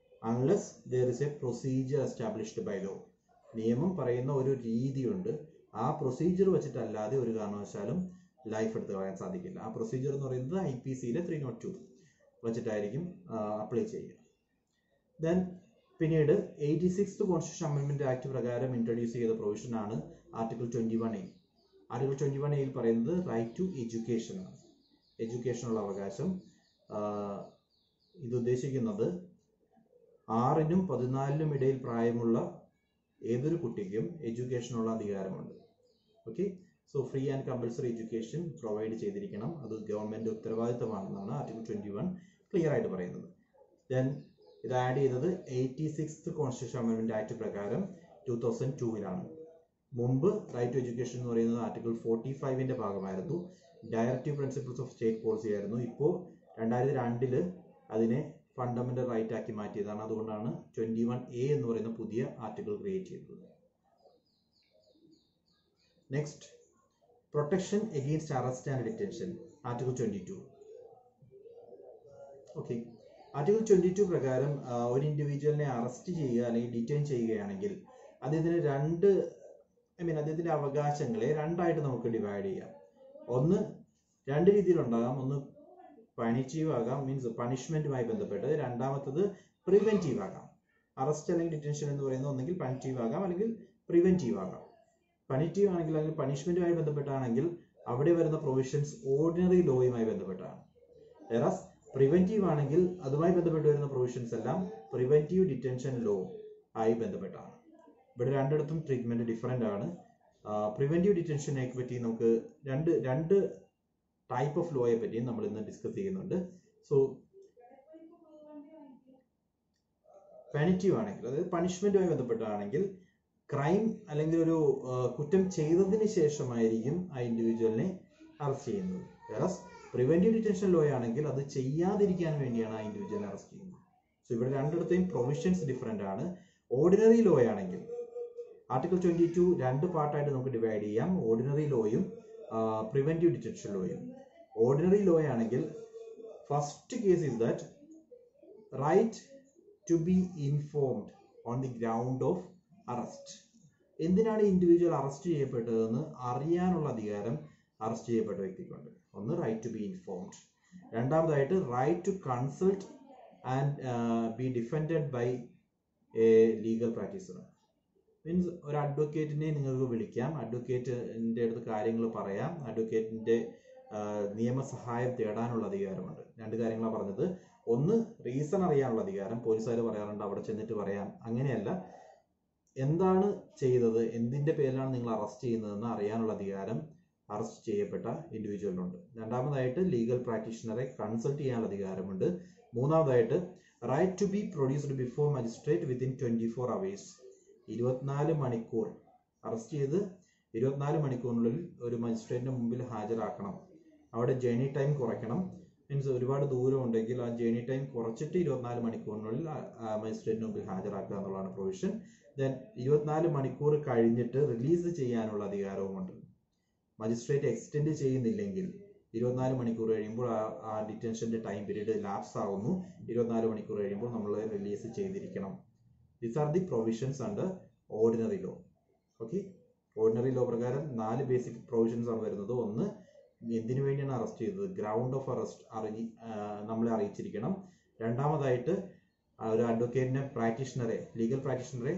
unless there is a procedure established by law നിയമം പറയുന്ന ഒരു രീതിയുണ്ട് ആ പ്രൊസീജിയർ വെച്ചിട്ടല്ലാതെ ഒരു കാരണവശാലും ലൈഫ് എടുത്ത് കളയാൻ സാധിക്കില്ല ആ പ്രൊസീജിയർ എന്ന് പറയുന്നത് ഐ പി സിയിലെ ത്രീ നോട്ട് ടു വെച്ചിട്ടായിരിക്കും അപ്ലൈ ചെയ്യുക ദെൻ പിന്നീട് എയ്റ്റി സിക്സ് കോൺസ്റ്റിറ്റ്യൂഷൻ അമെൻമെന്റ് ആക്ട് പ്രകാരം ഇൻട്രൊഡ്യൂസ് ചെയ്ത പ്രൊവിഷൻ ആണ് article twenty one A article twenty one എയിൽ പറയുന്നത് റൈറ്റ് ടു എഡ്യൂക്കേഷൻ ആണ് എഡ്യൂക്കേഷനുള്ള അവകാശം ആഹ് ഇത് ഉദ്ദേശിക്കുന്നത് ആറിനും പതിനാലിനും ഇടയിൽ പ്രായമുള്ള ഏതൊരു കുട്ടിക്കും എഡ്യൂക്കേഷനുള്ള അധികാരമുണ്ട് okay so free and compulsory education provide ചെയ്തിരിക്കണം അത് ഗവൺമെന്റ് ഉത്തരവാദിത്തമാണെന്നാണ് ആർട്ടിക്കിൾ ട്വന്റി വൺ ക്ലിയർ ആയിട്ട് പറയുന്നത് ദെൻ ഇത് ആഡ് ചെയ്തത് എയ്റ്റി സിക്സ് കോൺസ്റ്റിറ്റ്യൂഷൻ അമെൻമെന്റ് ആക്ട് പ്രകാരം ടൂ തൗസൻഡ് ടൂവിലാണ് മുമ്പ് റൈറ്റ് ടു എഡ്യൂക്കേഷൻ എന്ന് പറയുന്നത് ആർട്ടിക്കിൾ ഫോർട്ടി ഫൈവിന്റെ ഭാഗമായിരുന്നു directive principles of state policy ആയിരുന്നു ഇപ്പോൾ രണ്ടായിരത്തി രണ്ടില് അതിനെ ഫണ്ടമെന്റൽ റൈറ്റ് ആക്കി മാറ്റിയതാണ് അതുകൊണ്ടാണ് ട്വന്റി വൺ എ എന്ന് പറയുന്ന പുതിയ ആർട്ടിക്കിൾ ക്രിയേറ്റ് ചെയ്തത് next protection against arrest and detention article twenty two okay article twenty two പ്രകാരം ആ, ഒരു ഇൻഡിവിജ്വലിനെ അറസ്റ്റ് ചെയ്യുക അല്ലെങ്കിൽ ഡിറ്റൈൻ ചെയ്യുകയാണെങ്കിൽ അദ്ദേഹത്തിന് രണ്ട് ഐ മീൻ അദ്ദേഹത്തിന്റെ അവകാശങ്ങളെ രണ്ടായിട്ട് നമുക്ക് ഡിവൈഡ് ചെയ്യാം ഒന്ന് രണ്ട് രീതിയിലുണ്ടാകാം ഒന്ന് പണിറ്റീവ് ആകാം മീൻസ് പണിഷ്മെന്റുമായി ബന്ധപ്പെട്ട് രണ്ടാമത്തത് പ്രിവെന്റീവ് ആകാം അറസ്റ്റ് അല്ലെങ്കിൽ ഡിറ്റൻഷൻ എന്ന് പറയുന്നത് ഒന്നെങ്കിൽ പണിറ്റീവ് ആകാം അല്ലെങ്കിൽ പ്രിവെന്റീവ് ആകാം പണിറ്റീവ് ആണെങ്കിൽ അല്ലെങ്കിൽ പണിഷ്മെന്റുമായി ബന്ധപ്പെട്ടാണെങ്കിൽ അവിടെ വരുന്ന പ്രൊവിഷൻസ് ഓർഡിനറി ലോയുമായി ബന്ധപ്പെട്ടാണ് വേറാസ് പ്രിവെന്റീവ് ആണെങ്കിൽ അതുമായി ബന്ധപ്പെട്ട് വരുന്ന പ്രൊവിഷൻസ് എല്ലാം പ്രിവെന്റീവ് ഡിറ്റൻഷൻ ലോ ആയി ബന്ധപ്പെട്ടാണ് ഇവിടെ രണ്ടിടത്തും ട്രീറ്റ്മെന്റ് ഡിഫറെന്റ് ആണ് പ്രിവെന്റീവ് ഡിറ്റൻഷനെ പറ്റി നമുക്ക് രണ്ട് രണ്ട് ടൈപ്പ് ഓഫ് ലോയെ പറ്റിയും നമ്മൾ ഇന്ന് ഡിസ്കസ് ചെയ്യുന്നുണ്ട് സോ പാനിറ്റീവ് ആണെങ്കിൽ അതായത് പണിഷ്മെന്റുമായി ബന്ധപ്പെട്ടാണെങ്കിൽ ക്രൈം അല്ലെങ്കിൽ ഒരു ആ, കുറ്റം ചെയ്തതിന് ശേഷമായിരിക്കും ആ ഇൻഡിവിജ്വലിനെ അറസ്റ്റ് ചെയ്യുന്നത് വേറസ് പ്രിവെന്റീവ് ഡിറ്റൻഷൻ ലോ ആണെങ്കിൽ അത് ചെയ്യാതിരിക്കാൻ വേണ്ടിയാണ് ആ ഇൻഡിവിജ്വലിനെ അറസ്റ്റ് ചെയ്യുന്നത് സോ ഇവിടെ രണ്ടിടത്തെയും പ്രൊവിഷൻസ് ഡിഫറെന്റ് ആണ് ഓർഡിനറി ലോ ആണെങ്കിൽ ആർട്ടിക്കിൾ ട്വന്റി ടു രണ്ട് പാർട്ടായിട്ട് നമുക്ക് ഡിവൈഡ് ചെയ്യാം ഓർഡിനറി ലോയും പ്രിവെന്റീവ് ഡിറ്റൻഷൻ ലോയും ഓർഡിനറി ലോ ആണെങ്കിൽ first case is that right to be informed on the ground of arrest എന്തിനാണ് ഇൻഡിവിജ്വൽ അറസ്റ്റ് ചെയ്യപ്പെട്ടതെന്ന് അറിയാനുള്ള അധികാരം അറസ്റ്റ് ചെയ്യപ്പെട്ട വ്യക്തിക്കുണ്ട് ഒന്ന് റൈറ്റ് ടു ബി ഇൻഫോംഡ് രണ്ടാമതായിട്ട് right to consult and be defended by a legal practicer means ഒരു അഡ്വക്കേറ്റിനെ നിങ്ങൾക്ക് വിളിക്കാം അഡ്വക്കേറ്റിന്റെ അടുത്ത് കാര്യങ്ങൾ പറയാം അഡ്വക്കേറ്റിന്റെ നിയമസഹായം തേടാനുള്ള അധികാരമുണ്ട് രണ്ട് കാര്യങ്ങളാണ് പറഞ്ഞത് ഒന്ന് റീസൺ അറിയാനുള്ള അധികാരം പോലീസുകാർ പറയാറുണ്ട് അവിടെ ചെന്നിട്ട് പറയാം അങ്ങനെയല്ല എന്താണ് ചെയ്തത് എന്തിന്റെ പേരിലാണ് നിങ്ങൾ അറസ്റ്റ് ചെയ്യുന്നതെന്ന് അറിയാനുള്ള അധികാരം അറസ്റ്റ് ചെയ്യപ്പെട്ട ഇൻഡിവിജ്വലിനുണ്ട് രണ്ടാമതായിട്ട് ലീഗൽ പ്രാക്ടീഷണറെ കൺസൾട്ട് ചെയ്യാനുള്ള അധികാരമുണ്ട് മൂന്നാമതായിട്ട് right to be produced before magistrate within twenty four hours ഇരുപത്തിനാല് മണിക്കൂർ അറസ്റ്റ് ചെയ്ത് ഇരുപത്തിനാല് മണിക്കൂറിനുള്ളിൽ ഒരു മജിസ്ട്രേറ്റിന്റെ മുമ്പിൽ ഹാജരാക്കണം അവിടെ ജേണി ടൈം കുറയ്ക്കണം മീൻസ് ഒരുപാട് ദൂരം ഉണ്ടെങ്കിൽ ആ ജേണി ടൈം കുറച്ചിട്ട് ഇരുപത്തിനാല് മണിക്കൂറിനുള്ളിൽ മജിസ്ട്രേറ്റിന് മുമ്പിൽ ഹാജരാക്കുക എന്നുള്ളതാണ് പ്രൊവിഷൻ ദെൻ ഇരുപത്തിനാല് മണിക്കൂർ കഴിഞ്ഞിട്ട് റിലീസ് ചെയ്യാനുള്ള അധികാരവുമുണ്ട് മജിസ്ട്രേറ്റ് എക്സ്റ്റെൻഡ് ചെയ്യുന്നില്ലെങ്കിൽ ഇരുപത്തിനാല് മണിക്കൂർ കഴിയുമ്പോൾ ആ ആ ഡിറ്റൻഷന്റെ ടൈം പീരീഡ് ലാപ്സ് ആവുന്നു ഇരുപത്തിനാല് മണിക്കൂർ കഴിയുമ്പോൾ നമ്മൾ റിലീസ് ചെയ്തിരിക്കണം these are the provisions under ordinary law okay ordinary law പ്രകാരം നാല് ബേസിക് പ്രൊവിഷൻസ് ആണ് വരുന്നത് ഒന്ന് എന്തിനു വേണ്ടിയാണ് അറസ്റ്റ് ചെയ്തത് ഗ്രൗണ്ട് ഓഫ് അറസ്റ്റ് അറിയി ആ, നമ്മളെ അറിയിച്ചിരിക്കണം രണ്ടാമതായിട്ട് ആ ഒരു അഡ്വക്കേറ്റിനെ പ്രാക്ടീഷണറെ ലീഗൽ പ്രാക്ടീഷണറെ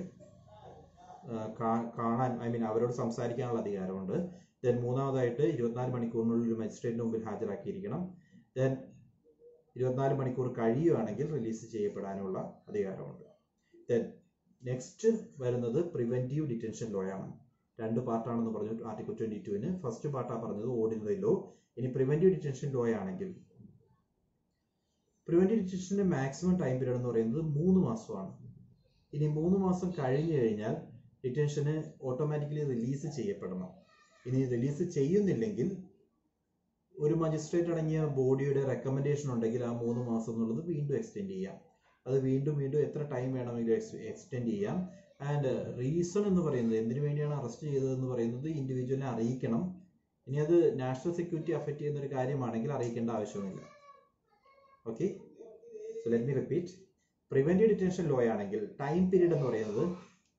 കാണാൻ ഐ മീൻ അവരോട് സംസാരിക്കാനുള്ള അധികാരമുണ്ട് ദെൻ മൂന്നാമതായിട്ട് ഇരുപത്തിനാല് മണിക്കൂറിനുള്ളിൽ ഒരു മജിസ്ട്രേറ്റിന് മുമ്പിൽ ഹാജരാക്കിയിരിക്കണം ദെൻ ഇരുപത്തിനാല് മണിക്കൂർ കഴിയുകയാണെങ്കിൽ റിലീസ് ചെയ്യപ്പെടാനുള്ള അധികാരമുണ്ട് ദെൻ നെക്സ്റ്റ് വരുന്നത് പ്രിവെന്റീവ് ഡിറ്റൻഷൻ ലോ ആണ് രണ്ട് പാർട്ടാണെന്ന് പറഞ്ഞു ആർട്ടിക്കിൾ ട്വന്റി ടുവിന് ഫസ്റ്റ് പാർട്ടാ പറഞ്ഞത് ഓർഡിനറി ലോ ഇനി പ്രിവെന്റീവ് ഡിറ്റൻഷൻ ലോ ആണെങ്കിൽ പ്രിവെന്റീവ് ഡിറ്റൻഷന്റെ മാക്സിമം ടൈം പീരീഡ് എന്ന് പറയുന്നത് മൂന്ന് മാസമാണ് ഇനി മൂന്ന് മാസം കഴിഞ്ഞു കഴിഞ്ഞാൽ ഡിറ്റൻഷന് ഓട്ടോമാറ്റിക്കലി റിലീസ് ചെയ്യപ്പെടണം ഇനി റിലീസ് ചെയ്യുന്നില്ലെങ്കിൽ ഒരു മജിസ്ട്രേറ്റ് അടങ്ങിയ ബോഡിയുടെ റെക്കമെൻഡേഷൻ ഉണ്ടെങ്കിൽ ആ മൂന്ന് മാസം എന്നുള്ളത് വീണ്ടും എക്സ്റ്റെൻഡ് ചെയ്യാം അത് വീണ്ടും വീണ്ടും എത്ര ടൈം വേണമെങ്കിലും എക്സ്റ്റെൻഡ് ചെയ്യാം ആൻഡ് റീസൺ എന്ന് പറയുന്നത് എന്തിനു വേണ്ടിയാണ് അറസ്റ്റ് ചെയ്തതെന്ന് പറയുന്നത് ഇൻഡിവിജ്വലിനെ അറിയിക്കണം ഇനി അത് നാഷണൽ സെക്യൂരിറ്റി അഫക്റ്റ് ചെയ്യുന്ന ഒരു കാര്യമാണെങ്കിൽ അറിയിക്കേണ്ട ആവശ്യമില്ല okay so let me repeat preventive detention law ആണെങ്കിൽ ടൈം പീരീഡ് എന്ന് പറയുന്നത്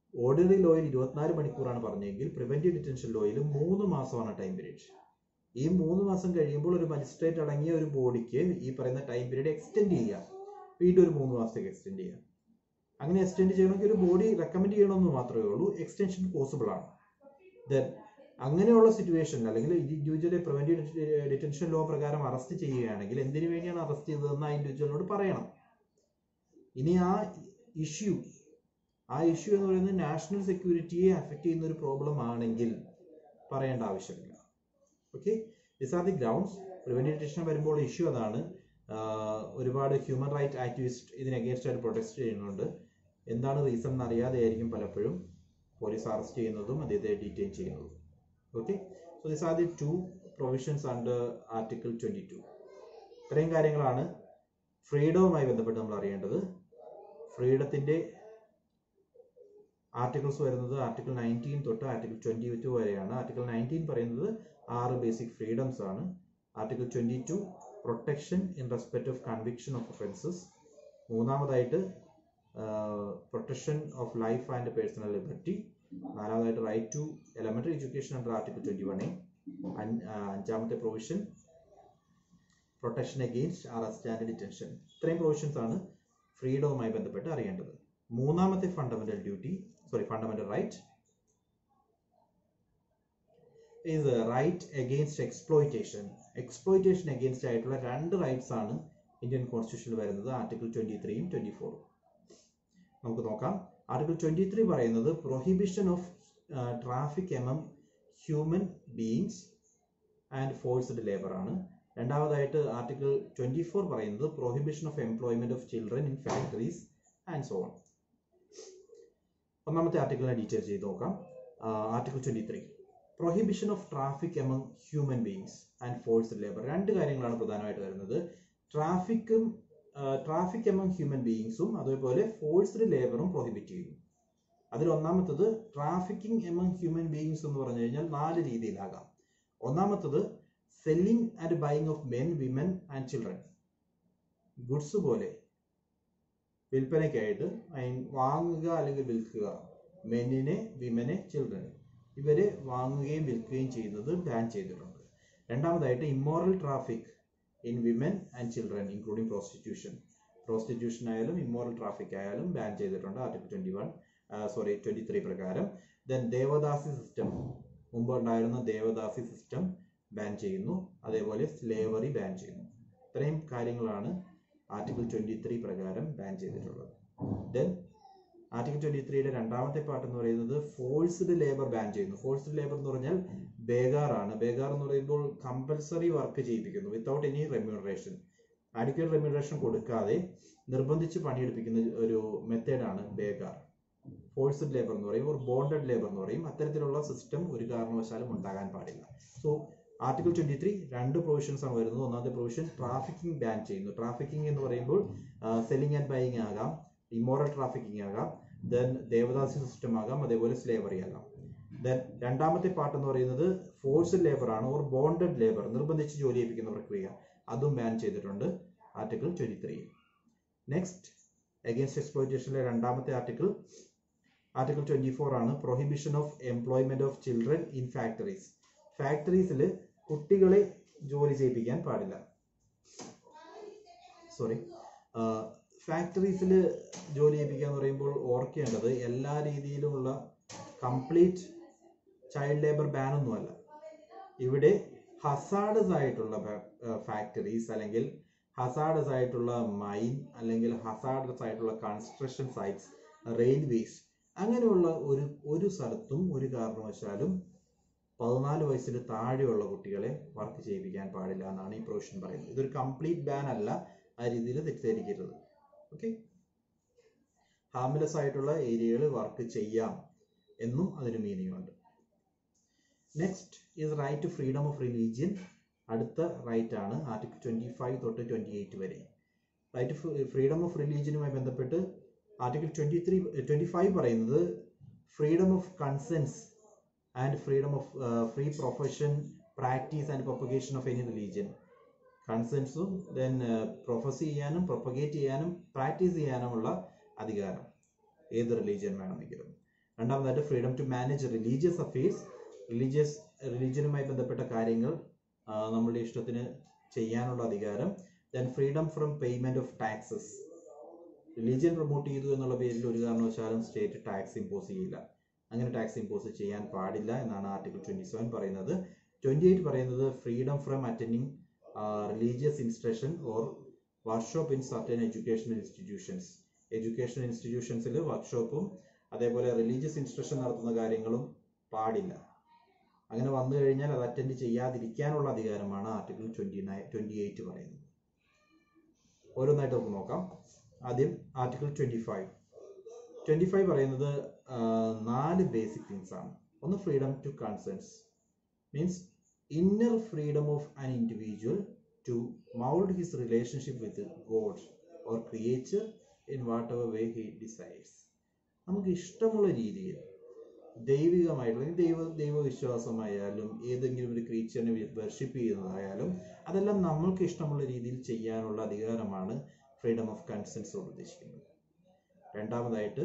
ഓർഡിനറി ലോയിൽ ഇരുപത്തിനാല് മണിക്കൂറാണ് പറഞ്ഞെങ്കിൽ പ്രിവെന്റീവ് ഡിറ്റൻഷൻ ലോയിൽ മൂന്ന് മാസമാണ് ടൈം പീരീഡ് ഈ മൂന്ന് മാസം കഴിയുമ്പോൾ ഒരു മജിസ്ട്രേറ്റ് അടങ്ങിയ ഒരു ബോഡിക്ക് ഈ പറയുന്ന ടൈം പീരീഡ് എക്സ്റ്റെൻഡ് ചെയ്യാം വീണ്ടും ഒരു മൂന്ന് മാസത്തേക്ക് എക്സ്റ്റെൻഡ് ചെയ്യാം അങ്ങനെ എക്സ്റ്റെൻഡ് ചെയ്യണമെങ്കിൽ ഒരു ബോഡി റെക്കമെൻഡ് ചെയ്യണമെന്ന് മാത്രമേ ഉള്ളൂ എക്സ്റ്റൻഷൻ പോസിബിൾ ആണ് ദെൻ അങ്ങനെയുള്ള സിറ്റുവേഷനിൽ അല്ലെങ്കിൽ ഇൻഡിവിജ്വലെ പ്രിവെന്റീവ് ഡിറ്റൻഷൻ ലോ പ്രകാരം അറസ്റ്റ് ചെയ്യുകയാണെങ്കിൽ എന്തിനു വേണ്ടിയാണ് അറസ്റ്റ് ചെയ്തതെന്ന് ആ ഇൻഡിവിജ്വലിനോട് പറയണം ഇനി ആ ഇഷ്യൂ ആ ഇഷ്യൂ എന്ന് പറയുന്നത് നാഷണൽ സെക്യൂരിറ്റിയെ അഫക്റ്റ് ചെയ്യുന്ന ഒരു പ്രോബ്ലം ആണെങ്കിൽ പറയേണ്ട ആവശ്യമില്ല okay this are the grounds preventive detention വരുമ്പോൾ ഇഷ്യൂ അതാണ് ആഹ് ഒരുപാട് ഹ്യൂമൻ റൈറ്റ് ആക്ടിവിസ്റ്റ് ഇതിന് അഗേൻസ്റ്റ് ആയിട്ട് പ്രൊട്ടസ്റ്റ് ചെയ്യുന്നുണ്ട് എന്താണ് റീസൺ എന്ന് അറിയാതെ ആയിരിക്കും പലപ്പോഴും പോലീസ് അറസ്റ്റ് ചെയ്യുന്നതും അദ്ദേഹത്തെ ഡീറ്റെയിൻ ചെയ്യുന്നതും okay so this are the two provisions under article twenty two ഇത്രയും കാര്യങ്ങളാണ് ഫ്രീഡവുമായി ബന്ധപ്പെട്ട് നമ്മൾ അറിയേണ്ടത് ഫ്രീഡത്തിന്റെ ആർട്ടിക്കിൾസ് വരുന്നത് ആർട്ടിക്കിൾ നയൻറ്റീൻ തൊട്ട് ആർട്ടിക്കിൾ ട്വന്റി ടു വരെയാണ് ആർട്ടിക്കിൾ നയൻറ്റീൻ പറയുന്നത് ആറ് ബേസിക് ഫ്രീഡംസ് ആണ് article twenty two protection in respect of conviction of offences മൂന്നാമതായിട്ട് protection of life and personal liberty നാലാമതായിട്ട് right to elementary education under article twenty one A അഞ്ചാമത്തെ provision protection against arrest and detention ഇത്രയും provisions ആണ് ഫ്രീഡവുമായി ബന്ധപ്പെട്ട് അറിയേണ്ടത് മൂന്നാമത്തെ fundamental duty sorry fundamental right is right against exploitation exploitation against ആയിട്ടുള്ള രണ്ട് റൈറ്റ്സ് ആണ് ഇന്ത്യൻ കോൺസ്റ്റിറ്റ്യൂഷനിൽ വരുന്നത് ആർട്ടിക്കിൾ ട്വന്റി ത്രീയും ട്വന്റി ഫോറും നമുക്ക് നോക്കാം ആർട്ടിക്കിൾ ട്വന്റി ത്രീ പറയുന്നത് prohibition of traffic among human beings and forced labour ആണ് രണ്ടാമതായിട്ട് ആർട്ടിക്കിൾ ട്വന്റി ഫോർ പറയുന്നത് prohibition of employment of children in factories and so on ഒന്നാമത്തെ ആർട്ടിക്കിളിനെ ഡീറ്റെയിൽ ചെയ്ത് നോക്കാം article twenty three prohibition of traffic among human beings and forced labour രണ്ട് കാര്യങ്ങളാണ് പ്രധാനമായിട്ട് വരുന്നത് ട്രാഫിക്കും ട്രാഫിക് എമംഗ് ഹ്യൂമൻ ബീയിങ്സും അതേപോലെ ഫോഴ്സ്ഡ് ലേബറും പ്രൊഹിബിറ്റ് ചെയ്യുന്നു അതിൽ ഒന്നാമത്തത് ട്രാഫിക്കിംഗ് എമംഗ് ഹ്യൂമൻ ബീയിങ്സ് എന്ന് പറഞ്ഞു കഴിഞ്ഞാൽ നാല് രീതിയിലാകാം ഒന്നാമത്തത് selling and buying of men women and children goods പോലെ വിൽപ്പനയ്ക്കായിട്ട് വാങ്ങുക അല്ലെങ്കിൽ വിൽക്കുക മെന്നിനെ വിമനെ ചിൽഡ്രനെ ഇവരെ വാങ്ങുകയും വിൽക്കുകയും ചെയ്യുന്നത് ബാൻ ചെയ്തിട്ടുണ്ട് രണ്ടാമതായിട്ട് immoral traffic in women and children including prostitution prostitution ആയാലും ഇമ്മോറൽ ട്രാഫിക് ആയാലും ബാൻ ചെയ്തിട്ടുണ്ട് article twenty one sorry twenty three പ്രകാരം ദെൻ ദേവദാസി സിസ്റ്റം മുമ്പ് ഉണ്ടായിരുന്ന ദേവദാസി സിസ്റ്റം ബാൻ ചെയ്യുന്നു അതേപോലെ സ്ലേവറി ബാൻ ചെയ്യുന്നു ഇത്രയും കാര്യങ്ങളാണ് ആർട്ടിക്കിൾ ട്വന്റി ത്രീ പ്രകാരം ബാൻ ചെയ്തിട്ടുള്ളത് ദെൻ ആർട്ടിക്കിൾ ട്വന്റി ത്രീയുടെ രണ്ടാമത്തെ പാർട്ട് എന്ന് പറയുന്നത് ഫോഴ്സ്ഡ് ലേബർ ബാൻ ചെയ്യുന്നു ഫോഴ്സ്ഡ് ലേബർ എന്ന് പറഞ്ഞാൽ ബേഗാർ ആണ് ബേഗാർ എന്ന് പറയുമ്പോൾ കമ്പൽസറി വർക്ക് ചെയ്യിപ്പിക്കുന്നു without any remuneration adequate remuneration കൊടുക്കാതെ നിർബന്ധിച്ച് പണിയെടുപ്പിക്കുന്ന ഒരു മെത്തേഡാണ് ബേഗാർ ഫോഴ്സ്ഡ് ലേബർ എന്ന് പറയും ഒരു ബോണ്ടഡ് ലേബർ എന്ന് പറയും അത്തരത്തിലുള്ള സിസ്റ്റം ഒരു കാരണവശാലും ഉണ്ടാകാൻ പാടില്ല സോ ആർട്ടിക്കിൾ ട്വന്റി ത്രീ രണ്ട് പ്രൊവിഷൻസ് ആണ് വരുന്നത് ഒന്നാമത്തെ പ്രൊവിഷൻ ട്രാഫിക്കിംഗ് ബാൻ ചെയ്യുന്നു ട്രാഫിക്കിംഗ് എന്ന് പറയുമ്പോൾ സെല്ലിംഗ് ആൻഡ് ബൈയിങ് ആകാം ഇമോറൽ ട്രാഫിക്കിംഗ് ആകാം ദെൻ ദേവദാസി സിസ്റ്റം ആകാം അതേപോലെ സ്ലേവറി ആകാം ദെൻ രണ്ടാമത്തെ പാർട്ട് എന്ന് പറയുന്നത് ഫോഴ്സ്ഡ് ലേബർ ആണ് ഓർ ബോണ്ടഡ് ലേബർ നിർബന്ധിച്ച് ജോലി ചെയ്യിപ്പിക്കുന്ന പ്രക്രിയ അതും ബാൻ ചെയ്തിട്ടുണ്ട് article twenty three next against എക്സ്പ്ലോയിറ്റേഷനിലെ രണ്ടാമത്തെ ആർട്ടിക്കിൾ ആർട്ടിക്കിൾ ട്വന്റി ഫോർ ആണ് prohibition of employment of children in factories ഫാക്ടറീസിൽ കുട്ടികളെ ജോലി ചെയ്യിപ്പിക്കാൻ പാടില്ല സോറി ഫാക്ടറീസിൽ ജോലി ചെയ്യിപ്പിക്കുക എന്ന് പറയുമ്പോൾ ഓർക്കേണ്ടത് എല്ലാ രീതിയിലുമുള്ള കംപ്ലീറ്റ് ചൈൽഡ് ലേബർ ബാൻ ഒന്നുമല്ല ഇവിടെ ഹസാഡസ് ആയിട്ടുള്ള ഫാക്ടറീസ് അല്ലെങ്കിൽ ഹസാഡസ് ആയിട്ടുള്ള മൈൻ അല്ലെങ്കിൽ ഹസാഡസ് ആയിട്ടുള്ള കൺസ്ട്രക്ഷൻ സൈറ്റ്സ് റെയിൽവേസ് അങ്ങനെയുള്ള ഒരു ഒരു സ്ഥലത്തും ഒരു കാരണവശാലും പതിനാല് വയസ്സിന് താഴെയുള്ള കുട്ടികളെ വർക്ക് ചെയ്യിപ്പിക്കാൻ പാടില്ല എന്നാണ് ഈ പ്രൊവിഷൻ പറയുന്നത് ഇതൊരു കംപ്ലീറ്റ് ബാൻ അല്ല ആ രീതിയിൽ തെറ്റിദ്ധരിക്കരുത് ഓക്കെ ഹാർംലെസ് ആയിട്ടുള്ള ഏരിയകൾ വർക്ക് ചെയ്യാം എന്നും അതിന് മീനിങ് ഉണ്ട് next is right to freedom of religion അടുത്ത റൈറ്റ് ആണ് ആർട്ടിക്കിൾ ട്വന്റി ഫൈവ് തൊട്ട് ട്വന്റി എയ്റ്റ് വരെ റൈറ്റ് ഫ്രീഡം ഓഫ് റിലീജിയനുമായി ബന്ധപ്പെട്ട് article twenty three twenty five പറയുന്നത് freedom of conscience and freedom of free profession practice and propagation of any religion കൺസെൻസും then profess ചെയ്യാനും propagate ചെയ്യാനും practice ചെയ്യാനുമുള്ള അധികാരം ഏത് റിലീജിയൻ വേണമെങ്കിലും രണ്ടാമതായിട്ട് freedom to manage religious affairs religious റിലീജിയനുമായി ബന്ധപ്പെട്ട കാര്യങ്ങൾ ആ, നമ്മളുടെ ഇഷ്ടത്തിന് ചെയ്യാനുള്ള അധികാരം then freedom from payment of taxes religion promote ചെയ്തു എന്നുള്ള പേരിൽ ഒരു കാരണവശാലും സ്റ്റേറ്റ് ടാക്സ് ഇമ്പോസ് ചെയ്യില്ല അങ്ങനെ ടാക്സ് ഇമ്പോസ് ചെയ്യാൻ പാടില്ല എന്നാണ് ആർട്ടിക്കിൾ ട്വന്റി സെവൻ പറയുന്നത് ട്വന്റി എയ്റ്റ് പറയുന്നത് freedom from attending religious instruction or workshop in certain educational institutions educational ഇൻസ്റ്റിറ്റ്യൂഷൻസിൽ വർക്ക്ഷോപ്പും അതേപോലെ റിലീജിയസ് ഇൻസ്ട്രക്ഷൻ നടത്തുന്ന കാര്യങ്ങളും പാടില്ല അങ്ങനെ വന്നു കഴിഞ്ഞാൽ അത് അറ്റൻഡ് ചെയ്യാതിരിക്കാനുള്ള അധികാരമാണ് article twenty nine twenty eight പറയുന്നത് ഓരോന്നായിട്ട് നമുക്ക് നോക്കാം ആദ്യം article twenty five twenty five പറയുന്നത് ആ, നാല് ബേസിക് തിങ്സ് ആണ് ഒന്ന് freedom to conscience means inner freedom of an individual to mould his relationship with God or creature in whatever way he decides നമുക്ക് ഇഷ്ടമുള്ള രീതിയിൽ ദൈവികമായിട്ടുള്ള അല്ലെങ്കിൽ ദൈവ ദൈവവിശ്വാസമായാലും ഏതെങ്കിലും ഒരു ക്രീച്ചറിനെ വർഷിപ്പ് ചെയ്യുന്നതായാലും അതെല്ലാം നമ്മൾക്ക് ഇഷ്ടമുള്ള രീതിയിൽ ചെയ്യാനുള്ള അധികാരമാണ് ഫ്രീഡം ഓഫ് കൺസെൻസ് കൊണ്ട് ഉദ്ദേശിക്കുന്നത് രണ്ടാമതായിട്ട്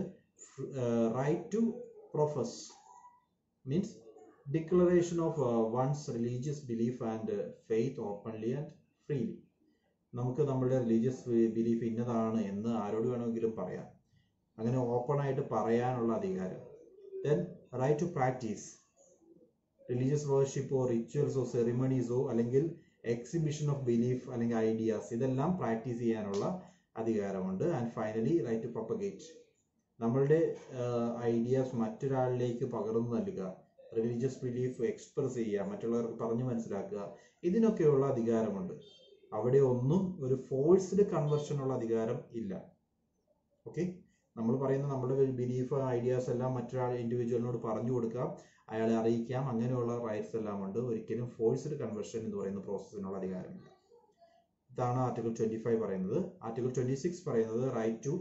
right to profess means declaration of one's religious belief and faith openly and freely നമുക്ക് നമ്മുടെ റിലീജിയസ് ബിലീഫ് ഇന്നതാണ് എന്ന് ആരോട് വേണമെങ്കിലും പറയാം അങ്ങനെ ഓപ്പൺ ആയിട്ട് പറയാനുള്ള അധികാരം then right to practise religious വേർഷിപ്പോ റിച്വൽസോ സെറിമണീസോ അല്ലെങ്കിൽ എക്സിബിഷൻ ഓഫ് ബിലീഫ് അല്ലെങ്കിൽ ഐഡിയാസ് ഇതെല്ലാം പ്രാക്ടീസ് ചെയ്യാനുള്ള അധികാരമുണ്ട് and finally right to propagate നമ്മളുടെ ഐഡിയാസ് മറ്റൊരാളിലേക്ക് പകർന്നു നൽകുക റിലീജിയസ് ബിലീഫ് എക്സ്പ്രസ് ചെയ്യുക മറ്റുള്ളവർക്ക് പറഞ്ഞു മനസ്സിലാക്കുക ഇതിനൊക്കെയുള്ള അധികാരമുണ്ട് അവിടെ ഒന്നും ഒരു ഫോഴ്സ്ഡ് കൺവെർഷനുള്ള അധികാരം ഇല്ല ഓക്കെ നമ്മൾ പറയുന്ന നമ്മുടെ ബിലീഫ് ഐഡിയാസ് എല്ലാം മറ്റൊരാൾ ഇൻഡിവിജ്വലിനോട് പറഞ്ഞു കൊടുക്കാം അയാളെ അറിയിക്കാം അങ്ങനെയുള്ള റൈറ്റ്സ് എല്ലാം ഉണ്ട് ഒരിക്കലും ഫോഴ്സ്ഡ് കൺവെർഷൻ എന്ന് പറയുന്ന പ്രോസസ്സിനുള്ള അധികാരമില്ല ഇതാണ് ആർട്ടിക്കിൾ ട്വന്റി ഫൈവ് പറയുന്നത് ആർട്ടിക്കിൾ ട്വന്റി സിക്സ് പറയുന്നത് right to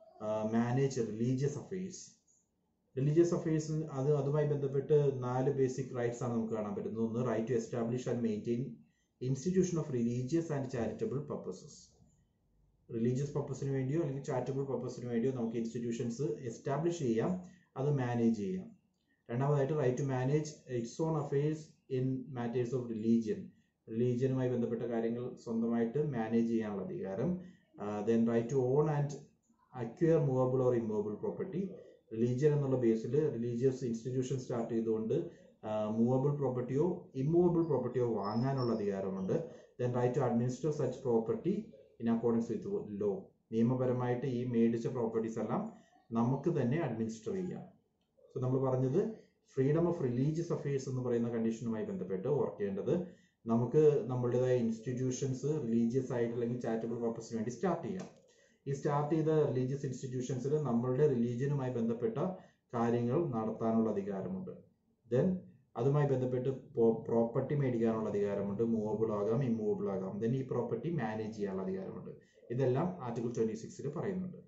manage religious affairs religious affairs അത് അതുമായി ബന്ധപ്പെട്ട് നാല് ബേസിക് റൈറ്റ്സ് ആണ് നമുക്ക് കാണാൻ പറ്റുന്നത് ഒന്ന് right to establish and maintain institution of religious and charitable purposes religious പർപ്പസിന് വേണ്ടിയോ അല്ലെങ്കിൽ ചാരിറ്റബിൾ പർപ്പസിന് വേണ്ടിയോ നമുക്ക് ഇൻസ്റ്റിറ്റ്യൂഷൻസ് എസ്റ്റാബ്ലിഷ് ചെയ്യാം അത് മാനേജ് ചെയ്യാം രണ്ടാമതായിട്ട് right to manage its own affairs in matters of religion റിലീജിയനുമായി ബന്ധപ്പെട്ട കാര്യങ്ങൾ സ്വന്തമായിട്ട് മാനേജ് ചെയ്യാനുള്ള അധികാരം then right to own and acquire movable or immovable property religion എന്നുള്ള ബേസിൽ റിലീജിയസ് ഇൻസ്റ്റിറ്റ്യൂഷൻ സ്റ്റാർട്ട് ചെയ്തുകൊണ്ട് മൂവബിൾ പ്രോപ്പർട്ടിയോ ഇമ്മൂവബിൾ പ്രോപ്പർട്ടിയോ വാങ്ങാനുള്ള അധികാരമുണ്ട് then right to administer such property in accordance with law നിയമപരമായിട്ട് ഈ മേടിച്ച പ്രോപ്പർട്ടീസ് എല്ലാം നമുക്ക് തന്നെ അഡ്മിനിസ്റ്റർ ചെയ്യാം സോ നമ്മൾ പറഞ്ഞത് ഫ്രീഡം ഓഫ് റിലീജിയസ് അഫയേഴ്സ് എന്ന് പറയുന്ന കണ്ടീഷനുമായി ബന്ധപ്പെട്ട് ഓർക്കേണ്ടത് നമുക്ക് നമ്മളുടേതായ ഇൻസ്റ്റിറ്റ്യൂഷൻസ് റിലീജിയസ് ആയിട്ട് അല്ലെങ്കിൽ ചാരിറ്റബിൾ പർപ്പസിന് വേണ്ടി സ്റ്റാർട്ട് ചെയ്യാം ഈ സ്റ്റാർട്ട് ചെയ്ത റിലീജിയസ് ഇൻസ്റ്റിറ്റ്യൂഷൻസിൽ നമ്മളുടെ റിലീജിയനുമായി ബന്ധപ്പെട്ട കാര്യങ്ങൾ നടത്താനുള്ള അധികാരമുണ്ട് ദെൻ അതുമായി ബന്ധപ്പെട്ട് പ്രോപ്പർട്ടി മേടിക്കാനുള്ള അധികാരമുണ്ട് മൂവബിൾ ആകാം ഇമ്മൂവബിൾ ആകാം ദെൻ ഈ പ്രോപ്പർട്ടി മാനേജ് ചെയ്യാനുള്ള അധികാരമുണ്ട് ഇതെല്ലാം ആർട്ടിക്കിൾ ട്വന്റി സിക്സിൽ പറയുന്നുണ്ട്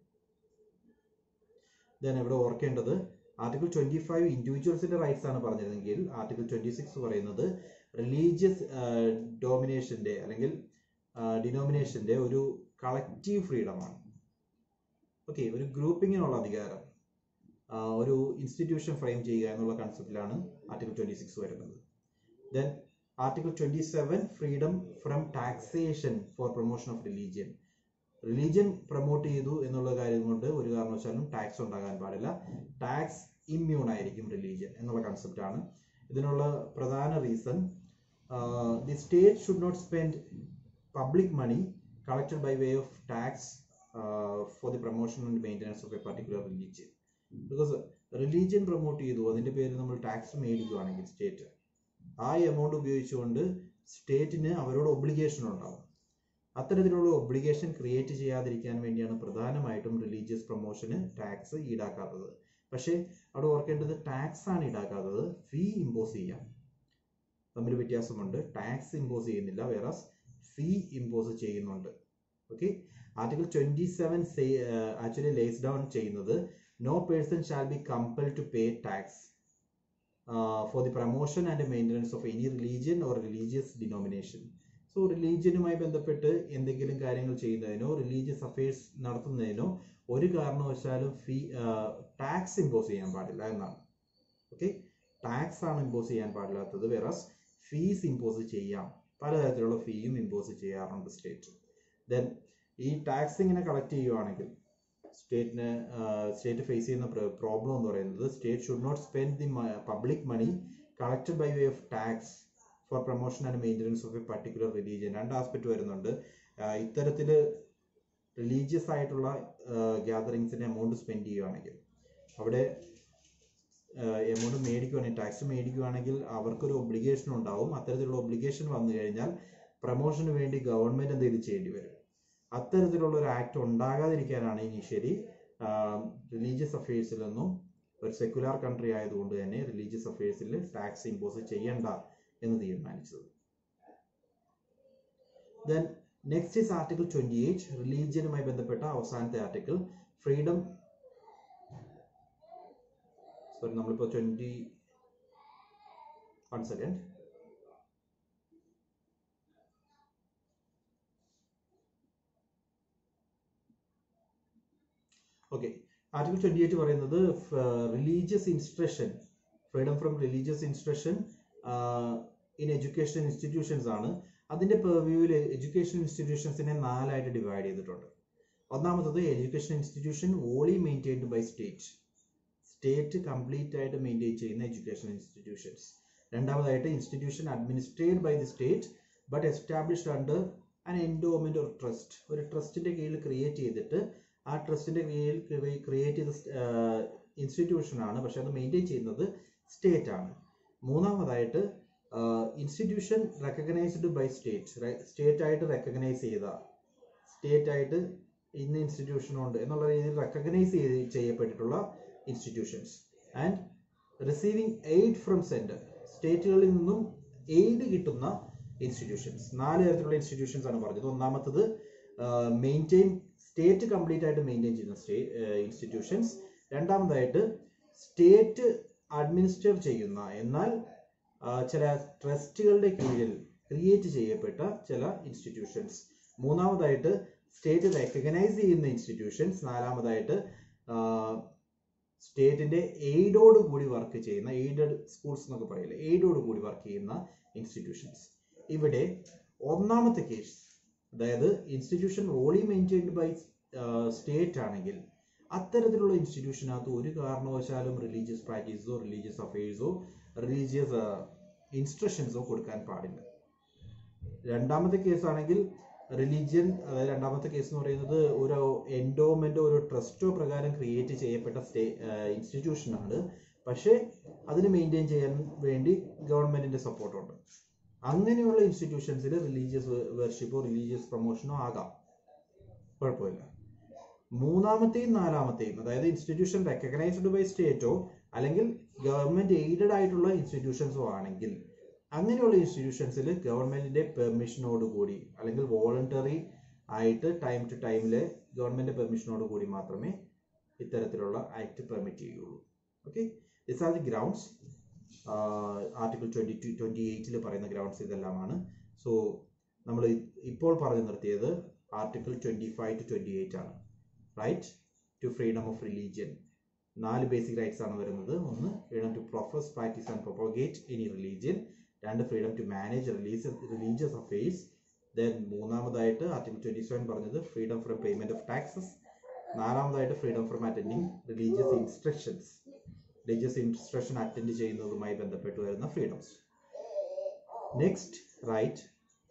ദെൻ ഇവിടെ ഓർക്കേണ്ടത് ആർട്ടിക്കിൾ ട്വന്റി ഫൈവ് ഇൻഡിവിജ്വൽസിന്റെ റൈറ്റ്സ് ആണ് പറഞ്ഞിരുന്നെങ്കിൽ ആർട്ടിക്കിൾ ട്വന്റി സിക്സ് പറയുന്നത് റിലീജിയസ് ഡോമിനേഷന്റെ അല്ലെങ്കിൽ ഡിനോമിനേഷന്റെ ഒരു കളക്റ്റീവ് ഫ്രീഡമാണ് ഓക്കെ ഒരു ഗ്രൂപ്പിങ്ങിനുള്ള അധികാരം ആ, ഒരു ഇൻസ്റ്റിറ്റ്യൂഷൻ ഫ്രെയിം ചെയ്യുക എന്നുള്ള കൺസെപ്റ്റിലാണ് ആർട്ടിക്കിൾ ട്വന്റി സിക്സ് വരുന്നത് then article twenty seven freedom from taxation for promotion of religion religion promote ചെയ്തു എന്നുള്ള കാര്യം കൊണ്ട് ഒരു കാരണവശാലും ടാക്സ് ഉണ്ടാകാൻ പാടില്ല ടാക്സ് ഇമ്മ്യൂൺ ആയിരിക്കും റിലീജിയൻ എന്നുള്ള കൺസെപ്റ്റ് ആണ് ഇതിനുള്ള പ്രധാന reason the state should not spend public money collected by way of tax for the promotion and maintenance of a particular religion because religion promote ചെയ്തു അതിന്റെ പേരിൽ നമ്മൾ ടാക്സ് മേടിക്കുകയാണെങ്കിൽ സ്റ്റേറ്റ് ആ എമൗണ്ട് ഉപയോഗിച്ചുകൊണ്ട് സ്റ്റേറ്റിന് അവരോട് ഒബ്ലിഗേഷൻ ഉണ്ടാവും അത്തരത്തിലുള്ള ഒബ്ലിഗേഷൻ ക്രിയേറ്റ് ചെയ്യാതിരിക്കാൻ വേണ്ടിയാണ് പ്രധാനമായിട്ടും റിലീജിയസ് പ്രൊമോഷന് ടാക്സ് ഈടാക്കാത്തത് പക്ഷേ അവിടെ ഓർക്കേണ്ടത് ടാക്സ് ആണ് ഈടാക്കാത്തത് ഫീ ഇമ്പോസ് ചെയ്യാം തമ്മിൽ വ്യത്യാസമുണ്ട് ടാക്സ് ഇമ്പോസ് ചെയ്യുന്നില്ല വേറെ ഫീ ഇമ്പോസ് ചെയ്യുന്നുണ്ട് okay article twenty seven actually lays down ചെയ്യുന്നത് no person shall be compel to pay tax for the promotion and maintenance of any religion or religious denomination so റിലീജിയനുമായി ബന്ധപ്പെട്ട് എന്തെങ്കിലും കാര്യങ്ങൾ ചെയ്യുന്നതിനോ religious affairs നടത്തുന്നതിനോ ഒരു കാരണവശാലും ഫീ tax impose ചെയ്യാൻ പാടില്ല എന്നാണ് ഓക്കെ ടാക്സ് ആണ് ഇമ്പോസ് ചെയ്യാൻ പാടില്ലാത്തത് വേറസ് ഫീസ് ഇമ്പോസ് ചെയ്യാം പലതരത്തിലുള്ള ഫീയും ഇമ്പോസ് ചെയ്യാറുണ്ട് സ്റ്റേറ്റ് ദെൻ ഈ ടാക്സ് ഇങ്ങനെ കളക്ട് ചെയ്യുവാണെങ്കിൽ സ്റ്റേറ്റിന് സ്റ്റേറ്റ് ഫേസ് ചെയ്യുന്ന പ്രോബ്ലം എന്ന് പറയുന്നത് state should not spend the public money collected by way of tax for promotion and maintenance of a particular religion രണ്ട് ആസ്പെക്ട് വരുന്നുണ്ട് ഇത്തരത്തിൽ റിലീജിയസ് ആയിട്ടുള്ള ഗ്യാതറിങ്സിന് എമൗണ്ട് സ്പെൻഡ് ചെയ്യുകയാണെങ്കിൽ അവിടെ എമൗണ്ട് മേടിക്കുവാണെങ്കിൽ ടാക്സ് മേടിക്കുവാണെങ്കിൽ അവർക്കൊരു ഒബ്ലിഗേഷൻ ഉണ്ടാവും അത്തരത്തിലുള്ള ഒബ്ലിഗേഷൻ വന്നു കഴിഞ്ഞാൽ പ്രൊമോഷന് വേണ്ടി ഗവൺമെന്റ് എന്തെങ്കിലും ചെയ്യേണ്ടി വരും അത്തരത്തിലുള്ള ഒരു ആക്ട് ഉണ്ടാകാതിരിക്കാനാണ് ഇനീഷ്യലി റിലീജിയസ് അഫയേഴ്സിൽ നിന്നും ഒരു സെക്യുലാർ കൺട്രി ആയതുകൊണ്ട് തന്നെ റിലീജിയസ് അഫയേഴ്സിൽ ടാക്സ് ഇമ്പോസ് ചെയ്യണ്ട എന്ന് തീരുമാനിച്ചത് then next is article twenty eight റിലീജിയനുമായി ബന്ധപ്പെട്ട അവസാനത്തെ ആർട്ടിക്കിൾ ഫ്രീഡം സോറി നമ്മളിപ്പോൾ twenty one second okay article twenty eight പറയുന്നത് religious instruction freedom from religious instruction in education institutions ആണ് അതിന്റെ പെർവ്യൂവിൽ എഡ്യൂക്കേഷൻ ഇൻസ്റ്റിറ്റ്യൂഷൻസിനെ നാലായിട്ട് ഡിവൈഡ് ചെയ്തിട്ടുണ്ട് ഒന്നാമത്തത് education institution only maintained by state state complete ആയിട്ട് മെയിൻറ്റെയിൻ ചെയ്യുന്ന എഡ്യൂക്കേഷൻ ഇൻസ്റ്റിറ്റ്യൂഷൻസ് രണ്ടാമതായിട്ട് institution administrate by the state but established under an endowment or trust ഒരു ട്രസ്റ്റിന്റെ കീഴിൽ ക്രിയേറ്റ് ചെയ്തിട്ട് ആ ട്രസ്റ്റിന്റെ കീഴിൽ ക്രിയേറ്റ് ചെയ്ത ഇൻസ്റ്റിറ്റ്യൂഷൻ ആണ് പക്ഷെ അത് മെയിൻറ്റെയിൻ ചെയ്യുന്നത് സ്റ്റേറ്റ് ആണ് മൂന്നാമതായിട്ട് institution recognised by state state ആയിട്ട് റെക്കഗ്നൈസ് ചെയ്ത സ്റ്റേറ്റ് ആയിട്ട് ഇന്ന ഇൻസ്റ്റിറ്റ്യൂഷൻ ഉണ്ട് എന്നുള്ള രീതിയിൽ റെക്കഗ്നൈസ് ചെയ്ത് ചെയ്യപ്പെട്ടിട്ടുള്ള institutions and receiving aid from centre സ്റ്റേറ്റുകളിൽ നിന്നും എയ്ഡ് കിട്ടുന്ന ഇൻസ്റ്റിറ്റ്യൂഷൻസ് നാല് തരത്തിലുള്ള ഇൻസ്റ്റിറ്റ്യൂഷൻസ് ആണ് പറഞ്ഞത് ഒന്നാമത്തത് മെയിൻറ്റെയിൻ സ്റ്റേറ്റ് കംപ്ലീറ്റ് ആയിട്ട് മെയിൻറ്റെയിൻ ചെയ്യുന്ന സ്റ്റേ ഇൻസ്റ്റിറ്റ്യൂഷൻസ് രണ്ടാമതായിട്ട് സ്റ്റേറ്റ് അഡ്മിനിസ്റ്റർ ചെയ്യുന്ന എന്നാൽ ചില ട്രസ്റ്റുകളുടെ കീഴിൽ ക്രിയേറ്റ് ചെയ്യപ്പെട്ട ചില ഇൻസ്റ്റിറ്റ്യൂഷൻസ് മൂന്നാമതായിട്ട് സ്റ്റേറ്റ് റെക്കഗ്നൈസ് ചെയ്യുന്ന ഇൻസ്റ്റിറ്റ്യൂഷൻസ് നാലാമതായിട്ട് സ്റ്റേറ്റിന്റെ എയ്ഡോട് കൂടി വർക്ക് ചെയ്യുന്ന എയ്ഡഡ് സ്കൂൾസ് എന്നൊക്കെ പറയില്ലേ എയ്ഡോട് കൂടി വർക്ക് ചെയ്യുന്ന ഇൻസ്റ്റിറ്റ്യൂഷൻസ് ഇവിടെ ഒന്നാമത്തെ കേസ് അതായത് institution only maintained by state ആണെങ്കിൽ അത്തരത്തിലുള്ള ഇൻസ്റ്റിറ്റ്യൂഷനകത്ത് ഒരു കാരണവശാലും റിലീജിയസ് പ്രാക്ടീസോ റിലീജിയസ് അഫയേഴ്സോ റിലീജിയസ് ഇൻസ്ട്രക്ഷൻസോ കൊടുക്കാൻ പാടില്ല രണ്ടാമത്തെ കേസ് ആണെങ്കിൽ റിലീജിയൻ അതായത് രണ്ടാമത്തെ കേസ് എന്ന് പറയുന്നത് ഒരു എൻഡോമെന്റോ ഒരു ട്രസ്റ്റോ പ്രകാരം ക്രിയേറ്റ് ചെയ്യപ്പെട്ട സ്റ്റേ ഇൻസ്റ്റിറ്റ്യൂഷൻ ആണ് പക്ഷേ അതിന് മെയിൻറ്റെയിൻ ചെയ്യാൻ വേണ്ടി ഗവൺമെന്റിന്റെ സപ്പോർട്ടുണ്ട് അങ്ങനെയുള്ള ഇൻസ്റ്റിറ്റ്യൂഷൻസിൽ റിലീജിയസ് വർഷിപ്പോ റിലീജിയസ് പ്രൊമോഷനോ ആകാം കുഴപ്പമില്ല മൂന്നാമത്തെയും നാലാമത്തെയും അതായത് ഇൻസ്റ്റിറ്റ്യൂഷൻ റെക്കഗ്നൈസ്ഡ് ബൈ സ്റ്റേറ്റോ അല്ലെങ്കിൽ ഗവൺമെന്റ് എയ്ഡഡ് ആയിട്ടുള്ള ഇൻസ്റ്റിറ്റ്യൂഷൻസോ ആണെങ്കിൽ അങ്ങനെയുള്ള ഇൻസ്റ്റിറ്റ്യൂഷൻസിൽ ഗവൺമെന്റിന്റെ പെർമിഷനോട് കൂടി അല്ലെങ്കിൽ വോളണ്ടറി ആയിട്ട് ടൈം ടു ടൈമിൽ ഗവൺമെന്റ് പെർമിഷനോട് കൂടി മാത്രമേ ഇത്തരത്തിലുള്ള ആക്ട് പെർമിറ്റ് ചെയ്യുള്ളൂ okay this are the grounds article twenty to twenty എയ്റ്റിൽ പറയുന്ന ഗ്രൗണ്ട്സ് ഇതെല്ലാമാണ് സോ നമ്മൾ ഇപ്പോൾ പറഞ്ഞു നിർത്തിയത് article twenty five to twenty eight ആണ് right to freedom of religion നാല് ബേസിക് റൈറ്റ്സ് ആണ് വരുന്നത് ഒന്ന് freedom to profess practise and propagate any religion രണ്ട് freedom to manage religious religious affairs then മൂന്നാമതായിട്ട് ആർട്ടിക്കിൾ ട്വന്റി സെവൻ പറഞ്ഞത് freedom from payment of taxes നാലാമതായിട്ട് freedom from attending religious instructions religious instruction attend ചെയ്യുന്നതുമായി ബന്ധപ്പെട്ട് വരുന്ന freedoms next right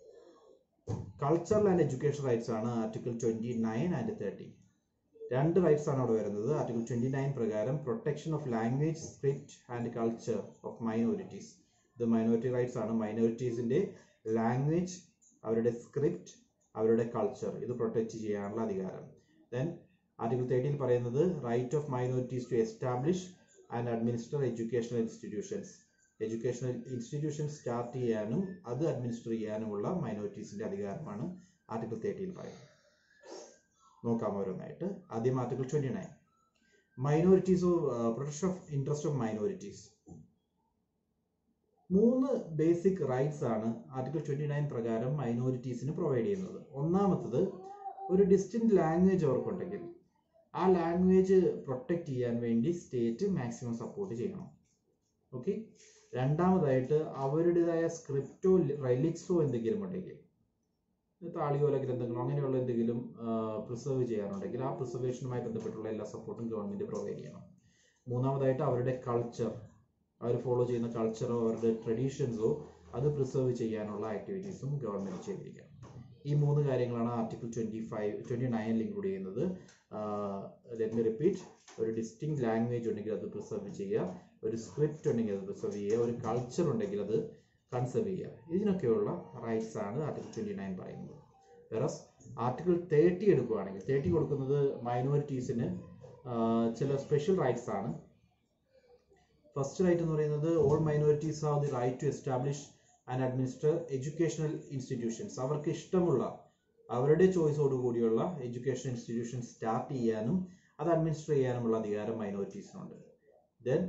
cultural and education rights ആണ് article twenty nine and thirty രണ്ട് rights ആണ് അവിടെ വരുന്നത് ആർട്ടിക്കിൾ ട്വന്റി നയൻ പ്രകാരം protection of language script and culture of minorities ഇത് മൈനോറിറ്റി റൈറ്റ്സ് ആണ് മൈനോറിറ്റീസിന്റെ ലാംഗ്വേജ് അവരുടെ സ്ക്രിപ്റ്റ് അവരുടെ കൾച്ചർ ഇത് പ്രൊട്ടക്ട് ചെയ്യാനുള്ള അധികാരം ദെൻ ആർട്ടിക്കിൾ തേർട്ടിയിൽ പറയുന്നത് right of minorities to establish and administer educational institutions educational institution start ചെയ്യാനും അത് അഡ്മിനിസ്റ്റർ ചെയ്യാനുമുള്ള മൈനോറിറ്റീസിന്റെ അധികാരമാണ് ആർട്ടിക്കിൾ തേർട്ടിയിൽ പറയുന്നത് നോക്കാം ഓരോന്നായിട്ട് ആദ്യം article twenty nine minorities protection of interest of minorities മൂന്ന് ബേസിക് റൈറ്റ്സ് ആണ് ആർട്ടിക്കിൾ ട്വന്റി നയൻ പ്രകാരം മൈനോറിറ്റീസിന് പ്രൊവൈഡ് ചെയ്യുന്നത് ഒന്നാമത്തത് ഒരു ഡിസ്റ്റിൻറ്റ് ലാംഗ്വേജ് അവർക്കുണ്ടെങ്കിൽ ആ ലാംഗ്വേജ് പ്രൊട്ടക്റ്റ് ചെയ്യാൻ വേണ്ടി സ്റ്റേറ്റ് മാക്സിമം സപ്പോർട്ട് ചെയ്യണം ഓക്കെ രണ്ടാമതായിട്ട് അവരുടേതായ സ്ക്രിപ്റ്റോ റെലിക്സോ എന്തെങ്കിലും ഉണ്ടെങ്കിൽ താളിയോല ഗ്രന്ഥങ്ങളോ അങ്ങനെയുള്ള എന്തെങ്കിലും പ്രിസർവ് ചെയ്യാനുണ്ടെങ്കിൽ ആ പ്രിസർവേഷനുമായി ബന്ധപ്പെട്ടുള്ള എല്ലാ സപ്പോർട്ടും ഗവൺമെന്റ് പ്രൊവൈഡ് ചെയ്യണം മൂന്നാമതായിട്ട് അവരുടെ കൾച്ചർ അവർ ഫോളോ ചെയ്യുന്ന കൾച്ചറോ അവരുടെ ട്രഡീഷൻസോ അത് പ്രിസർവ് ചെയ്യാനുള്ള ആക്ടിവിറ്റീസും ഗവൺമെന്റ് ചെയ്തിരിക്കണം ഈ മൂന്ന് കാര്യങ്ങളാണ് ആർട്ടിക്കിൾ ട്വന്റി ഫൈവ് ട്വന്റി നയനിൽ ഇൻക്ലൂഡ് ചെയ്യുന്നത് ലെറ്റ് മി റിപ്പീറ്റ് ഒരു ഡിസ്റ്റിങ് ലാംഗ്വേജ് ഉണ്ടെങ്കിൽ അത് പ്രിസർവ് ചെയ്യുക ഒരു സ്ക്രിപ്റ്റ് ഉണ്ടെങ്കിൽ അത് പ്രിസർവ് ചെയ്യുക ഒരു കൾച്ചർ ഉണ്ടെങ്കിൽ അത് കൺസർവ് ചെയ്യുക ഇതിനൊക്കെയുള്ള റൈറ്റ്സ് ആണ് ആർട്ടിക്കിൾ ട്വന്റി നയൻ പറയുന്നത് വെറസ് ആർട്ടിക്കിൾ തേർട്ടി എടുക്കുകയാണെങ്കിൽ തേർട്ടി കൊടുക്കുന്നത് മൈനോറിറ്റീസിന് ചില സ്പെഷ്യൽ റൈറ്റ്സ് ആണ് ഫസ്റ്റ് റൈറ്റ് എന്ന് പറയുന്നത് all minorities have the right to establish and administer educational institutions അവർക്ക് ഇഷ്ടമുള്ള അവരുടെ ചോയ്സോട് കൂടിയുള്ള എഡ്യൂക്കേഷൻ ഇൻസ്റ്റിറ്റ്യൂഷൻ സ്റ്റാർട്ട് ചെയ്യാനും അത് അഡ്മിനിസ്റ്റർ ചെയ്യാനുമുള്ള അധികാരം മൈനോറിറ്റീസിനുണ്ട് ദെൻ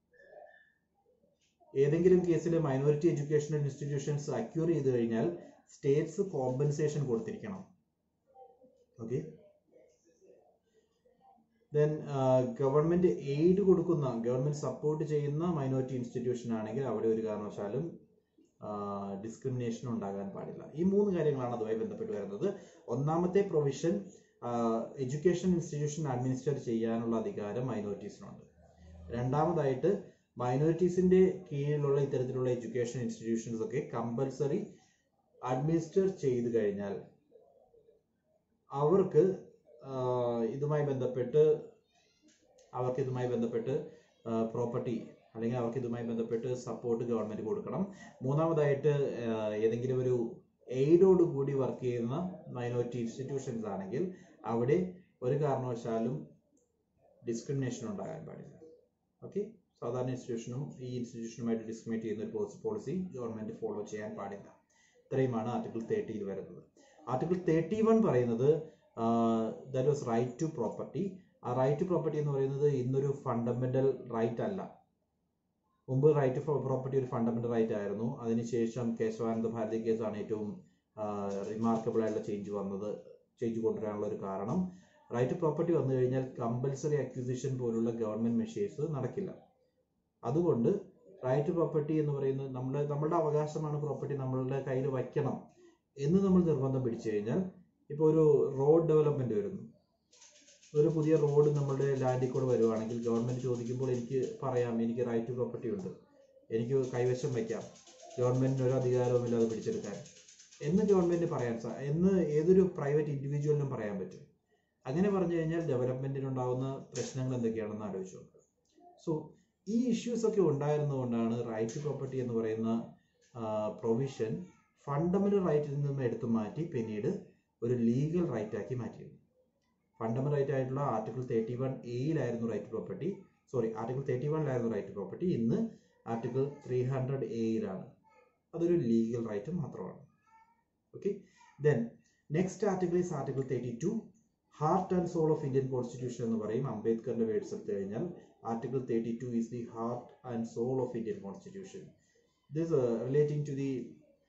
ഏതെങ്കിലും കേസിൽ മൈനോറിറ്റി എഡ്യൂക്കേഷണൽ ഇൻസ്റ്റിറ്റ്യൂഷൻസ് അക്യൂർ ചെയ്ത് കഴിഞ്ഞാൽ സ്റ്റേറ്റ്സ് കോമ്പൻസേഷൻ കൊടുത്തിരിക്കണം ഓക്കെ ദെൻ ഗവൺമെന്റ് എയ്ഡ് കൊടുക്കുന്ന ഗവൺമെന്റ് സപ്പോർട്ട് ചെയ്യുന്ന മൈനോറിറ്റി ഇൻസ്റ്റിറ്റ്യൂഷൻ ആണെങ്കിൽ അവിടെ ഒരു കാരണവശാലും ഡിസ്ക്രിമിനേഷൻ ഉണ്ടാകാൻ പാടില്ല ഈ മൂന്ന് കാര്യങ്ങളാണ് അതുമായി ബന്ധപ്പെട്ട് വരുന്നത് ഒന്നാമത്തെ പ്രൊവിഷൻ എഡ്യൂക്കേഷൻ ഇൻസ്റ്റിറ്റ്യൂഷൻ അഡ്മിനിസ്റ്റർ ചെയ്യാനുള്ള അധികാരം മൈനോറിറ്റീസിനുണ്ട് രണ്ടാമതായിട്ട് മൈനോറിറ്റീസിന്റെ കീഴിലുള്ള ഇത്തരത്തിലുള്ള എഡ്യൂക്കേഷൻ ഇൻസ്റ്റിറ്റ്യൂഷൻസ് ഒക്കെ കമ്പൽസറി അഡ്മിനിസ്റ്റർ ചെയ്തു കഴിഞ്ഞാൽ അവർക്ക് ഇതുമായി ബന്ധപ്പെട്ട് അവർക്ക് ഇതുമായി ബന്ധപ്പെട്ട് പ്രോപ്പർട്ടി അല്ലെങ്കിൽ അവർക്ക് ഇതുമായി ബന്ധപ്പെട്ട് സപ്പോർട്ട് ഗവൺമെന്റ് കൊടുക്കണം മൂന്നാമതായിട്ട് ഏതെങ്കിലും ഒരു എയ്ഡോട് കൂടി വർക്ക് ചെയ്യുന്ന മൈനോറിറ്റി ഇൻസ്റ്റിറ്റ്യൂഷൻസ് ആണെങ്കിൽ അവിടെ ഒരു കാരണവശാലും ഡിസ്ക്രിമിനേഷൻ ഉണ്ടാകാൻ പാടില്ല ഓക്കെ സാധാരണ ഇൻസ്റ്റിറ്റ്യൂഷനും ഈ ഇൻസ്റ്റിറ്റ്യൂഷനുമായിട്ട് ഡിസ്ക്രിമിനേറ്റ് ചെയ്യുന്ന ഒരു പോളിസി ഗവൺമെന്റ് ഫോളോ ചെയ്യാൻ പാടില്ല ഇത്രയുമാണ് ആർട്ടിക്കിൾ തേർട്ടിയിൽ വരുന്നത് ആർട്ടിക്കിൾ തേർട്ടി വൺ പറയുന്നത് that was right to property ആ റൈറ്റ് ടു പ്രോപ്പർട്ടി എന്ന് പറയുന്നത് ഇന്നൊരു ഫണ്ടമെന്റൽ റൈറ്റ് അല്ല മുമ്പ് റൈറ്റ് ടു പ്രോപ്പർട്ടി ഒരു ഫണ്ടമെന്റൽ റൈറ്റ് ആയിരുന്നു അതിനുശേഷം കേശവാനന്ദ ഭാരതി കേസാണ് ഏറ്റവും റിമാർക്കബിൾ ആയിട്ടുള്ള ചേഞ്ച് വന്നത് ചേഞ്ച് കൊണ്ടുവരാനുള്ള ഒരു കാരണം റൈറ്റ് ടു പ്രോപ്പർട്ടി വന്നു കഴിഞ്ഞാൽ കമ്പൽസറി അക്വിസിഷൻ പോലുള്ള ഗവൺമെന്റ് മെഷേഴ്സ് നടക്കില്ല അതുകൊണ്ട് റൈറ്റ് ടു പ്രോപ്പർട്ടി എന്ന് പറയുന്നത് നമ്മുടെ നമ്മളുടെ അവകാശമാണ് പ്രോപ്പർട്ടി നമ്മളുടെ കയ്യിൽ വയ്ക്കണം എന്ന് നമ്മൾ നിർബന്ധം പിടിച്ചു കഴിഞ്ഞാൽ ഇപ്പോൾ ഒരു റോഡ് ഡെവലപ്മെന്റ് വരുന്നു ഒരു പുതിയ റോഡ് നമ്മുടെ ലാൻഡിൽ കൂടെ വരുവാണെങ്കിൽ ഗവൺമെന്റ് ചോദിക്കുമ്പോൾ എനിക്ക് പറയാം എനിക്ക് റൈറ്റ് ടു പ്രോപ്പർട്ടി ഉണ്ട് എനിക്ക് കൈവശം വയ്ക്കാം ഗവൺമെന്റിന് ഒരു അധികാരവുമില്ല അത് പിടിച്ചെടുക്കാൻ എന്ന് ഗവൺമെന്റ് പറയാൻ സാ എന്ന് ഏതൊരു പ്രൈവറ്റ് ഇൻഡിവിജ്വലിനും പറയാൻ പറ്റും അങ്ങനെ പറഞ്ഞു കഴിഞ്ഞാൽ ഡെവലപ്മെന്റിനുണ്ടാകുന്ന പ്രശ്നങ്ങൾ എന്തൊക്കെയാണെന്ന് ആലോചിച്ചു സോ ഈ ഇഷ്യൂസ് ഒക്കെ ഉണ്ടായിരുന്നുകൊണ്ടാണ് റൈറ്റ് ടു പ്രോപ്പർട്ടി എന്ന് പറയുന്ന പ്രൊവിഷൻ ഫണ്ടമെന്റൽ റൈറ്റിൽ നിന്നും എടുത്തു മാറ്റി പിന്നീട് ഒരു ലീഗൽ റൈറ്റ് ആക്കി മാറ്റിയത് ഫണ്ടമെന്റൽ റൈറ്റ് ആയിട്ടുള്ള ആർട്ടിക്കിൾ തേർട്ടി വൺ എയിലായിരുന്നു right property sorry article thirty വണ്ണിലായിരുന്നു റൈറ്റ് പ്രോപ്പർട്ടി ഇന്ന് ആർട്ടിക്കിൾ ത്രീ ഹൺഡ്രഡ് എയിലാണ് അതൊരു ലീഗൽ റൈറ്റ് മാത്രമാണ് okay then next article is article thirty two heart and soul of Indian constitution എന്ന് പറയും അംബേദ്കറിന്റെ വേർഡ്സ് എടുത്തു കഴിഞ്ഞാൽ article thirty two is the heart and soul of Indian constitution this relating to the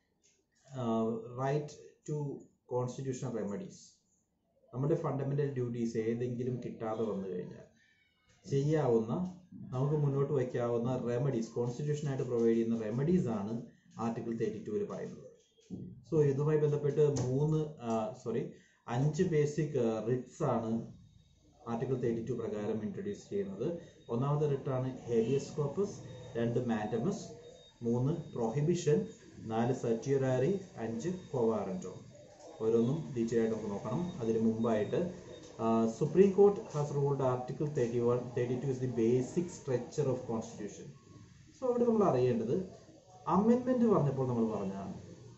right to constitutional remedies നമ്മുടെ fundamental duties ഏതെങ്കിലും കിട്ടാതെ വന്നു കഴിഞ്ഞാൽ ചെയ്യാവുന്ന നമുക്ക് മുന്നോട്ട് വയ്ക്കാവുന്ന റെമഡീസ് കോൺസ്റ്റിറ്റ്യൂഷനായിട്ട് പ്രൊവൈഡ് ചെയ്യുന്ന റെമഡീസ് ആണ് ആർട്ടിക്കിൾ തേർട്ടി ടുവിൽ പറയുന്നത് സോ ഇതുമായി ബന്ധപ്പെട്ട് മൂന്ന് സോറി അഞ്ച് ബേസിക് റിട്സ് ആണ് ആർട്ടിക്കിൾ തേർട്ടി ടു പ്രകാരം ഇൻട്രൊഡ്യൂസ് ചെയ്യുന്നത് ഒന്നാമത്തെ റിട്ടാണ് ഹേബിയസ് കോപ്പസ് രണ്ട് മാൻഡമസ് മൂന്ന് പ്രൊഹിബിഷൻ നാല് സറ്റിയറാരി അഞ്ച് കോവാറൻറ്റോ ഓരോന്നും ഡീറ്റെയിൽ ആയിട്ട് നമുക്ക് നോക്കണം അതിന് മുമ്പായിട്ട് Supreme Court has ruled article thirty one thirty two is the basic structure of constitution so അവിടെ നമ്മൾ അറിയേണ്ടത് അമെൻമെന്റ് പറഞ്ഞപ്പോൾ നമ്മൾ പറഞ്ഞതാണ്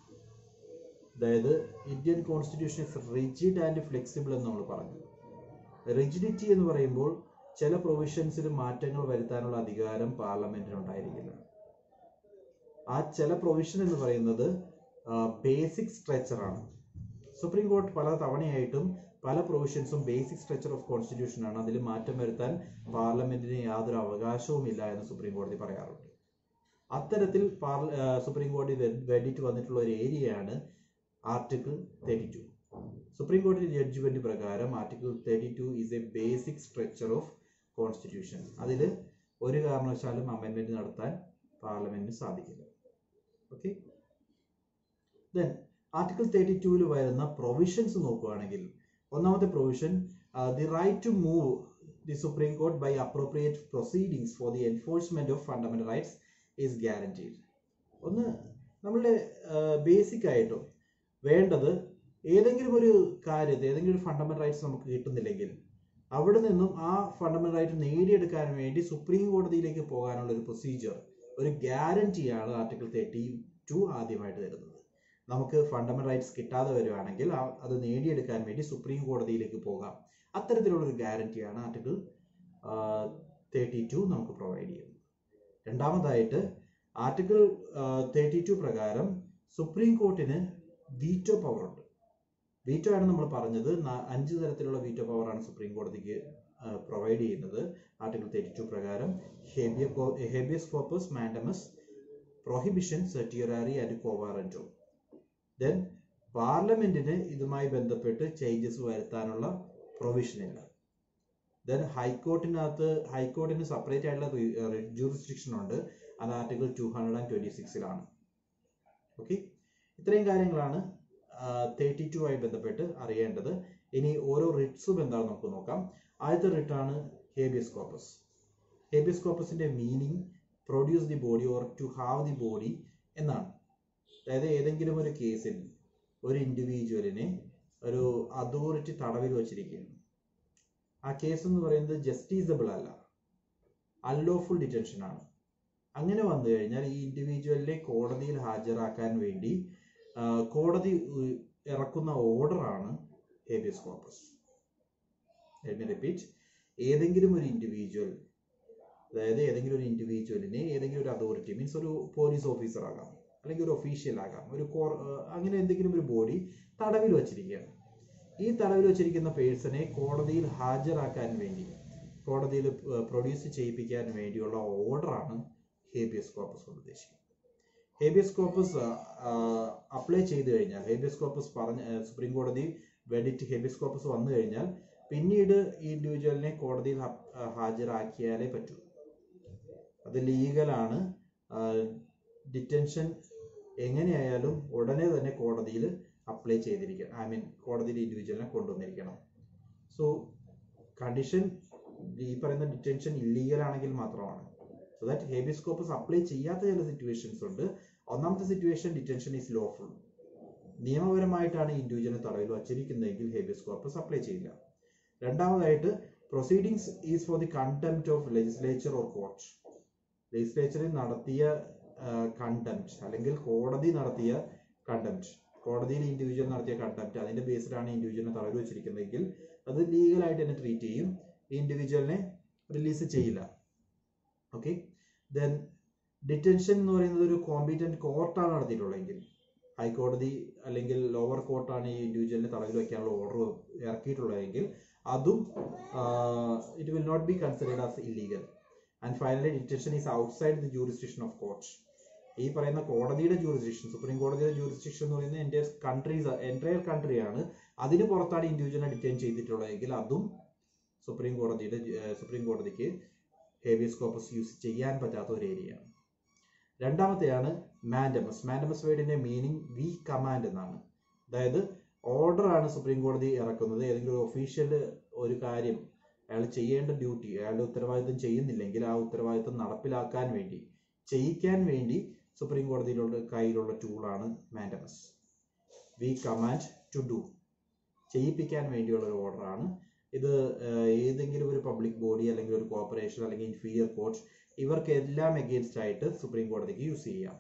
അതായത് Indian constitution is rigid and flexible എന്ന് നമ്മൾ പറഞ്ഞു റിജിഡിറ്റി എന്ന് പറയുമ്പോൾ ചില പ്രൊവിഷൻസിൽ മാറ്റങ്ങൾ വരുത്താനുള്ള അധികാരം പാർലമെന്റിന് ഉണ്ടായിരിക്കില്ല ആ ചില പ്രൊവിഷൻ എന്ന് പറയുന്നത് ബേസിക് സ്ട്രക്ചർ ആണ് സുപ്രീം കോർട്ട് പല തവണയായിട്ടും പല പ്രൊവിഷൻസും ബേസിക് സ്ട്രക്ചർ ഓഫ് കോൺസ്റ്റിറ്റ്യൂഷൻ ആണ് അതിൽ മാറ്റം വരുത്താൻ പാർലമെന്റിന് യാതൊരു അവകാശവും ഇല്ല എന്ന് സുപ്രീം കോടതി പറയാറുണ്ട് അത്തരത്തിൽ പാർ സുപ്രീം കോടതി വേ- വേണ്ടിയിട്ട് വന്നിട്ടുള്ള ഒരു ഏരിയയാണ് ആർട്ടിക്കിൾ തേർട്ടി ടു സുപ്രീം കോടതി ജഡ്ജ്മെന്റ് പ്രകാരം article thirty two is a basic structure of constitution അതിൽ ഒരു കാരണവശാലും അമെൻമെന്റ് നടത്താൻ പാർലമെന്റിന് സാധിക്കില്ല ഓക്കെ ദെൻ ആർട്ടിക്കിൾ തേർട്ടി ടൂവിൽ വരുന്ന പ്രൊവിഷൻസ് നോക്കുകയാണെങ്കിൽ ഒന്നാമത്തെ provision the right to move the Supreme Court by appropriate proceedings for the enforcement of fundamental rights is guaranteed ഒന്ന് നമ്മളുടെ ബേസിക് ആയിട്ടും വേണ്ടത് ഏതെങ്കിലും ഒരു കാര്യത്തെ ഏതെങ്കിലും ഒരു ഫണ്ടമെന്റൽ റൈറ്റ്സ് നമുക്ക് കിട്ടുന്നില്ലെങ്കിൽ അവിടെ നിന്നും ആ ഫണ്ടമെന്റൽ റൈറ്റ് നേടിയെടുക്കാൻ വേണ്ടി സുപ്രീം കോടതിയിലേക്ക് പോകാനുള്ള ഒരു പ്രൊസീജിയർ ഒരു ഗ്യാരണ്ടിയാണ് ആർട്ടിക്കിൾ തേർട്ടി ടു ആദ്യമായിട്ട് തരുന്നത് നമുക്ക് ഫണ്ടമെന്റൽ റൈറ്റ്സ് കിട്ടാതെ വരുവാണെങ്കിൽ ആ- അത് നേടിയെടുക്കാൻ വേണ്ടി സുപ്രീം കോടതിയിലേക്ക് പോകാം അത്തരത്തിലുള്ള ഒരു ഗ്യാരണ്ടിയാണ് ആർട്ടിക്കിൾ തേർട്ടി ടു നമുക്ക് പ്രൊവൈഡ് ചെയ്യുന്നത് രണ്ടാമതായിട്ട് ആർട്ടിക്കിൾ തേർട്ടി ടു പ്രകാരം സുപ്രീം കോർട്ടിന് വീറ്റോ പവർ ഉണ്ട് വീറ്റോ ആണ് നമ്മൾ പറഞ്ഞത് ന- അഞ്ച് തരത്തിലുള്ള വീറ്റോ പവറാണ് സുപ്രീം കോടതിക്ക് പ്രൊവൈഡ് ചെയ്യുന്നത് ആർട്ടിക്കിൾ തേർട്ടി ടു പ്രകാരം habeas corpus mandamus prohibition certiorari and quo warranto then പാർലമെന്റിന് ഇതുമായി ബന്ധപ്പെട്ട് ചേഞ്ചസ് വരുത്താനുള്ള പ്രൊവിഷൻ ഇല്ല ദെൻ ഹൈക്കോർട്ടിനകത്ത് ഹൈക്കോർട്ടിന് സെപ്പറേറ്റ് ആയിട്ടുള്ള ജൂറിസ്ഡിക്ഷൻ ഉണ്ട് അത് article two hundred and twenty സിക്സിലാണ് ഓക്കെ ഇത്രയും കാര്യങ്ങളാണ് തേർട്ടി ടു ആയി ബന്ധപ്പെട്ട് അറിയേണ്ടത് ഇനി ഓരോ റിട്സും എന്താണെന്ന് നമുക്ക് നോക്കാം ആദ്യത്തെ റിട്ടാണ് ഹേബിയസ് കോപ്പസ് ഹേബിയസ് കോപ്പസിന്റെ meaning produce the body or to have the body എന്നാണ് അതായത് ഏതെങ്കിലും ഒരു കേസിൽ ഒരു ഇൻഡിവിജ്വലിനെ ഒരു അതോറിറ്റി തടവിൽ വച്ചിരിക്കുകയാണ് ആ കേസ് എന്ന് പറയുന്നത് ജസ്റ്റീസബിൾ അല്ല അൺലോഫുൾ ഡിറ്റൻഷൻ ആണ് അങ്ങനെ വന്നു കഴിഞ്ഞാൽ ഈ ഇൻഡിവിജ്വലിനെ കോടതിയിൽ ഹാജരാക്കാൻ വേണ്ടി ആ, കോടതി ഉ- ഇറക്കുന്ന ഓർഡറാണ് ഹേബിയസ് കോർപ്പസ് റിപ്പീറ്റ് ഏതെങ്കിലും ഒരു ഇൻഡിവിജ്വൽ അതായത് ഏതെങ്കിലും ഒരു ഇൻഡിവിജ്വലിനെ ഏതെങ്കിലും ഒരു അതോറിറ്റി മീൻസ് ഒരു പോലീസ് ഓഫീസർ ആകാം അല്ലെങ്കിൽ ഒരു ഒഫീഷ്യൽ ആകാം ഒരു കോർ അങ്ങനെ എന്തെങ്കിലും ഒരു ബോഡി തടവിൽ വച്ചിരിക്കുകയാണ് ഈ തടവിൽ വച്ചിരിക്കുന്ന പേഴ്സണെ കോടതിയിൽ ഹാജരാക്കാൻ വേണ്ടി കോടതിയിൽ പ്രൊഡ്യൂസ് ചെയ്യിപ്പിക്കാൻ വേണ്ടിയുള്ള ഓർഡറാണ് ഹേബിയസ് കോർപ്പസ് കൊണ്ട് ഉദ്ദേശിക്കുന്നത് ഹേബിയസ് കോർപ്പസ് അപ്ലൈ ചെയ്തു കഴിഞ്ഞാൽ ഹേബിയസ് കോർപ്പസ് പറഞ്ഞ ആ, സുപ്രീം കോടതി വേണ്ടിയിട്ട് ഹേബിയസ് കോർപ്പസ് വന്നു കഴിഞ്ഞാൽ പിന്നീട് ഈ ഇൻഡിവിജ്വലിനെ കോടതിയിൽ ഹ- ആ, ഹാജരാക്കിയാലേ പറ്റൂ അത് ലീഗലാണ് ഡിറ്റൻഷൻ എങ്ങനെയായാലും ഉടനെ തന്നെ കോടതിയിൽ അപ്ലൈ ചെയ്തിരിക്കണം ഐ മീൻ കോടതിയിൽ ഇൻഡിവിജ്വലിനെ കൊണ്ടുവന്നിരിക്കണം സോ കണ്ടീഷൻ ഈ പറയുന്ന ഡിറ്റൻഷൻ ഇല്ലീഗൽ ആണെങ്കിൽ മാത്രമാണ് so that habeas corpus apply ചെയ്യാത്ത ചില സിറ്റുവേഷൻസ് ഉണ്ട് ഒന്നാമത്തെ സിറ്റുവേഷൻ ഡിറ്റൻഷൻ ഈസ് ലോഫുൾ നിയമപരമായിട്ടാണ് ഇൻഡിവിജ്വലിനെ തടവിൽ വച്ചിരിക്കുന്നതെങ്കിൽ ഹേബിയസ് കോർപ്പസ് അപ്ലൈ ചെയ്യില്ല രണ്ടാമതായിട്ട് proceedings is for the contempt of legislature or court ലെജിസ്ലേച്ചറിൽ നടത്തിയ കണ്ടംപ്റ്റ് അല്ലെങ്കിൽ കോടതി നടത്തിയ കണ്ടംപ്റ്റ് കോടതിയിൽ ഇൻഡിവിജ്വൽ നടത്തിയ കണ്ടംപ്റ്റ് അതിന്റെ ബേസിലാണ് ഇൻഡിവിജ്വലിനെ തടവിൽ വെച്ചിരിക്കുന്നതെങ്കിൽ അത് ലീഗലായിട്ട് തന്നെ ട്രീറ്റ് ചെയ്യും ഈ ഇൻഡിവിജ്വലിനെ റിലീസ് ചെയ്യില്ല ഓക്കെ ദെൻ ഡിറ്റൻഷൻ എന്ന് പറയുന്നത് ഒരു കോമ്പീറ്റന്റ് കോർട്ടാണ് നടത്തിയിട്ടുള്ളതെങ്കിൽ ഹൈക്കോടതി അല്ലെങ്കിൽ ലോവർ കോർട്ടാണ് ഈ ഇൻഡിവിജ്വലിനെ തടവിൽ വെക്കാനുള്ള ഓർഡർ ഇറക്കിയിട്ടുള്ളതെങ്കിൽ അതും it will not be considered as illegal and finally detention is outside the jurisdiction of court ഈ പറയുന്ന കോടതിയുടെ ജൂറിസ്ഡിക്ഷൻ സുപ്രീം കോടതിയുടെ ജൂറിസ്ഡിക്ഷൻ എന്ന് പറയുന്നത് എൻ്റെ കൺട്രീസ് എൻറ്റയർ കൺട്രിയാണ് അതിന് പുറത്താണ് ഇൻഡിവിജ്വലിനെ ഡിറ്റൈൻ ചെയ്തിട്ടുള്ളതെങ്കിൽ അതും സുപ്രീം കോടതിയുടെ ഏർ സുപ്രീം കോടതിക്ക് ഹേബിയസ് കോപ്പസ് യൂസ് ചെയ്യാൻ പറ്റാത്ത ഒരു ഏരിയയാണ് രണ്ടാമത്തെയാണ് മാൻഡമസ് മാൻഡമസ് വേർഡിന്റെ മീനിങ് വി കമാൻഡ് എന്നാണ് അതായത് ഓർഡർ ആണ് സുപ്രീം കോടതി ഇറക്കുന്നത് ഏതെങ്കിലും ഒരു ഒഫീഷ്യൽ ഒരു കാര്യം അയാൾ ചെയ്യേണ്ട ഡ്യൂട്ടി അയാളുടെ ഉത്തരവാദിത്വം ചെയ്യുന്നില്ലെങ്കിൽ ആ ഉത്തരവാദിത്വം നടപ്പിലാക്കാൻ വേണ്ടി ചെയ്യിക്കാൻ വേണ്ടി സുപ്രീം കോടതിയിലുള്ള കയ്യിലുള്ള ടൂളാണ് mandamus we command to do ചെയ്യിപ്പിക്കാൻ വേണ്ടിയുള്ള ഒരു ഓർഡറാണ് ഇത് ഏഹ്, ഏതെങ്കിലും ഒരു പബ്ലിക് ബോഡി അല്ലെങ്കിൽ ഒരു കോർപ്പറേഷൻ അല്ലെങ്കിൽ ഇൻഫീരിയർ കോർട്ട് ഇവർക്കെല്ലാം എഗെയിൻസ്റ്റ് ആയിട്ട് സുപ്രീം കോടതിക്ക് യൂസ് ചെയ്യാം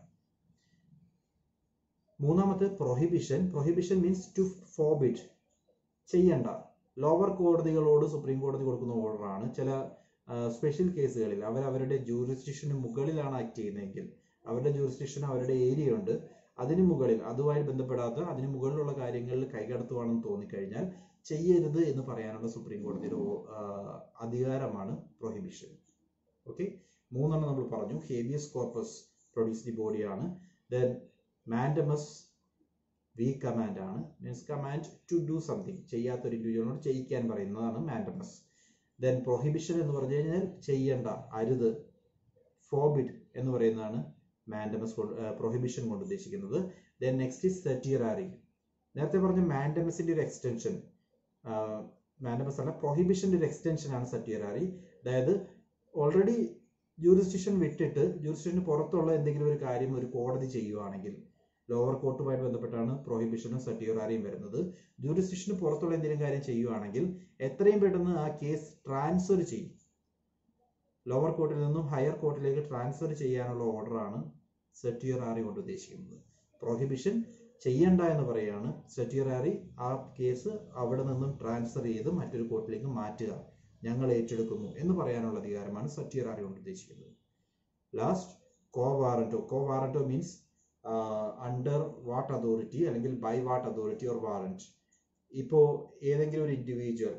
മൂന്നാമത്തെ prohibition prohibition means to forbid ചെയ്യണ്ട ലോവർ കോടതികളോട് സുപ്രീം കോടതി കൊടുക്കുന്ന ഓർഡറാണ് ചില സ്പെഷ്യൽ കേസുകളിൽ അവർ അവരുടെ ജൂറിസ്ഡിക്ഷന് മുകളിലാണ് ആക്ട് ചെയ്യുന്നതെങ്കിൽ അവരുടെ ജൂറിസ്ഡിക്ഷൻ അവരുടെ ഏരിയ ഉണ്ട് അതിന് മുകളിൽ അതുമായി ബന്ധപ്പെടാത്ത അതിന് മുകളിലുള്ള കാര്യങ്ങളിൽ കൈകടത്തുവാണെന്ന് തോന്നിക്കഴിഞ്ഞാൽ ചെയ്യരുത് എന്ന് പറയാനുള്ള സുപ്രീം കോടതിയുടെ ഓ- ആ, അധികാരമാണ് പ്രൊഹിബിഷൻ ഓക്കെ മൂന്നെണ്ണം നമ്മൾ പറഞ്ഞു ഹേബിയസ് കോർപ്പസ് പ്രൊഡ്യൂസ്ഡ് ബോഡിയാണ് ദെൻ മാൻഡമസ് വി കമാൻഡ് ആണ് means command to do something ചെയ്യാത്തൊരു ഇൻഡിവിജ്വലിനോട് ചെയ്യിക്കാൻ പറയുന്നതാണ് മാൻഡമസ് ദെൻ പ്രൊഹിബിഷൻ എന്ന് പറഞ്ഞു കഴിഞ്ഞാൽ ചെയ്യേണ്ട അരുത് ഫോബിഡ് എന്ന് പറയുന്നതാണ് മാൻഡമസ് പ്രൊഹിബിഷൻ കൊണ്ട് ഉദ്ദേശിക്കുന്നത് ദെൻ നെക്സ്റ്റ് ഇസ് സെറ്റിയറാറി നേരത്തെ പറഞ്ഞ മാൻഡമസിന്റെ ഒരു എക്സ്റ്റൻഷൻ മാൻഡമസ് അല്ല പ്രൊഹിബിഷന്റെ ഒരു എക്സ്റ്റൻഷൻ ആണ് സെറ്റിയറാറി അതായത് ഓൾറെഡി ജൂറിസ്ഡിക്ഷൻ വിട്ടിട്ട് ജൂറിസ്ഡിക്ഷന് പുറത്തുള്ള എന്തെങ്കിലും ഒരു കാര്യം ഒരു കോടതി ചെയ്യുവാണെങ്കിൽ ലോവർ കോർട്ടുമായിട്ട് ബന്ധപ്പെട്ടാണ് പ്രൊഹിബിഷനും സറ്റിയറാറിയും വരുന്നത് ജൂറിസ്ഡിക്ഷന് പുറത്തുള്ള എന്തെങ്കിലും കാര്യം ചെയ്യുവാണെങ്കിൽ എത്രയും പെട്ടെന്ന് ആ കേസ് ട്രാൻസ്ഫർ ചെയ്യും ലോവർ കോർട്ടിൽ നിന്നും ഹയർ കോർട്ടിലേക്ക് ട്രാൻസ്ഫർ ചെയ്യാനുള്ള ഓർഡറാണ് സെറ്റിയറാറി കൊണ്ട് ഉദ്ദേശിക്കുന്നത് പ്രൊഹിബിഷൻ ചെയ്യണ്ട എന്ന് പറയാണ് സെറ്റിയറാറി ആ കേസ് അവിടെ നിന്നും ട്രാൻസ്ഫർ ചെയ്ത് മറ്റൊരു കോർട്ടിലേക്ക് മാറ്റുക ഞങ്ങൾ ഏറ്റെടുക്കുന്നു എന്ന് പറയാനുള്ള അധികാരമാണ് സെറ്റിയറാറി കൊണ്ട് ഉദ്ദേശിക്കുന്നത് last quo warranto quo warranto means under what authority അല്ലെങ്കിൽ by what authority or warrant ഇപ്പോൾ ഏതെങ്കിലും ഒരു ഇൻഡിവിജ്വൽ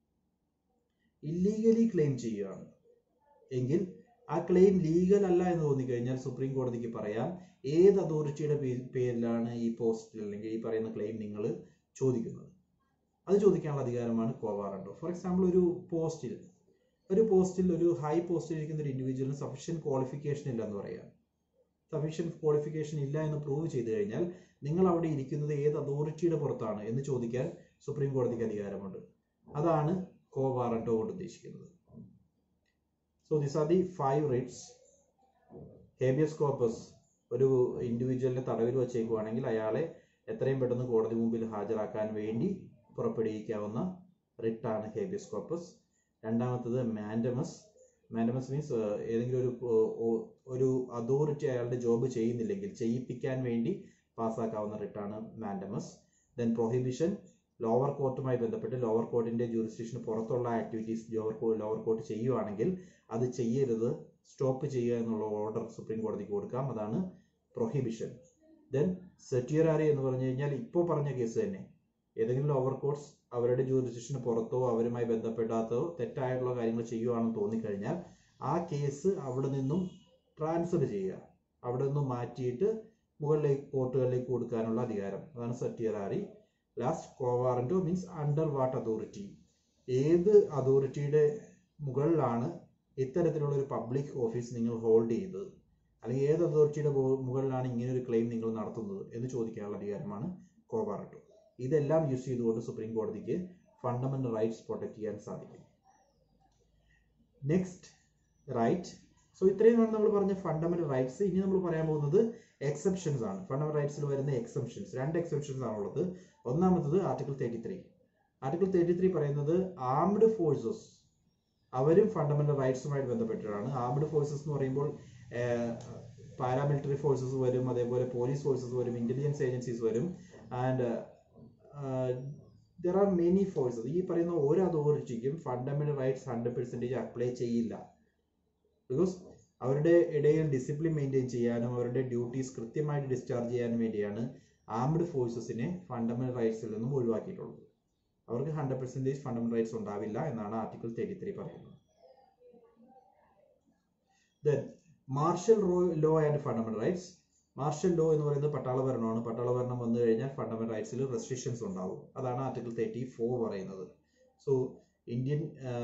ഇല്ലീഗലി ക്ലെയിം ചെയ്യുകയാണ് എങ്കിൽ ആ ക്ലെയിം ലീഗൽ അല്ല എന്ന് തോന്നിക്കഴിഞ്ഞാൽ സുപ്രീം കോടതിക്ക് പറയാം ഏത് അതോറിറ്റിയുടെ പേരിലാണ് ഈ പോസ്റ്റിൽ അല്ലെങ്കിൽ ഈ പറയുന്ന ക്ലെയിം നിങ്ങൾ ചോദിക്കുന്നത് അത് ചോദിക്കാനുള്ള അധികാരമാണ് കോവാറണ്ടോ ഫോർ എക്സാമ്പിൾ ഒരു പോസ്റ്റിൽ ഒരു പോസ്റ്റിൽ ഒരു ഹൈ പോസ്റ്റിൽ ഇരിക്കുന്ന ഒരു ഇൻഡിവിജ്വലിന് സഫീഷ്യൻറ്റ് ക്വാളിഫിക്കേഷൻ ഇല്ല എന്ന് പറയാം സഫീഷ്യൻറ്റ് ക്വാളിഫിക്കേഷൻ ഇല്ല എന്ന് പ്രൂവ് ചെയ്തു കഴിഞ്ഞാൽ നിങ്ങൾ അവിടെ ഇരിക്കുന്നത് ഏത് അതോറിറ്റിയുടെ പുറത്താണ് എന്ന് ചോദിക്കാൻ സുപ്രീം കോടതിക്ക് അധികാരമുണ്ട് അതാണ് കോ വാറന്റോ കൊണ്ട് ഉദ്ദേശിക്കുന്നത് so this are the five writs habeas corpus ഒരു ഇൻഡിവിജ്വലിനെ തടവിൽ വച്ചേക്കുവാണെങ്കിൽ അയാളെ എത്രയും പെട്ടെന്ന് കോടതി മുമ്പിൽ ഹാജരാക്കാൻ വേണ്ടി പുറപ്പെടുവിക്കാവുന്ന റിട്ടാണ് ഹേബിയസ് കോപ്പസ് രണ്ടാമത്തത് മാൻഡമസ് മാൻഡമസ് മീൻസ് ഏതെങ്കിലും ഒരു ഒരു അതോറിറ്റി അയാളുടെ ജോബ് ചെയ്യുന്നില്ലെങ്കിൽ ചെയ്യിപ്പിക്കാൻ വേണ്ടി പാസ്സാക്കാവുന്ന റിട്ടാണ് മാൻഡമസ് ദെൻ പ്രൊഹിബിഷൻ ലോവർ കോർട്ടുമായി ബന്ധപ്പെട്ട് ലോവർ കോർട്ടിന്റെ ജൂറിസ്ഡിക്ഷന് പുറത്തുള്ള ആക്ടിവിറ്റീസ് ലോവർ ലോവർ കോർട്ട് ചെയ്യുവാണെങ്കിൽ അത് ചെയ്യരുത് സ്റ്റോപ്പ് ചെയ്യുക എന്നുള്ള ഓർഡർ സുപ്രീം കോടതിക്ക് കൊടുക്കാം അതാണ് പ്രൊഹിബിഷൻ ദെൻ സെറ്റിയറാറി എന്ന് പറഞ്ഞു കഴിഞ്ഞാൽ ഇപ്പോൾ പറഞ്ഞ കേസ് തന്നെ ഏതെങ്കിലും ലോവർ കോർട്സ് അവരുടെ ജൂറിസ്ഡിക്ഷന് പുറത്തോ അവരുമായി ബന്ധപ്പെടാത്തോ തെറ്റായിട്ടുള്ള കാര്യങ്ങൾ ചെയ്യുവാണെന്ന് തോന്നിക്കഴിഞ്ഞാൽ ആ കേസ് അവിടെ നിന്നും ട്രാൻസ്ഫർ ചെയ്യുക അവിടെ നിന്നും മാറ്റിയിട്ട് മുകളിലേക്ക് കോർട്ടുകളിലേക്ക് കൊടുക്കാനുള്ള അധികാരം അതാണ് certiorari last quo warranto means under what authority ഏത് അതോറിറ്റിയുടെ മുകളിലാണ് ഇത്തരത്തിലുള്ള ഒരു പബ്ലിക് ഓഫീസ് നിങ്ങൾ ഹോൾഡ് ചെയ്തത് അല്ലെങ്കിൽ ഏത് അതോറിറ്റിയുടെ മുകളിലാണ് ഇങ്ങനെ ഒരു ക്ലെയിം നിങ്ങൾ നടത്തുന്നത് എന്ന് ചോദിക്കാനുള്ള അധികാരമാണ് കോവാറന്റോ ഇതെല്ലാം യൂസ് ചെയ്തുകൊണ്ട് സുപ്രീം കോടതിക്ക് ഫണ്ടമെന്റൽ റൈറ്റ്സ് പ്രൊട്ടക്ട് ചെയ്യാൻ സാധിക്കും നെക്സ്റ്റ് റൈറ്റ് സോ ഇത്രയുമാണ് നമ്മൾ പറഞ്ഞ ഫണ്ടമെന്റൽ റൈറ്റ്സ് ഇനി നമ്മൾ പറയാൻ പോകുന്നത് എക്സെപ്ഷൻസ് ആണ് ഫണ്ടമെന്റൽ റൈറ്റ്സിൽ വരുന്ന എക്സെപ്ഷൻസ് രണ്ട് എക്സെപ്ഷൻസ് ആണുള്ളത് ഒന്നാമത്തത് article thirty three article thirty three പറയുന്നത് ആംഡ് ഫോഴ്സസ് അവരും ഫണ്ടമെന്റൽ റൈറ്റ്സുമായിട്ട് ബന്ധപ്പെട്ടിട്ടാണ് ആംഡ് ഫോഴ്സസ് എന്ന് പറയുമ്പോൾ പാരാമിലിറ്ററി ഫോഴ്സസ് വരും അതേപോലെ പോലീസ് ഫോഴ്സസ് വരും ഇന്റലിജൻസ് ഏജൻസീസ് വരും and there are many forces ഈ പറയുന്ന ഓരോ അതോറിറ്റിക്കും fundamental rights hundred percentage apply ചെയ്യില്ല ബിക്കോസ് അവരുടെ ഇടയിൽ ഡിസിപ്ലിൻ മെയിൻറ്റെയിൻ ചെയ്യാനും അവരുടെ ഡ്യൂട്ടീസ് കൃത്യമായിട്ട് ഡിസ്ചാർജ് ചെയ്യാനും വേണ്ടിയാണ് ആംഡ് ഫോഴ്സസിനെ ഫണ്ടമെന്റൽ റൈറ്റ്സിൽ നിന്നും ഒഴിവാക്കിയിട്ടുള്ളത് അവർക്ക് ഹൺഡ്രഡ് പെർസെൻറ്റേജ് ഫണ്ടമെന്റൽ റൈറ്റ്സ് ഉണ്ടാവില്ല എന്നാണ് ആർട്ടിക്കിൾ തേർട്ടി ത്രീ പറയുന്നത് then martial law and fundamental rights martial law എന്ന് പറയുന്നത് പട്ടാള ഭരണമാണ് പട്ടാള ഭരണം വന്നു കഴിഞ്ഞാൽ ഫണ്ടമെന്റൽ റൈറ്റ്സിൽ റെസ്ട്രിക്ഷൻസ് ഉണ്ടാവും അതാണ് ആർട്ടിക്കിൾ തേർട്ടി ഫോർ പറയുന്നത് so Indian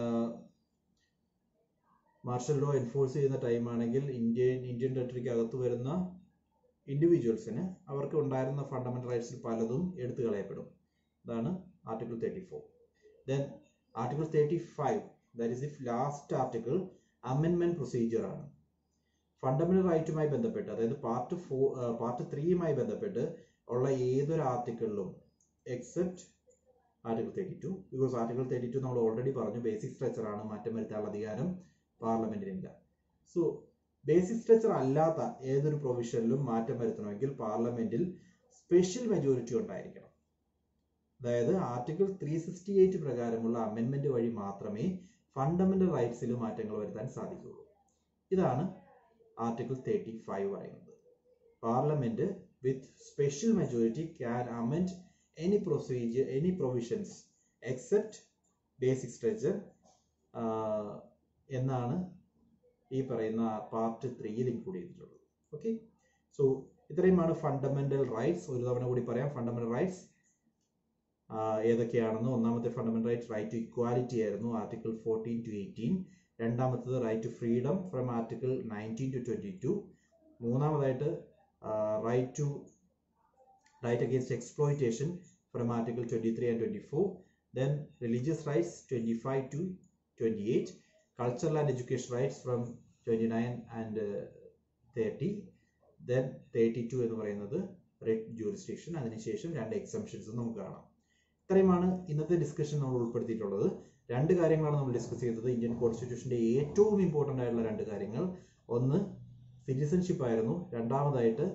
martial law enforce ചെയ്യുന്ന ടൈമാണെങ്കിൽ ഇന്ത്യൻ ഇന്ത്യൻ ടെറിട്ടറിക്ക് അകത്ത് വരുന്ന ഇൻഡിവിജ്വൽസിന് അവർക്ക് ഉണ്ടായിരുന്ന ഫണ്ടമെന്റൽ റൈറ്റ്സിൽ പലതും എടുത്തു കളയപ്പെടും അതാണ് article thirty four then article thirty five that is the last article അമെൻമെന്റ് പ്രൊസീജിയർ ആണ് ഫണ്ടമെന്റൽ റൈറ്റുമായി ബന്ധപ്പെട്ട് അതായത് പാർട്ട് ഫോർ പാർട്ട് ത്രീയുമായി ബന്ധപ്പെട്ട് ഉള്ള ഏതൊരു ആർട്ടിക്കിളിലും except article thirty two because article thirty two നമ്മൾ ഓൾറെഡി പറഞ്ഞു ബേസിക് സ്ട്രക്ചർ ആണ് മാറ്റം വരുത്താനുള്ള അധികാരം പാർലമെന്റിനില്ല സോ ബേസിക് സ്ട്രക്ചർ അല്ലാത്ത ഏതൊരു പ്രൊവിഷനിലും മാറ്റം വരുത്തണമെങ്കിൽ പാർലമെന്റിൽ സ്പെഷ്യൽ മെജോറിറ്റി ഉണ്ടായിരിക്കണം അതായത് ആർട്ടിക്കിൾ ത്രീ സിക്സ്റ്റി എയ്റ്റ് പ്രകാരമുള്ള അമെൻമെന്റ് വഴി മാത്രമേ ഫണ്ടമെന്റൽ റൈറ്റ്സിൽ മാറ്റങ്ങൾ വരുത്താൻ സാധിക്കുകയുള്ളൂ ഇതാണ് ആർട്ടിക്കിൾ തേർട്ടി ഫൈവ് പറയുന്നത് parliament with special majority can amend any procedure any provisions except basic structure എന്നാണ് ഈ പറയുന്ന പാർട്ട് ത്രീയിൽ ഇൻക്ലൂഡ് ചെയ്തിട്ടുള്ളത് ഓക്കെ സോ ഇത്രയുമാണ് ഫണ്ടമെന്റൽ റൈറ്റ്സ് ഒരു തവണ കൂടി പറയാം ഫണ്ടമെന്റൽ റൈറ്റ്സ് ഏതൊക്കെയാണെന്ന് ഒന്നാമത്തെ fundamental right right to equality ആയിരുന്നു ആർട്ടിക്കിൾ ഫോർട്ടീൻ ടു എയ്റ്റീൻ രണ്ടാമത്തത് right to freedom from article nineteen to twenty two മൂന്നാമതായിട്ട് right to right against exploitation from article twenty three and twenty four then religious rights twenty five to twenty eight cultural and education rights from twenty nine and thirty then thirty two എന്ന് പറയുന്നത് red jurisdiction അതിനുശേഷം രണ്ട് exemptions നമുക്ക് കാണാം ഇത്രയുമാണ് ഇന്നത്തെ discussion നമ്മൾ ഉൾപ്പെടുത്തിയിട്ടുള്ളത് രണ്ട് കാര്യങ്ങളാണ് നമ്മൾ ഡിസ്കസ് ചെയ്തത് ഇന്ത്യൻ കോൺസ്റ്റിറ്റ്യൂഷന്റെ ഏറ്റവും ഇമ്പോർട്ടൻ്റ് ആയിട്ടുള്ള രണ്ട് കാര്യങ്ങൾ ഒന്ന് സിറ്റിസൺഷിപ്പ് ആയിരുന്നു രണ്ടാമതായിട്ട്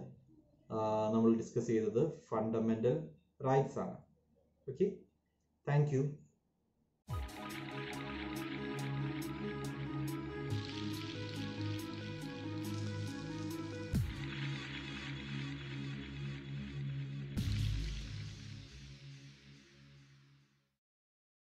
നമ്മൾ ഡിസ്കസ് ചെയ്തത് ഫണ്ടമെന്റൽ റൈറ്റ്സ് ആണ് ഓക്കെ താങ്ക് യു